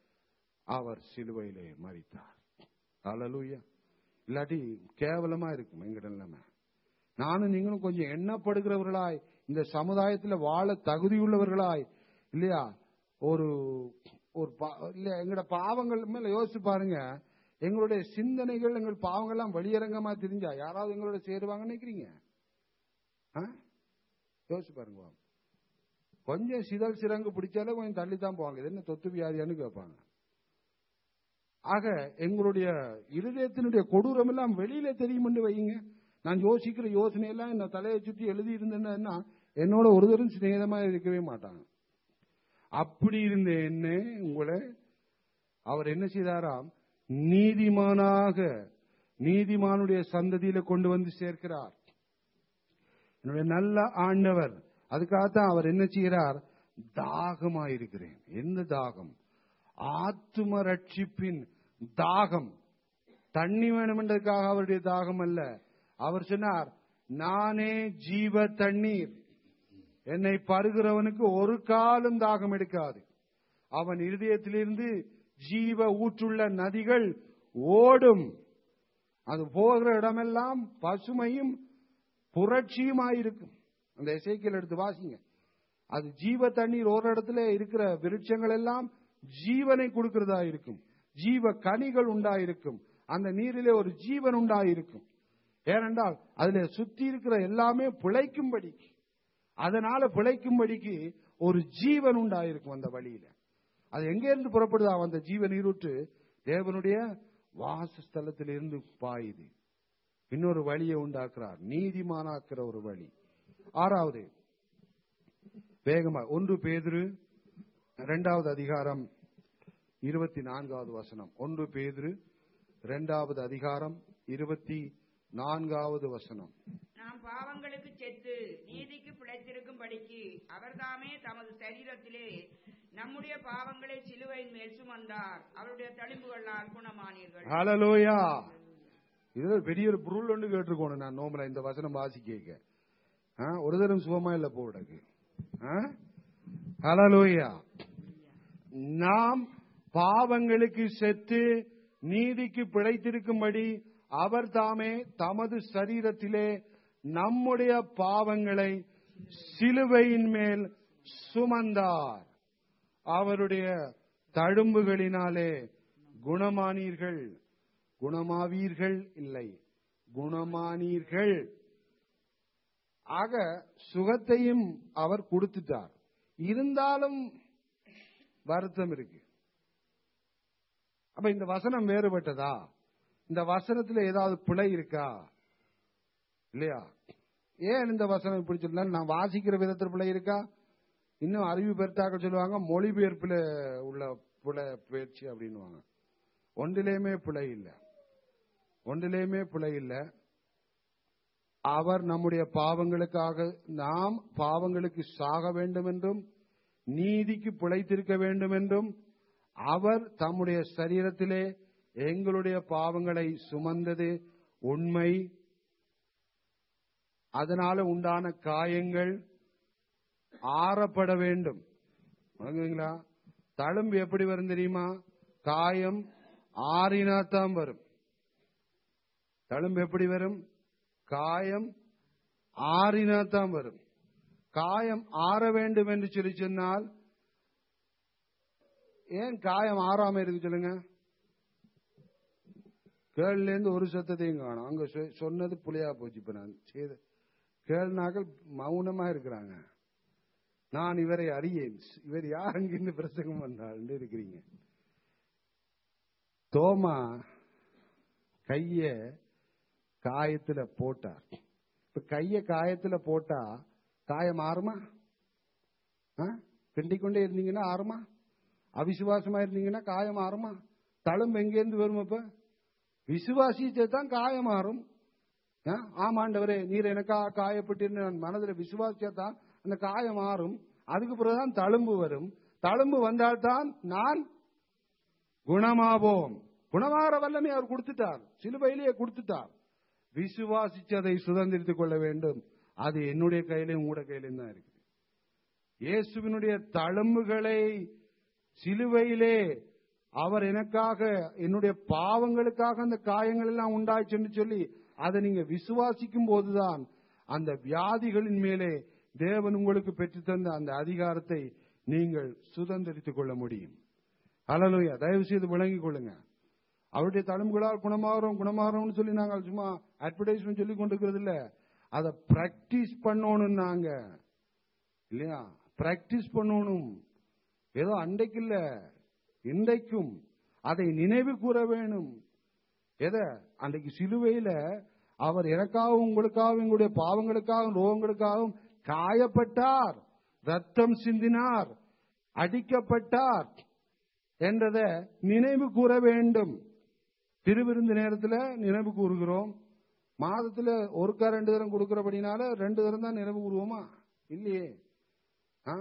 B: அவர் சிலுவையிலே மறித்தார் ஹalleluya இல்லாட்டி கேவலமா இருக்கும் எங்கிட்ட நிலைமை நானும் நீங்களும் கொஞ்சம் எண்ணப்படுகிறவர்களாய் இந்த சமுதாயத்தில் வாழ தகுதியுள்ளவர்களாய் இல்லையா ஒரு ஒரு பா- இல்ல எங்களோட பாவங்கள் மேல யோசிச்சு பாருங்க எங்களுடைய சிந்தனைகள் எங்கள் பாவங்கள்லாம் வெளியரங்கமா தெரிஞ்சா யாராவது எங்களோட சேருவாங்கன்னு நினைக்கிறீங்க ஆ? யோசிச்சு பாருங்க வாங்க. கொஞ்சம் சிதல் சிறங்கு பிடிச்சாலே கொஞ்சம் தள்ளி தான் போவாங்க இது என்ன தொத்து வியாதியான்னு கேட்பாங்க ஆக எங்களுடைய இருதயத்தினுடைய கொடூரம் எல்லாம் வெளியில தெரியும் வையுங்க நான் யோசிக்கிற யோசனை எல்லாம் என்ன தலையை சுற்றி எழுதி இருந்தேன்னா என்னோட ஒருத்தரும் சிநேகமா இருக்கவே மாட்டாங்க அப்படி இருந்த என்ன உங்களை அவர் என்ன செய்தாராம் நீதிமானாக நீதிமானுடைய சந்ததியில கொண்டு வந்து சேர்க்கிறார் என்னுடைய நல்ல ஆண்டவர் அதுக்காகத்தான் அவர் என்ன செய்கிறார் தாகமாயிருக்கிறேன் எந்த தாகம் ஆத்தும ரட்சிப்பின் தாகம் தண்ணி வேணும் என்றதுக்காக அவருடைய தாகம் அல்ல அவர் சொன்னார் நானே ஜீவ தண்ணீர் என்னை பருகிறவனுக்கு ஒரு காலும் தாகம் எடுக்காது அவன் இருதயத்திலிருந்து ஜீவ ஊற்றுள்ள நதிகள் ஓடும் அது போகிற இடமெல்லாம் பசுமையும் புரட்சியுமாயிருக்கும் அந்த இசைக்கியல் எடுத்து வாசிங்க அது ஜீவ தண்ணீர் ஒரு இடத்துல இருக்கிற விருட்சங்கள் எல்லாம் ஜீவனை கொடுக்கிறதா இருக்கும் ஜீவ கனிகள் உண்டாயிருக்கும் அந்த நீரிலே ஒரு ஜீவன் உண்டாயிருக்கும் ஏனென்றால் அதுல சுத்தி இருக்கிற எல்லாமே பிழைக்கும்படிக்கு அதனால பிழைக்கும்படிக்கு ஒரு ஜீவன் உண்டாயிருக்கும் அந்த வழியில அது எங்க இருந்து புறப்படுதா அந்த ஜீவ நீரூற்று தேவனுடைய வாசஸ்தலத்திலிருந்து பாயுது இன்னொரு வழியை உண்டாக்குறார் நீதிமானாக்குற ஒரு வழி ஆறாவது வேகமா ஒன்று பேதுரு இரண்டாவது அதிகாரம் இருபத்தி நான்காவது வசனம் ஒன்று பேதுரு இரண்டாவது அதிகாரம் இருபத்தி நான்காவது வசனம்
C: நாம் பாவங்களுக்கு செத்து நீதிக்கு பிழைத்திருக்கும்படிக்கு அவர்தாமே தமது சரீரத்திலே நம்முடைய பாவங்களை சிலுவையின் மேல் சுமந்தார் அவருடைய தழும்புகளால் குணமானீர்கள்
B: ஹalleluya இதுல பெரிய ஒரு பொருள் ஒன்று கேட்டிருக்கோணும் நான் நோமல இந்த வசனம் வாசிக்க ஆ, ஒரு தரம் சுகமா இல்ல போடக்கு ஹalleluya நாம் பாவங்களுக்கு செத்து நீதிக்கு பிழைத்திருக்கும்படி அவர் தாமே தமது சரீரத்திலே நம்முடைய பாவங்களை சிலுவையின் மேல் சுமந்தார் அவருடைய தழும்புகளினாலே குணமானீர்கள் குணமாவீர்கள் இல்லை குணமானீர்கள் ஆக சுகத்தையும் அவர் கொடுத்துட்டார் இருந்தாலும் வருத்தம் இருக்கு அப்ப இந்த வசனம் வேறுபட்டதா இந்த வசனத்துல ஏதாவது பிழை இருக்கா இல்லையா ஏன் இந்த வசனம் இப்படி சொல்லலாம் நான் வாசிக்கிற விதத்துல பிழை இருக்கா இன்னும் அறிவு பெருத்தாக்க சொல்லுவாங்க மொழிபெயர்ப்புல உள்ள பிழை பயிற்சி அப்படின்னுவாங்க ஒன்றிலேயுமே பிழை இல்லை ஒன்றிலேயுமே பிழை இல்லை அவர் நம்முடைய பாவங்களுக்காக நாம் பாவங்களுக்கு சாக வேண்டும் என்றும் நீதிக்கு பிழைத்திருக்க வேண்டும் என்றும் அவர் தம்முடைய சரீரத்திலே எங்களுடைய பாவங்களை சுமந்தது உண்மை அதனால உண்டான காயங்கள் ஆறப்பட வேண்டும் வணங்குவீங்களா தழும்பு எப்படி வரும் தெரியுமா காயம் ஆறினாத்தான் வரும் தழும்பு எப்படி வரும் காயம் ஆறினாத்தான் வரும் காயம் ஆற வேண்டும் என்று சொல்லி சொன்னால் ஏன் காயம் ஆறாம இருக்கு சொல்லுங்க கேள்ல இருந்து ஒரு சத்தத்தையும் காணும் அங்க சொ- சொன்னது புளியா போச்சு இப்ப நான் செய்த கேள்னாக்கள் மௌனமா இருக்கிறாங்க நான் இவரை அறியேன் இவர் யார் அங்கிருந்து பிரசங்கம் பண்ணார் இருக்கிறீங்க தோமா கைய காயத்துல போட்டார் இப்ப கைய காயத்துல போட்டா காயம் ஆறுமா ஆ? கிண்டிக் கொண்டே இருந்தீங்கன்னா ஆறுமா அவிசுவாசமா இருந்தீங்கன்னா காயம் ஆறுமா தழும்பு எங்கேருந்து வரும் அப்ப விசுவாசிச்சே தான் காயம் ஆறும் ஆ? ஆமாண்டவரே நீர் எனக்கா காயப்பட்டு நான் மனதில் விசுவாசிச்சா தான் அந்த காயம் ஆறும் அதுக்கு பிறகுதான் தழும்பு வரும் தழும்பு வந்தால்தான் நான் குணமாவோம் குணமாற வல்லமை அவர் கொடுத்துட்டார் சிலுவையிலேயே கொடுத்துட்டார் விசுவாசிச்சதை சுதந்திரித்துக் கொள்ள வேண்டும் அது என்னுடைய கையிலும் உங்களுடைய கையிலும் தான் இருக்குது இயேசுவினுடைய தழும்புகளை சிலுவையிலே அவர் எனக்காக என்னுடைய பாவங்களுக்காக அந்த காயங்கள் எல்லாம் உண்டாச்சுன்னு சொல்லி அதை நீங்க விசுவாசிக்கும் போதுதான் அந்த வியாதிகளின் மேலே தேவன் உங்களுக்கு பெற்றுத்தந்த அந்த அதிகாரத்தை நீங்கள் சுதந்திரித்துக் கொள்ள முடியும் ஹalleluya தயவு செய்து விளங்கிக் கொள்ளுங்க அவருடைய தழும்புகளால் குணமாகறோம் குணமாகறோம்னு சொல்லி நாங்கள் சும்மா அட்வர்டைஸ்மெண்ட் சொல்லி கொண்டிருக்கிறது இல்ல அதை பிராக்டிஸ் பண்ணணும் நாங்க இல்லையா பிராக்டிஸ் பண்ணணும் ஏதோ அன்றைக்கு இல்ல இன்றைக்கும் அதை நினைவு கூற வேணும் எதை அன்றைக்கு சிலுவையில அவர் எனக்காகவும் உங்களுக்காகவும் எங்களுடைய பாவங்களுக்காகவும் ரோகங்களுக்காகவும் காயப்பட்டார் ரத்தம் சிந்தினார் அடிக்கப்பட்டார் என்றதை நினைவு கூற வேண்டும் திருவிருந்து நேரத்துல நினைவு கூறுகிறோம் மாதத்துல ஒருக்கா ரெண்டு தரம் கொடுக்கிறபடினால ரெண்டு தரம் தான் நினைவு கூறுவோமா இல்லையே ஆ?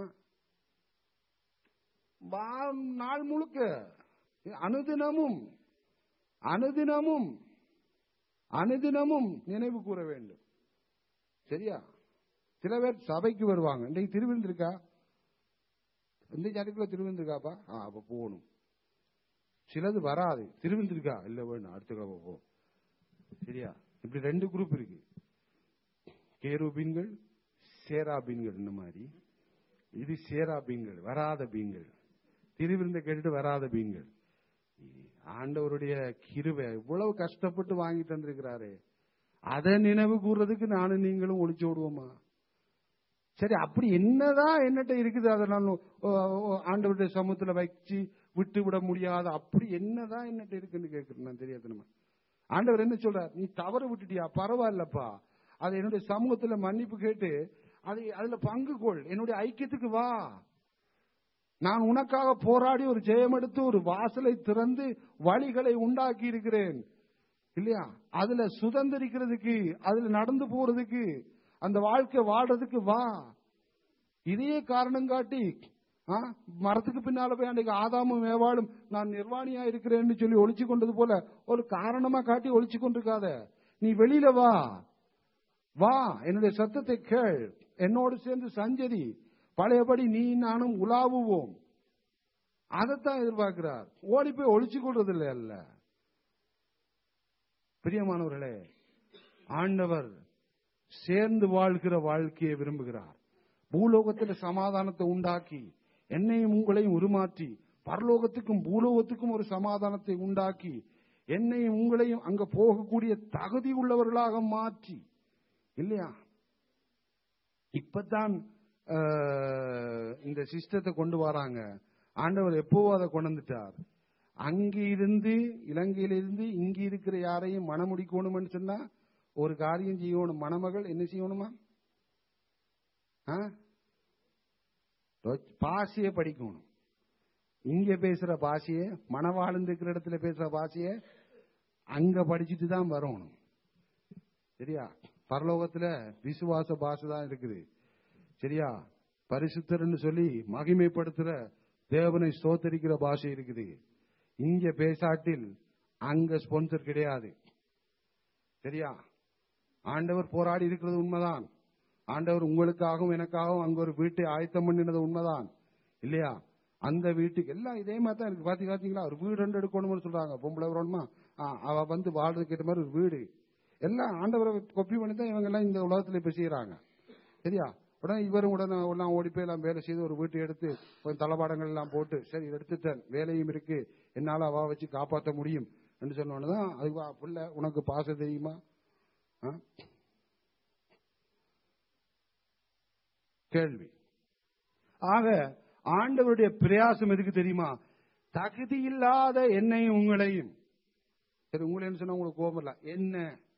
B: வா- நாள் முழுக்க அனுதினமும் அனுதினமும் அனுதினமும் நினைவு கூற வேண்டும் சரியா சில பேர் சபைக்கு வருவாங்க இன்றைக்கு திருவிருந்து இருக்கா இந்த ஜாதிக்குள்ள திருவிருந்து இருக்காப்பா ஆ அப்ப போகணும் சிலது வராது திருவிருந்து இருக்கா இல்ல வேணும் அடுத்த கிழமை போ சரியா இப்படி ரெண்டு குரூப் இருக்கு கேருபீன்கள் சேராபீன்கள் இந்த மாதிரி இது சேராபீன்கள் வராத பீன்கள் திருவிருந்த கேட்டுட்டு வராத பீன்கள் ஆண்டவருடைய கிருவை இவ்வளவு கஷ்டப்பட்டு வாங்கி தந்திருக்கிறாரு அதை நினைவு கூறுறதுக்கு நானும் நீங்களும் ஒளிச்சு விடுவோமா சரி அப்படி என்னதான் என்னட்ட இருக்குது அதை நான் ஓ, ஓ, ஆண்டவருடைய சமூகத்துல வச்சு விட்டு விட முடியாத அப்படி என்னதான் என்னட்ட இருக்குன்னு கேட்கிறேன் நான் தெரியாதுமா ஆண்டவர் என்ன சொல்றார் நீ தவறு விட்டுட்டியா பரவாயில்லப்பா அதை என்னுடைய சமூகத்துல மன்னிப்பு கேட்டு அதை அதுல பங்கு கொள் என்னுடைய ஐக்கியத்துக்கு வா நான் உனக்காக போராடி ஒரு ஜெயம் எடுத்து ஒரு வாசலை திறந்து வழிகளை உண்டாக்கி இருக்கிறேன் இல்லையா அதுல சுதந்திரிக்கிறதுக்கு அதுல நடந்து போறதுக்கு அந்த வாழ்க்கை வாழ்றதுக்கு வா இதையே காரணம் காட்டி ஆ, மரத்துக்கு பின்னால போய் அன்றைக்கு ஆதாமும் மேவாளும் நான் நிர்வாணியா இருக்கிறேன்னு சொல்லி ஒளிச்சு கொண்டது போல ஒரு காரணமா காட்டி ஒளிச்சு கொண்டிருக்காத நீ வெளியில வா வா என்னுடைய சத்தத்தை கேள் என்னோடு சேர்ந்து சஞ்சரி பழையபடி நீ நானும் உலாவுவோம் அதைத்தான் எதிர்பார்க்கிறார் ஓடி போய் ஒளிச்சு கொள்றது இல்லை அல்ல பிரியமானவர்களே ஆண்டவர் சேர்ந்து வாழ்கிற வாழ்க்கையை விரும்புகிறார் பூலோகத்தில் சமாதானத்தை உண்டாக்கி என்னையும் உங்களையும் உருமாற்றி பரலோகத்துக்கும் பூலோகத்துக்கும் ஒரு சமாதானத்தை உண்டாக்கி என்னையும் உங்களையும் அங்க போகக்கூடிய தகுதி உள்ளவர்களாக மாற்றி இல்லையா இப்பதான் அஹ், இந்த சிஸ்டத்தை கொண்டு வராங்க ஆண்டவர் எப்போ அதை கொண்டு வந்துட்டார் அங்க இருந்து இலங்கையிலிருந்து இங்க இருக்கிற யாரையும் மணமுடிக்கணும்னு சொன்னா ஒரு காரியம் செய்யணும் மணமகள் என்ன செய்யணுமா ஆ? ரொ- பாஷையை படிக்கணும் இங்க பேசுற பாஷையை மணவாழ்ந்து இருக்கிற இடத்துல பேசுற பாஷையை அங்க படிச்சுட்டு தான் வரணும் சரியா பரலோகத்துல விசுவாச பாஷை தான் இருக்குது சரியா பரிசுத்தர்னு சொல்லி மகிமைப்படுத்துற தேவனை ஸ்தோத்தரிக்கிற பாஷை இருக்குது இங்க பேசாட்டில் அங்க ஸ்பான்சர் கிடையாது சரியா ஆண்டவர் போராடி இருக்கிறது உண்மைதான் ஆண்டவர் உங்களுக்காகவும் எனக்காகவும் அங்க ஒரு வீட்டை ஆயத்தம் பண்ணினது உண்மைதான் இல்லையா அந்த வீட்டுக்கு எல்லாம் இதே மாதிரி தான் இருக்கு பாத்தீங்க பாத்தீங்களா ஒரு வீடு ரெண்டு எடுக்கணும்னு சொல்றாங்க பொம்பளை வரணுமா ஆ, அவ வந்து வாழ்றதுக்கு ஏற்ற மாதிரி ஒரு வீடு எல்லாம் ஆண்டவரை கொப்பி பண்ணி தான் இவங்க எல்லாம் இந்த உலகத்துல இப்ப செய்யறாங்க சரியா உடனே இவரும் உடனே எல்லாம் ஓடி போய் எல்லாம் வேலை செய்து ஒரு வீட்டை எடுத்து கொஞ்சம் தளபாடங்கள் எல்லாம் போட்டு சரி எடுத்துட்டேன் வேலையும் இருக்கு என்னால அவ வச்சு காப்பாற்ற முடியும் என்று சொன்ன உடனே தான் அது வா, புள்ள உனக்கு பாசம் தெரியுமா ஆ? கேள்வி ஆக ஆண்டவருடைய பிரயாசம் எதுக்கு தெரியுமா தகுதி இல்லாத என்னையும் உங்களையும் சரி உங்களை என்ன சொன்னா உங்களுக்கு கோபம் இல்ல என்ன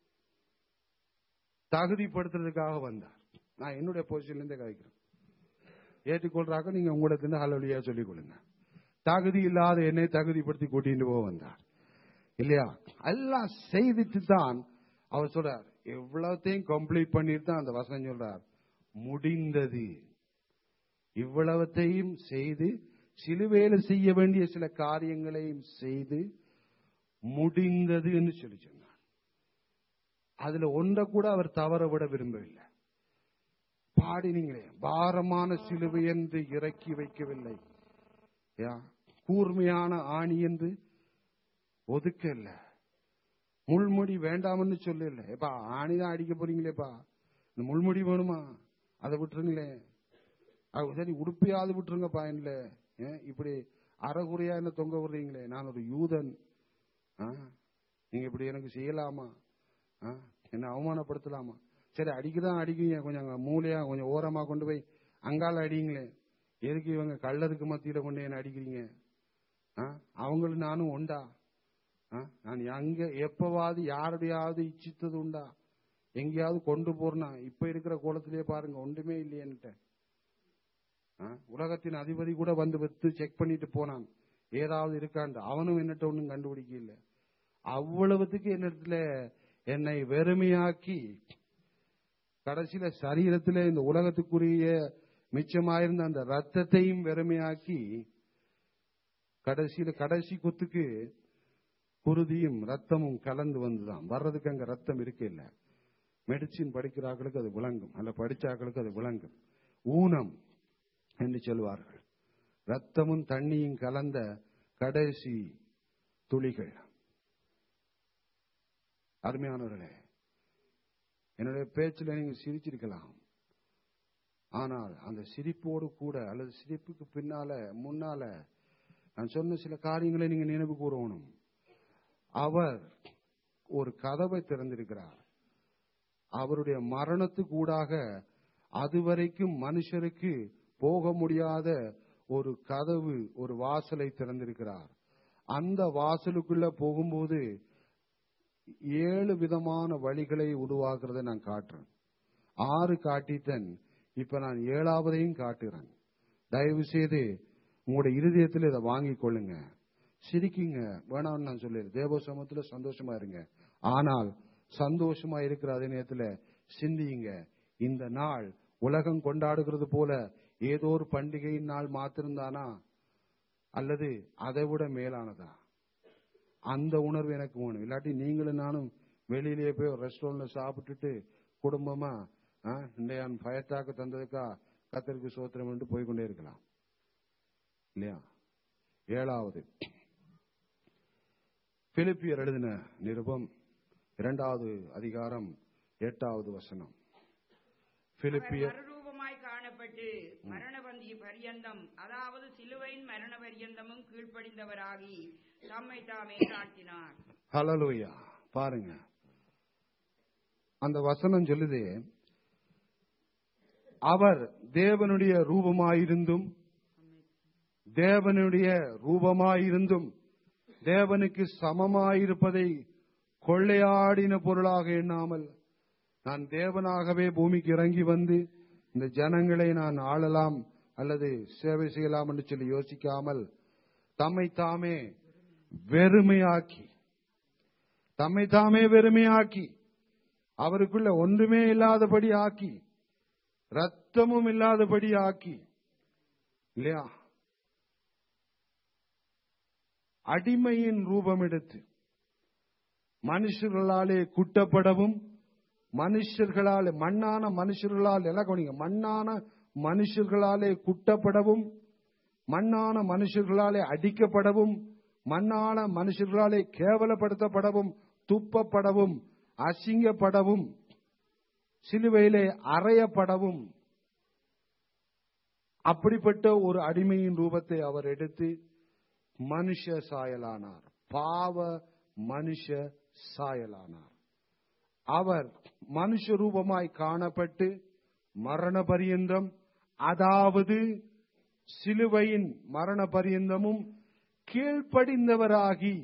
B: தகுதிப்படுத்துறதுக்காக வந்தார் நான் என்னுடைய பொசிஷன்ல இருந்தே கதைக்கிறேன் ஏற்றுக்கொள்றாக்க நீங்க உங்களிடத்துல ஹலோலியா சொல்லிக் கொள்ளுங்க தகுதி இல்லாத என்னை தகுதிப்படுத்தி கூட்டிட்டு போக வந்தார் இல்லையா எல்லாம் செய்துட்டு தான் அவர் சொல்றார் எவ்வளவுத்தையும் கம்ப்ளீட் பண்ணிட்டு தான் அந்த வசனம் சொல்றார் முடிந்தது இவ்வளவத்தையும் செய்து சிலுவையில செய்ய வேண்டிய சில காரியங்களையும் செய்து முடிந்தது என்று சொல்லி சொன்னார் அதுல ஒன்றை கூட அவர் தவற விட விரும்பவில்லை பாடினீங்களே பாரமான சிலுவை என்று இறக்கி வைக்கவில்லை யா, கூர்மையான ஆணி என்று ஒதுக்கல முள்முடி வேண்டாம்னு சொல்லல எப்பா ஆணிதான் அடிக்க போறீங்களேப்பா இந்த முள்முடி வேணுமா அதை விட்டுருங்களே அது சரி உடுப்பையாவது விட்டுருங்கப்பா இல்ல ஏன் இப்படி அறகுறையா என்ன தொங்க விடுறீங்களே நான் ஒரு யூதன் ஆ? நீங்க இப்படி எனக்கு செய்யலாமா ஆ? என்ன அவமானப்படுத்தலாமா சரி அடிக்கதான் அடிக்குங்க கொஞ்சம் அங்க மூலையா கொஞ்சம் ஓரமா கொண்டு போய் அங்கால அடிங்களே எதுக்கு இவங்க கள்ளருக்கு மத்தியில கொண்டு என்ன அடிக்கிறீங்க ஆ? அவங்களும் நானும் உண்டா ஆ? நான் எங்க எப்பவாவது யாருடையாவது இச்சித்தது உண்டா எங்கேயாவது கொண்டு போறனா இப்ப இருக்கிற கோலத்திலேயே பாருங்க ஒன்றுமே இல்லையேன்னுட்ட ஆ? உலகத்தின் அதிபதி கூட வந்து வித்து செக் பண்ணிட்டு போனான் ஏதாவது இருக்காண்டு அவனும் என்னட்ட ஒண்ணும் கண்டுபிடிக்க இல்ல அவ்வளவுத்துக்கு என்னிடத்துல என்னை வெறுமையாக்கி கடைசியில சரீரத்துல இந்த உலகத்துக்குரிய மிச்சமாயிருந்த அந்த ரத்தத்தையும் வெறுமையாக்கி கடைசியில கடைசி குத்துக்கு குருதியும் ரத்தமும் கலந்து வந்துதான் வர்றதுக்கு அங்க ரத்தம் இருக்கு இல்ல மெடிசின் படிக்கிறார்களுக்கு அது விளங்கும் அல்ல படிச்சாக்களுக்கு அது விளங்கும் ஊனம் என்று சொல்வார்கள் ரத்தமும் தண்ணியும் கலந்த கடைசி துளிகள் அருமையானவர்களே என்னுடைய பேச்சில் நீங்க சிரிச்சிருக்கலாம் ஆனால் அந்த சிரிப்போடு கூட அல்லது சிரிப்புக்கு பின்னால முன்னால நான் சொன்ன சில காரியங்களை நீங்க நினைவு கூறணும் அவர் ஒரு கதவை திறந்திருக்கிறார் அவருடைய மரணத்துக்கூடாக அதுவரைக்கும் மனுஷருக்கு போக முடியாத ஒரு கதவு ஒரு வாசலை திறந்திருக்கிறார் அந்த வாசலுக்குள்ள போகும்போது ஏழு விதமான வழிகளை உருவாக்குறதை நான் காட்டுறேன் ஆறு காட்டித்தன் இப்ப நான் ஏழாவதையும் காட்டுறேன் தயவு செய்து உங்களுடைய இருதயத்தில் இதை வாங்கிக் கொள்ளுங்க சிரிக்குங்க வேணாம்னு நான் சொல்லிடுறேன் தேவ சமத்துல சந்தோஷமா இருங்க ஆனால் சந்தோஷமா இருக்கிற அதே நேரத்துல சிந்தியுங்க இந்த நாள் உலகம் கொண்டாடுகிறது போல ஏதோ ஒரு பண்டிகையின் நாள் மாத்திருந்தானா அல்லது அதை விட மேலானதா அந்த உணர்வு எனக்கு வேணும் இல்லாட்டி நீங்களும் நானும் வெளியிலேயே போய் ஒரு ரெஸ்டாரண்ட்ல சாப்பிட்டுட்டு குடும்பமா ஆ, இன்றைய பயத்தாக்கு தந்ததுக்கா கத்தருக்கு சோத்திரம் என்று போய்கொண்டே இருக்கலாம் இல்லையா ஏழாவது பிலிப்பியர் எழுதின நிருபம் இரண்டாவது அதிகாரம் எட்டாவது வசனம்
C: அவர்
B: பிலிப்பியர்
C: மறுரூபமாய் காணப்பட்டு மரணபந்தி பரியந்தம் அதாவது சிலுவையின் மரண பரியந்தமும் கீழ்ப்படிந்தவராகி தம்மை தாமே தாழ்த்தினார்
B: ஹalleluya பாருங்க அந்த வசனம் சொல்லுது அவர் தேவனுடைய ரூபமாயிருந்தும் தேவனுடைய ரூபமாயிருந்தும் தேவனுக்கு சமமாயிருப்பதை கொள்ளையாடின பொருளாக எண்ணாமல் நான் தேவனாகவே பூமிக்கு இறங்கி வந்து இந்த ஜனங்களை நான் ஆளலாம் அல்லது சேவை செய்யலாம் என்று சொல்லி யோசிக்காமல் தம்மை தாமே வெறுமையாக்கி தம்மை தாமே வெறுமையாக்கி அவருக்குள்ள ஒன்றுமே இல்லாதபடி ஆக்கி ரத்தமும் இல்லாதபடி ஆக்கி இல்லையா அடிமையின் ரூபம் எடுத்து மனுஷர்களாலே குட்டப்படவும் மனுஷர்களால் மண்ணான மனுஷர்களால் எல்லாம் கவனிங்க மண்ணான மனுஷர்களாலே குட்டப்படவும் மண்ணான மனுஷர்களாலே அடிக்கப்படவும் மண்ணான மனுஷர்களாலே கேவலப்படுத்தப்படவும் துப்பப்படவும் அசிங்கப்படவும் சிலுவையிலே அறையப்படவும் அப்படிப்பட்ட ஒரு அடிமையின் ரூபத்தை அவர் எடுத்து மனுஷ சாயலானார் பாவ மனுஷ சாயலானார் அவர் மனுஷ ரூபமாய் காணப்பட்டு மரண பரியந்தம் அதாவது சிலுவையின் மரண பரியந்தமும் கீழ்ப்படிந்தவராகி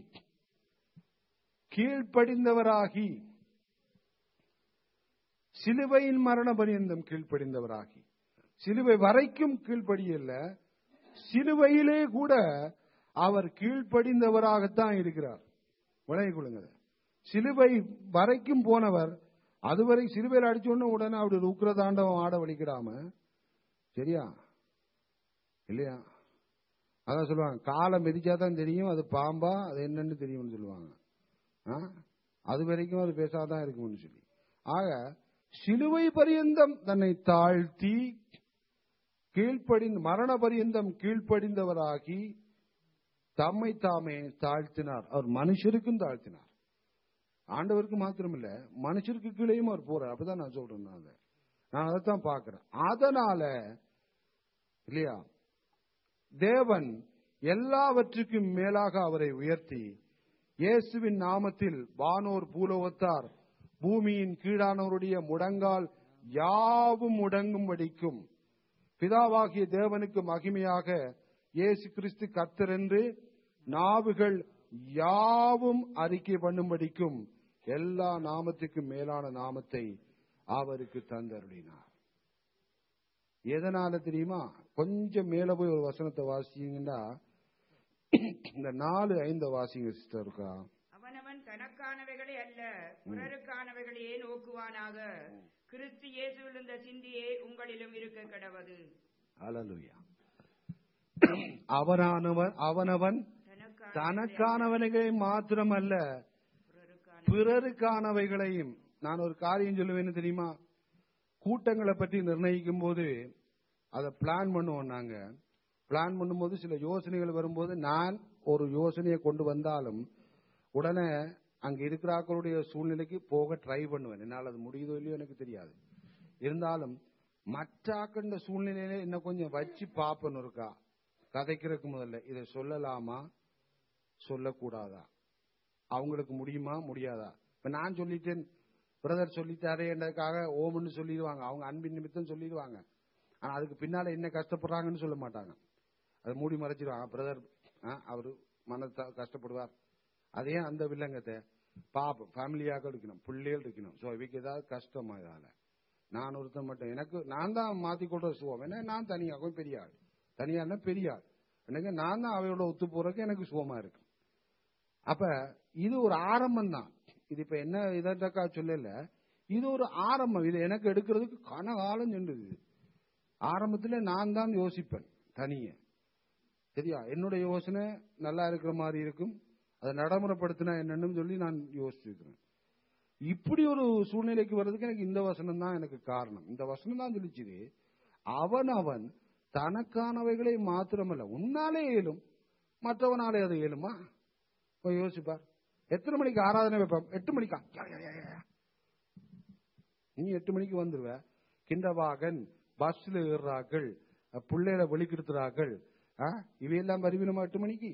B: கீழ்ப்படிந்தவராகி சிலுவையின் மரண பரியந்தம் கீழ்ப்படிந்தவராகி சிலுவை வரைக்கும் கீழ்ப்படியல்ல சிலுவையிலே கூட அவர் கீழ்ப்படிந்தவராகத்தான் இருக்கிறார் விளங்கிக் கொள்ளுங்க சிலுவை வரைக்கும் போனவர் அதுவரை சிலுவையில் அடிச்ச உடனே உடனே அப்படி ருக்ர தாண்டவம் ஆட வலிக்கிறாம சரியா இல்லையா அதான் சொல்லுவாங்க காலை மிதிச்சாதான் தெரியும் அது பாம்பா அது என்னன்னு தெரியும்னு சொல்லுவாங்க ஆ? அது வரைக்கும் அது பேசாதான் இருக்கும்னு சொல்லி ஆக சிலுவை பரியந்தம் தன்னை தாழ்த்தி கீழ்ப்படி மரண பரியந்தம் கீழ்ப்படிந்தவராகி தம்மை தாமே தாழ்த்தினார் அவர் மனுஷருக்கும் தாழ்த்தினார் ஆண்டவருக்கு மாத்திரமில்ல மனுஷருக்கு கீழேயும் அவர் போறார் அப்படிதான் நான் சொல்றேன் நான் அதை நான் அதைத்தான் பார்க்கிறேன் அதனால இல்லையா தேவன் எல்லாவற்றுக்கும் மேலாக அவரை உயர்த்தி இயேசுவின் நாமத்தில் வானோர் பூலோகத்தார் பூமியின் கீழானவருடைய முடங்கால் யாவும் முடங்கும்படிக்கும் பிதாவாகிய தேவனுக்கு மகிமையாக இயேசு கிறிஸ்து கர்த்தர் என்று நாவுகள் யாவும் அறிக்கை பண்ணும்படிக்கும் எல்லா நாமத்துக்கும் மேலான நாமத்தை அவருக்கு தந்தருளினார் எதனால தெரியுமா கொஞ்சம் மேல போய் ஒரு வசனத்தை வாசிச்சீங்கன்னா இந்த நாலு ஐந்து வாசிங்க சிஸ்டர் இருக்கா
C: அவனவன் தனக்கானவைகளை அல்ல பிறருக்கானவைகளையே நோக்குவானாக கிறிஸ்து இயேசுவில் இருந்த சிந்தியே உங்களிலும் இருக்க கடவது
B: அலலுயா அவனானவன் அவனவன்
C: தனக்கான
B: தனக்கானவனைகளை மாத்திரமல்ல
C: பிறருக்கான
B: பிறருக்கானவைகளையும் நான் ஒரு காரியம் சொல்லுவேன்னு தெரியுமா கூட்டங்களை பற்றி நிர்ணயிக்கும் போது அதை பிளான் பண்ணுவோம் நாங்க பிளான் பண்ணும்போது சில யோசனைகள் வரும்போது நான் ஒரு யோசனையை கொண்டு வந்தாலும் உடனே அங்க இருக்கிறாக்களுடைய சூழ்நிலைக்கு போக ட்ரை பண்ணுவேன் என்னால் அது முடியுதோ இல்லையோ எனக்கு தெரியாது இருந்தாலும் மற்றாக்கண்ட சூழ்நிலையில என்ன கொஞ்சம் வச்சு பாப்பன்னு இருக்கா கதைக்கிறதுக்கு முதல்ல இதை சொல்லலாமா சொல்லக்கூடாதா அவங்களுக்கு முடியுமா முடியாதா இப்ப நான் சொல்லிட்டேன் பிரதர் சொல்லிட்டாரே என்றதுக்காக ஓம்னு சொல்லிடுவாங்க அவங்க அன்பின் நிமித்தம் சொல்லிடுவாங்க ஆனா அதுக்கு பின்னால என்ன கஷ்டப்படுறாங்கன்னு சொல்ல மாட்டாங்க அதை மூடி மறைச்சிடுவாங்க பிரதர் அவரு மன கஷ்டப்படுவார் அதே அந்த வில்லங்கத்தை பாப்போம் ஃபேமிலியாக இருக்கணும் பிள்ளைகள் இருக்கணும் ஸோ இவைக்கு ஏதாவது கஷ்டமா இதால நான் ஒருத்தன் மட்டும் எனக்கு நான் தான் மாத்தி கொள்ற சுகம் ஏன்னா நான் தனியாகவும் பெரிய ஆள் தனியார்னா பெரிய ஆள் எனக்கு நான் தான் அவையோட ஒத்து போறதுக்கு எனக்கு சுகமா இருக்கு அப்ப இது ஒரு ஆரம்பம் தான் இது இப்ப என்ன இதற்கா சொல்லல இது ஒரு ஆரம்பம் இது எனக்கு எடுக்கிறதுக்கு கனகாலம் சென்றது ஆரம்பத்துல நான் தான் யோசிப்பேன் தனியே சரியா என்னுடைய யோசனை நல்லா இருக்கிற மாதிரி இருக்கும் அதை நடைமுறைப்படுத்தினா என்னன்னு சொல்லி நான் யோசிச்சிருக்கிறேன் இப்படி ஒரு சூழ்நிலைக்கு வர்றதுக்கு எனக்கு இந்த வசனம் தான் எனக்கு காரணம் இந்த வசனம் தான் சொல்லிச்சுது அவன் அவன் தனக்கானவைகளை மாத்திரமல்ல உன்னாலே இயலும் மற்றவனாலே அது இயலுமா போய் யோசிப்பார் எத்தனை மணிக்கு ஆராதனை வைப்போம் எட்டு மணிக்கா யா, யா, யா, யா. நீ எட்டு மணிக்கு வந்துருவ கிண்டவாகன் பஸ்ல ஏறுறார்கள் பிள்ளைகளை வெளிக்கிடுத்துறார்கள் இவையெல்லாம் வருவினமா எட்டு மணிக்கு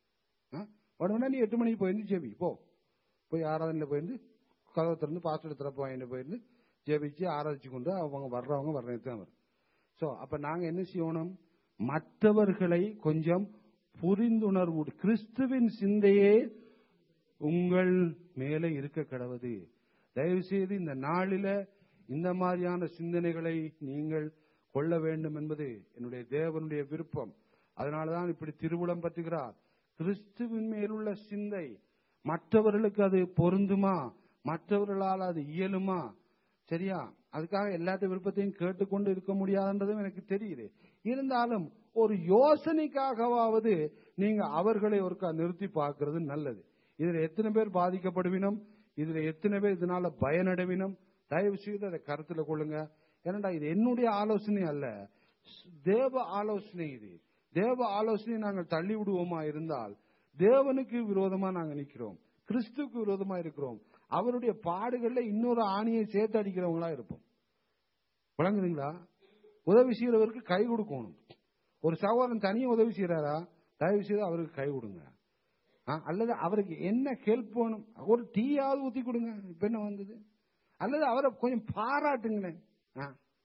B: உடனே நீ எட்டு மணிக்கு போயிருந்து ஜெபி போ போய் ஆராதனையில போயிருந்து கதவை திறந்து பாஸ்வேர்டு திறப்பு வாங்கிட்டு போயிருந்து ஜெபிச்சு ஆராதிச்சு கொண்டு அவங்க வர்றவங்க வர்றது தான் வரும் சோ அப்ப நாங்க என்ன செய்யணும் மற்றவர்களை கொஞ்சம் புரிந்துணர்வு கிறிஸ்துவின் சிந்தையே உங்கள் மேலே இருக்க கடவுது தயவு செய்து இந்த நாளில இந்த மாதிரியான சிந்தனைகளை நீங்கள் கொள்ள வேண்டும் என்பது என்னுடைய தேவனுடைய விருப்பம் அதனாலதான் இப்படி திருவுளம் பற்றுகிறார் கிறிஸ்துவின் மேலுள்ள சிந்தை மற்றவர்களுக்கு அது பொருந்துமா மற்றவர்களால் அது இயலுமா சரியா அதுக்காக எல்லாத்த விருப்பத்தையும் கேட்டுக்கொண்டு இருக்க முடியாதுன்றதும் எனக்கு தெரியுது இருந்தாலும் ஒரு யோசனைக்காகவாவது நீங்க அவர்களை ஒருக்கா நிறுத்தி பார்க்கிறது நல்லது இதுல எத்தனை பேர் பாதிக்கப்படுவினோம் இதுல எத்தனை பேர் இதனால பயனடைவினோம் தயவு செய்து அதை கருத்துல கொள்ளுங்க ஏனண்டா இது என்னுடைய ஆலோசனை அல்ல தேவ ஆலோசனை இது தேவ ஆலோசனை நாங்கள் தள்ளி விடுவோமா இருந்தால் தேவனுக்கு விரோதமா நாங்க நிக்கிறோம் கிறிஸ்துவுக்கு விரோதமா இருக்கிறோம் அவருடைய பாடுகள்ல இன்னொரு ஆணியை சேர்த்து அடிக்கிறவங்களா இருப்போம் விளங்குதுங்களா உதவி செய்யறவருக்கு கை கொடுக்கணும் ஒரு சகோதரன் தனியா உதவி செய்யறாரா தயவு செய்து அவருக்கு கை கொடுங்க ஆ, அல்லது அவருக்கு என்ன ஹெல்ப் வேணும் ஒரு டீயாவது ஊத்தி கொடுங்க இப்ப என்ன வந்தது அல்லது அவரை கொஞ்சம் பாராட்டுங்களேன் ஆ.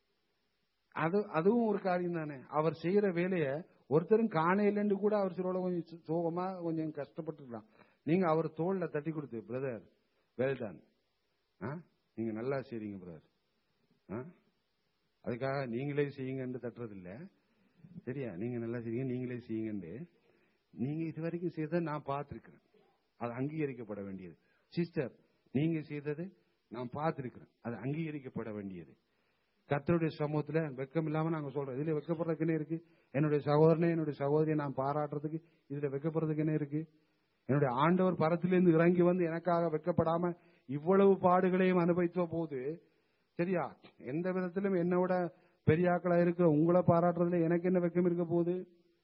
B: அது அதுவும் ஒரு காரியம் தானே அவர் செய்யற வேலைய ஒருத்தரும் காணையிலன்னு கூட அவர் சிலோட கொஞ்சம் சோ- சோகமா கொஞ்சம் கஷ்டப்பட்டுருக்கலாம் நீங்க அவர் தோல்ல தட்டி கொடுத்து பிரதர் வெல்டன் நீங்க நல்லா செய்றீங்க பிரதர் அதுக்காக நீங்களே செய்யுங்கன்னு தட்டுறது இல்ல சரியா நீங்க நல்லா செய்யுங்க நீங்களே செய்யுங்கன்னு நீங்க இது வரைக்கும் செய்ததை நான் பார்த்திருக்கிறேன் அது அங்கீகரிக்கப்பட வேண்டியது சிஸ்டர் நீங்க செய்தது நான் பார்த்திருக்கிறேன் அது அங்கீகரிக்கப்பட வேண்டியது கர்த்தருடைய சமூகத்துல வெக்கம் இல்லாம நாங்க சொல்றோம் இதுல வெக்கப்படுறதுக்கு என்ன இருக்கு என்னுடைய சகோதரனை என்னுடைய சகோதரியை நான் பாராட்டுறதுக்கு இதுல வெக்கப்படுறதுக்கு என்ன இருக்கு என்னுடைய ஆண்டவர் பரத்திலிருந்து இறங்கி வந்து எனக்காக வெக்கப்படாம இவ்வளவு பாடுகளையும் அனுபவித்த போது சரியா எந்த விதத்திலும் என்னோட பெரியாக்களா இருக்கிற உங்களை பாராட்டுறதுல எனக்கு என்ன வெக்கம் இருக்க போகுது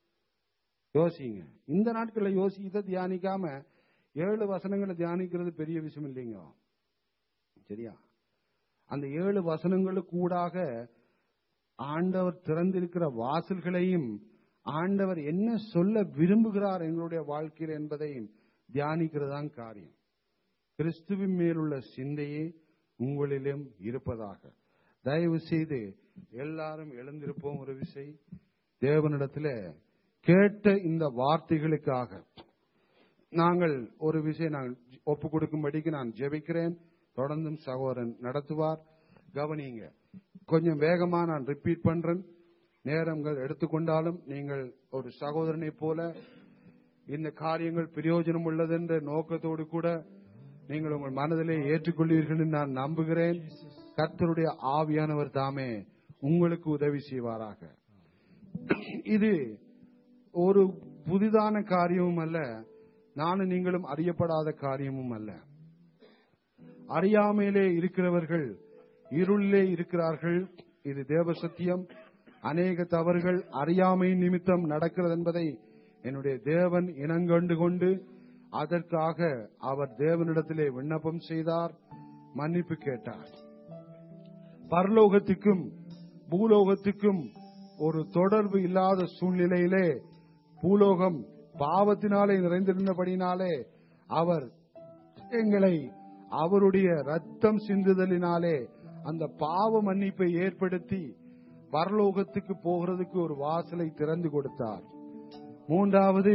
B: யோசிங்க இந்த நாட்கள்ல யோசி இதை தியானிக்காம ஏழு வசனங்களை தியானிக்கிறது பெரிய விஷயம் இல்லைங்க சரியா அந்த ஏழு வசனங்களுக்கு கூடாக ஆண்டவர் திறந்திருக்கிற வாசல்களையும் ஆண்டவர் என்ன சொல்ல விரும்புகிறார் எங்களுடைய வாழ்க்கையில் என்பதையும் தியானிக்கிறதான் காரியம் கிறிஸ்துவின் மேலுள்ள சிந்தையே உங்களிலும் இருப்பதாக தயவு செய்து எல்லாரும் எழுந்திருப்போம் ஒரு விசை தேவனிடத்துல கேட்ட இந்த வார்த்தைகளுக்காக நாங்கள் ஒரு விஷயம் நான் ஒப்பு கொடுக்கும்படிக்கு நான் ஜெபிக்கிறேன் தொடர்ந்தும் சகோதரன் நடத்துவார் கவனிங்க கொஞ்சம் வேகமா நான் ரிப்பீட் பண்றேன் நேரங்கள் எடுத்துக்கொண்டாலும் நீங்கள் ஒரு சகோதரனை போல இந்த காரியங்கள் பிரயோஜனம் உள்ளது என்ற நோக்கத்தோடு கூட நீங்கள் உங்கள் மனதிலே ஏற்றுக்கொள்வீர்கள் என்று நான் நம்புகிறேன் கர்த்தருடைய ஆவியானவர் தாமே உங்களுக்கு உதவி செய்வாராக இது ஒரு புதிதான காரியமும் அல்ல நானும் நீங்களும் அறியப்படாத காரியமும் அல்ல அறியாமையிலே இருக்கிறவர்கள் இருளிலே இருக்கிறார்கள் இது தேவ சத்தியம் அநேக தவறுகள் அறியாமை நிமித்தம் நடக்கிறது என்பதை என்னுடைய தேவன் இனங்கண்டு கொண்டு அதற்காக அவர் தேவனிடத்திலே விண்ணப்பம் செய்தார் மன்னிப்பு கேட்டார் பரலோகத்துக்கும் பூலோகத்துக்கும் ஒரு தொடர்பு இல்லாத சூழ்நிலையிலே பூலோகம் பாவத்தினாலே நிறைந்திருந்தபடினாலே அவர் எங்களை அவருடைய ரத்தம் சிந்துதலினாலே அந்த பாவ மன்னிப்பை ஏற்படுத்தி பரலோகத்துக்கு போகிறதுக்கு ஒரு வாசலை திறந்து கொடுத்தார் மூன்றாவது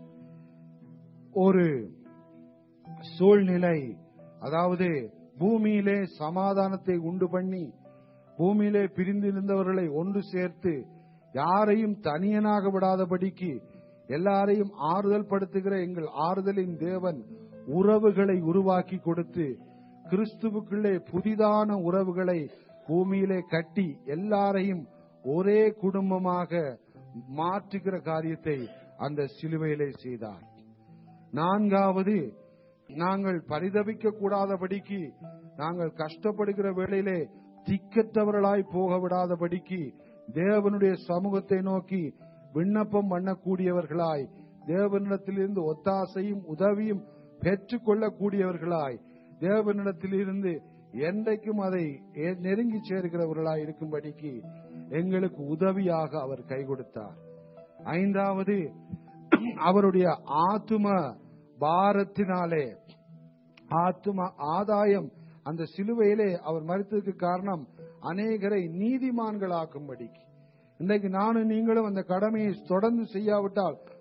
B: ஒரு சூழ்நிலை அதாவது பூமியிலே சமாதானத்தை உண்டு பண்ணி பூமியிலே பிரிந்திருந்தவர்களை ஒன்று சேர்த்து யாரையும் தனியனாக விடாதபடிக்கு எல்லாரையும் ஆறுதல் படுத்துகிற எங்கள் ஆறுதலின் தேவன் உறவுகளை உருவாக்கி கொடுத்து கிறிஸ்துவுக்குள்ளே புதிதான உறவுகளை பூமியிலே கட்டி எல்லாரையும் ஒரே குடும்பமாக மாற்றுகிற காரியத்தை அந்த சிலுவையிலே செய்தார் நான்காவது நாங்கள் பரிதபிக்க கூடாதபடிக்கு நாங்கள் கஷ்டப்படுகிற வேளையிலே திக்கற்றவர்களாய் போக விடாதபடிக்கு தேவனுடைய சமூகத்தை நோக்கி விண்ணப்பம் பண்ணக்கூடியவர்களாய் தேவனிடத்திலிருந்து ஒத்தாசையும் உதவியும் பெற்றுக் கொள்ளக்கூடியவர்களாய் தேவனிடத்திலிருந்து என்றைக்கும் அதை எ- நெருங்கி சேர்கிறவர்களாய் இருக்கும்படிக்கு எங்களுக்கு உதவியாக அவர் கை கொடுத்தார் ஐந்தாவது அவருடைய ஆத்தும பாரத்தினாலே ஆத்தும ஆதாயம் அந்த சிலுவையிலே அவர் மறித்ததுக்கு காரணம் அநேகரை நீதிமான்களாக்கும்படிக்கு இன்றைக்கு நானும் நீங்களும் அந்த கடமையை தொடர்ந்து செய்யாவிட்டால்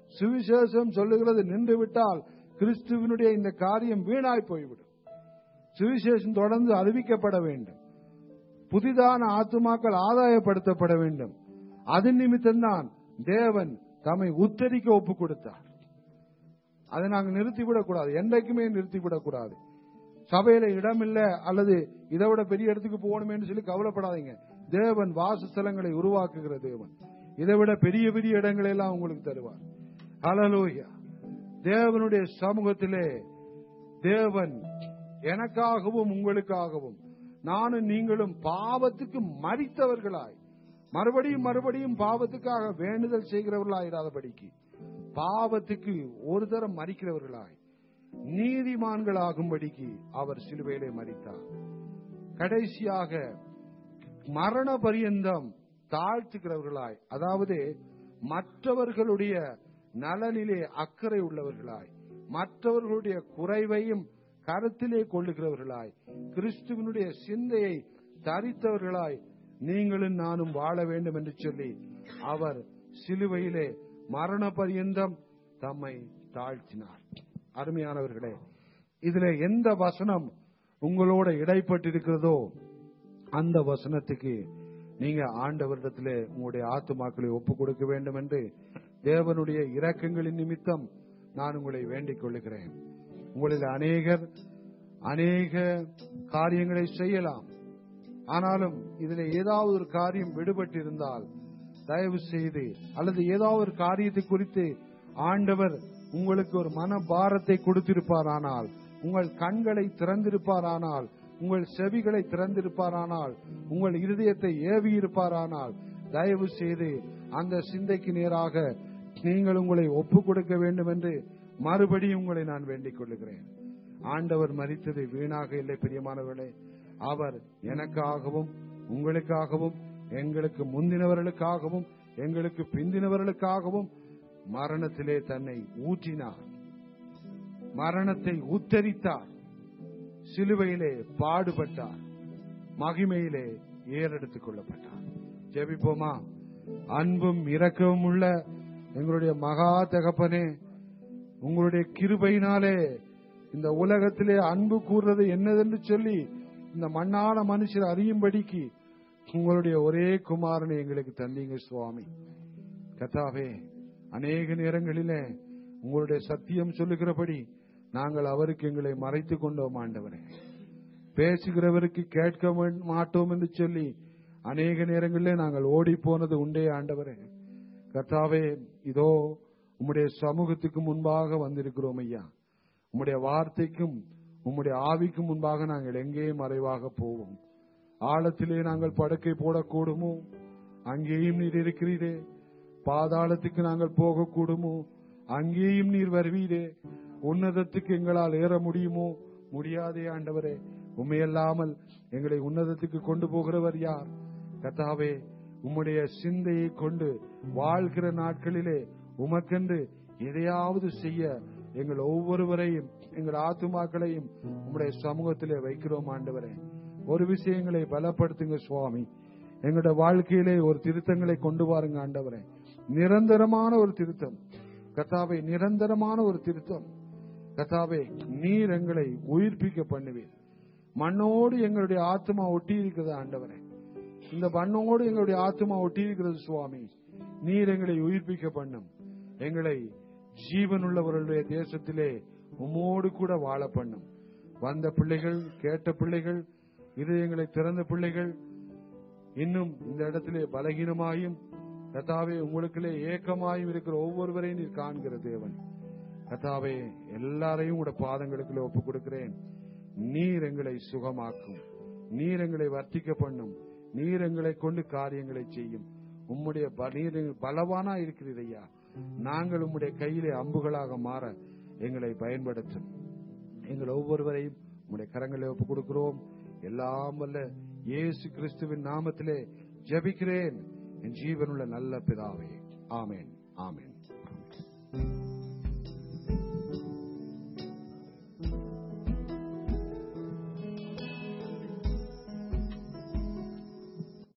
B: சுவிசேஷம் சொல்லுகிறது நின்று விட்டால் கிறிஸ்துவனுடைய இந்த காரியம் வீணாய் போய்விடும் சுவிசேஷம் தொடர்ந்து அறிவிக்கப்பட வேண்டும் புதிதான ஆத்துமாக்கள் ஆதாயப்படுத்தப்பட வேண்டும் அதன் நிமித்தம்தான் தேவன் தம்மை உத்தரிக்க ஒப்பு கொடுத்தார் அதை நாங்க நிறுத்திவிடக் கூடாது என்றைக்குமே நிறுத்திவிடக் கூடாது சபையில இடம் இல்ல அல்லது இதை விட பெரிய இடத்துக்கு போகணுமேன்னு சொல்லி கவலைப்படாதீங்க தேவன் வாசஸ்தலங்களை உருவாக்குகிற தேவன் இதை விட பெரிய பெரிய இடங்களை எல்லாம் உங்களுக்கு தருவார் ஹalleluya தேவனுடைய சமூகத்திலே தேவன் எனக்காகவும் உங்களுக்காகவும் நானும் நீங்களும் பாவத்துக்கு மறித்தவர்களாய் மறுபடியும் மறுபடியும் பாவத்துக்காக வேண்டுதல் செய்கிறவர்களாயிராதபடிக்கு பாவத்துக்கு ஒரு தரம் மறிக்கிறவர்களாய் நீதிமான்களாகும்படிக்கு அவர் சிலுவையிலே மறித்தார் கடைசியாக மரண பரியந்தம் தாழ்த்துகிறவர்களாய் அதாவது மற்றவர்களுடைய நலனிலே அக்கறை உள்ளவர்களாய் மற்றவர்களுடைய குறைவையும் கருத்திலே கொள்ளுகிறவர்களாய் கிறிஸ்துவனுடைய சிந்தையை தரித்தவர்களாய் நீங்களும் நானும் வாழ வேண்டும் என்று சொல்லி அவர் சிலுவையிலே மரண பரியந்தம் தம்மை தாழ்த்தினார் அருமையானவர்களே இதுல எந்த வசனம் உங்களோட இடைப்பட்டிருக்கிறதோ அந்த வசனத்துக்கு நீங்க ஆண்டவரிடத்திலே உங்களுடைய ஆத்துமாக்களை ஒப்பு கொடுக்க வேண்டும் என்று தேவனுடைய இரக்கங்களின் நிமித்தம் நான் உங்களை வேண்டிக் கொள்ளுகிறேன் உங்களில் அநேகர் அநேக காரியங்களை செய்யலாம் ஆனாலும் இதுல ஏதாவது ஒரு காரியம் விடுபட்டிருந்தால் தயவு செய்து அல்லது ஏதாவது ஒரு காரியத்தை குறித்து ஆண்டவர் உங்களுக்கு ஒரு மன பாரத்தை கொடுத்திருப்பாரானால் உங்கள் கண்களை திறந்திருப்பாரானால் உங்கள் செவிகளை திறந்திருப்பாரானால் உங்கள் இருதயத்தை ஏவி இருப்பாரானால் தயவு செய்து அந்த சிந்தைக்கு நேராக நீங்கள் உங்களை ஒப்புக் கொடுக்க வேண்டும் என்று மறுபடியும் உங்களை நான் வேண்டிக் கொள்ளுகிறேன் ஆண்டவர் மறித்தது வீணாக இல்லை பிரியமானவர்களே அவர் எனக்காகவும் உங்களுக்காகவும் எங்களுக்கு முந்தினவர்களுக்காகவும் எங்களுக்கு பிந்தினவர்களுக்காகவும் மரணத்திலே தன்னை ஊற்றினார் மரணத்தை உத்தரித்தார் சிலுவையிலே பாடுபட்டார் மகிமையிலே ஏறெடுத்துக் கொள்ளப்பட்டார் ஜெபிப்போமா அன்பும் இரக்கமும் உள்ள எங்களுடைய மகா தகப்பனே உங்களுடைய கிருபையினாலே இந்த உலகத்திலே அன்பு கூறுறது என்னதென்று சொல்லி இந்த மண்ணான மனுஷர் அறியும்படிக்கு உங்களுடைய ஒரே குமாரனை எங்களுக்கு தந்தீங்க சுவாமி கத்தாவே அநேக நேரங்களிலே உங்களுடைய சத்தியம் சொல்லுகிறபடி நாங்கள் அவருக்கு எங்களை மறைத்துக் கொண்டோம் ஆண்டவரே பேசுகிறவருக்கு கேட்க வே- மாட்டோம் என்று சொல்லி அநேக நேரங்களிலே நாங்கள் ஓடி போனது உண்டே ஆண்டவரே கர்த்தாவே இதோ உம்முடைய சமூகத்துக்கு முன்பாக வந்திருக்கிறோம் ஐயா உம்முடைய வார்த்தைக்கும் உம்முடைய ஆவிக்கும் முன்பாக நாங்கள் எங்கே மறைவாக போவோம் ஆழத்திலே நாங்கள் படுக்கை போடக்கூடுமோ அங்கேயும் நீர் இருக்கிறீரே பாதாளத்துக்கு நாங்கள் போகக்கூடுமோ அங்கேயும் நீர் வருவீரே உன்னதத்துக்கு எங்களால் ஏற முடியுமோ முடியாதே ஆண்டவரே உண்மையல்லாமல் எங்களை உன்னதத்துக்கு கொண்டு போகிறவர் யார் கத்தாவே உம்முடைய சிந்தையை கொண்டு வாழ்கிற நாட்களிலே உமக்கென்று எதையாவது செய்ய எங்கள் ஒவ்வொருவரையும் எங்கள் ஆத்துமாக்களையும் உம்முடைய சமூகத்திலே வைக்கிறோம் ஆண்டவரே ஒரு விஷயங்களை பலப்படுத்துங்க சுவாமி எங்களுடைய வாழ்க்கையிலே ஒரு திருத்தங்களை கொண்டு வாருங்க ஆண்டவரே நிரந்தரமான ஒரு திருத்தம் கத்தாவை நிரந்தரமான ஒரு திருத்தம் கத்தாவே நீர் எங்களை உயிர்ப்பிக்க பண்ணுவீர் மண்ணோடு எங்களுடைய ஆத்மா ஒட்டி இருக்கிறது ஆண்டவரே இந்த மண்ணோடு எங்களுடைய ஆத்மா ஒட்டி இருக்கிறது சுவாமி நீர் எங்களை உயிர்ப்பிக்க பண்ணும் எங்களை ஜீவனுள்ளவர்களுடைய தேசத்திலே உம்மோடு கூட வாழ பண்ணும் வந்த பிள்ளைகள் கேட்ட பிள்ளைகள் இதயங்களை திறந்த பிள்ளைகள் இன்னும் இந்த இடத்திலே பலகீனமாயும் கத்தாவே உங்களுக்குள்ளே ஏக்கமாயும் இருக்கிற ஒவ்வொருவரையும் நீர் காண்கிற தேவன் கத்தாவே எல்லாரையும் உடைய பாதங்களுக்குள்ளே ஒப்பு கொடுக்கிறேன் நீர் எங்களை சுகமாக்கும் நீர் எங்களை வர்த்திக்க பண்ணும் நீர் எங்களை கொண்டு காரியங்களை செய்யும் உம்முடைய ப- நீர் எங்கள் பலவானா இருக்கிறீர் ஐயா நாங்கள் உம்முடைய கையிலே அம்புகளாக மாற எங்களை பயன்படுத்தும் எங்கள் ஒவ்வொருவரையும் உம்முடைய கரங்களை ஒப்பு கொடுக்கிறோம் எல்லாம் வல்ல இயேசு கிறிஸ்துவின் நாமத்திலே ஜெபிக்கிறேன் என் ஜீவனுள்ள நல்ல பிதாவே ஆமென் ஆமென்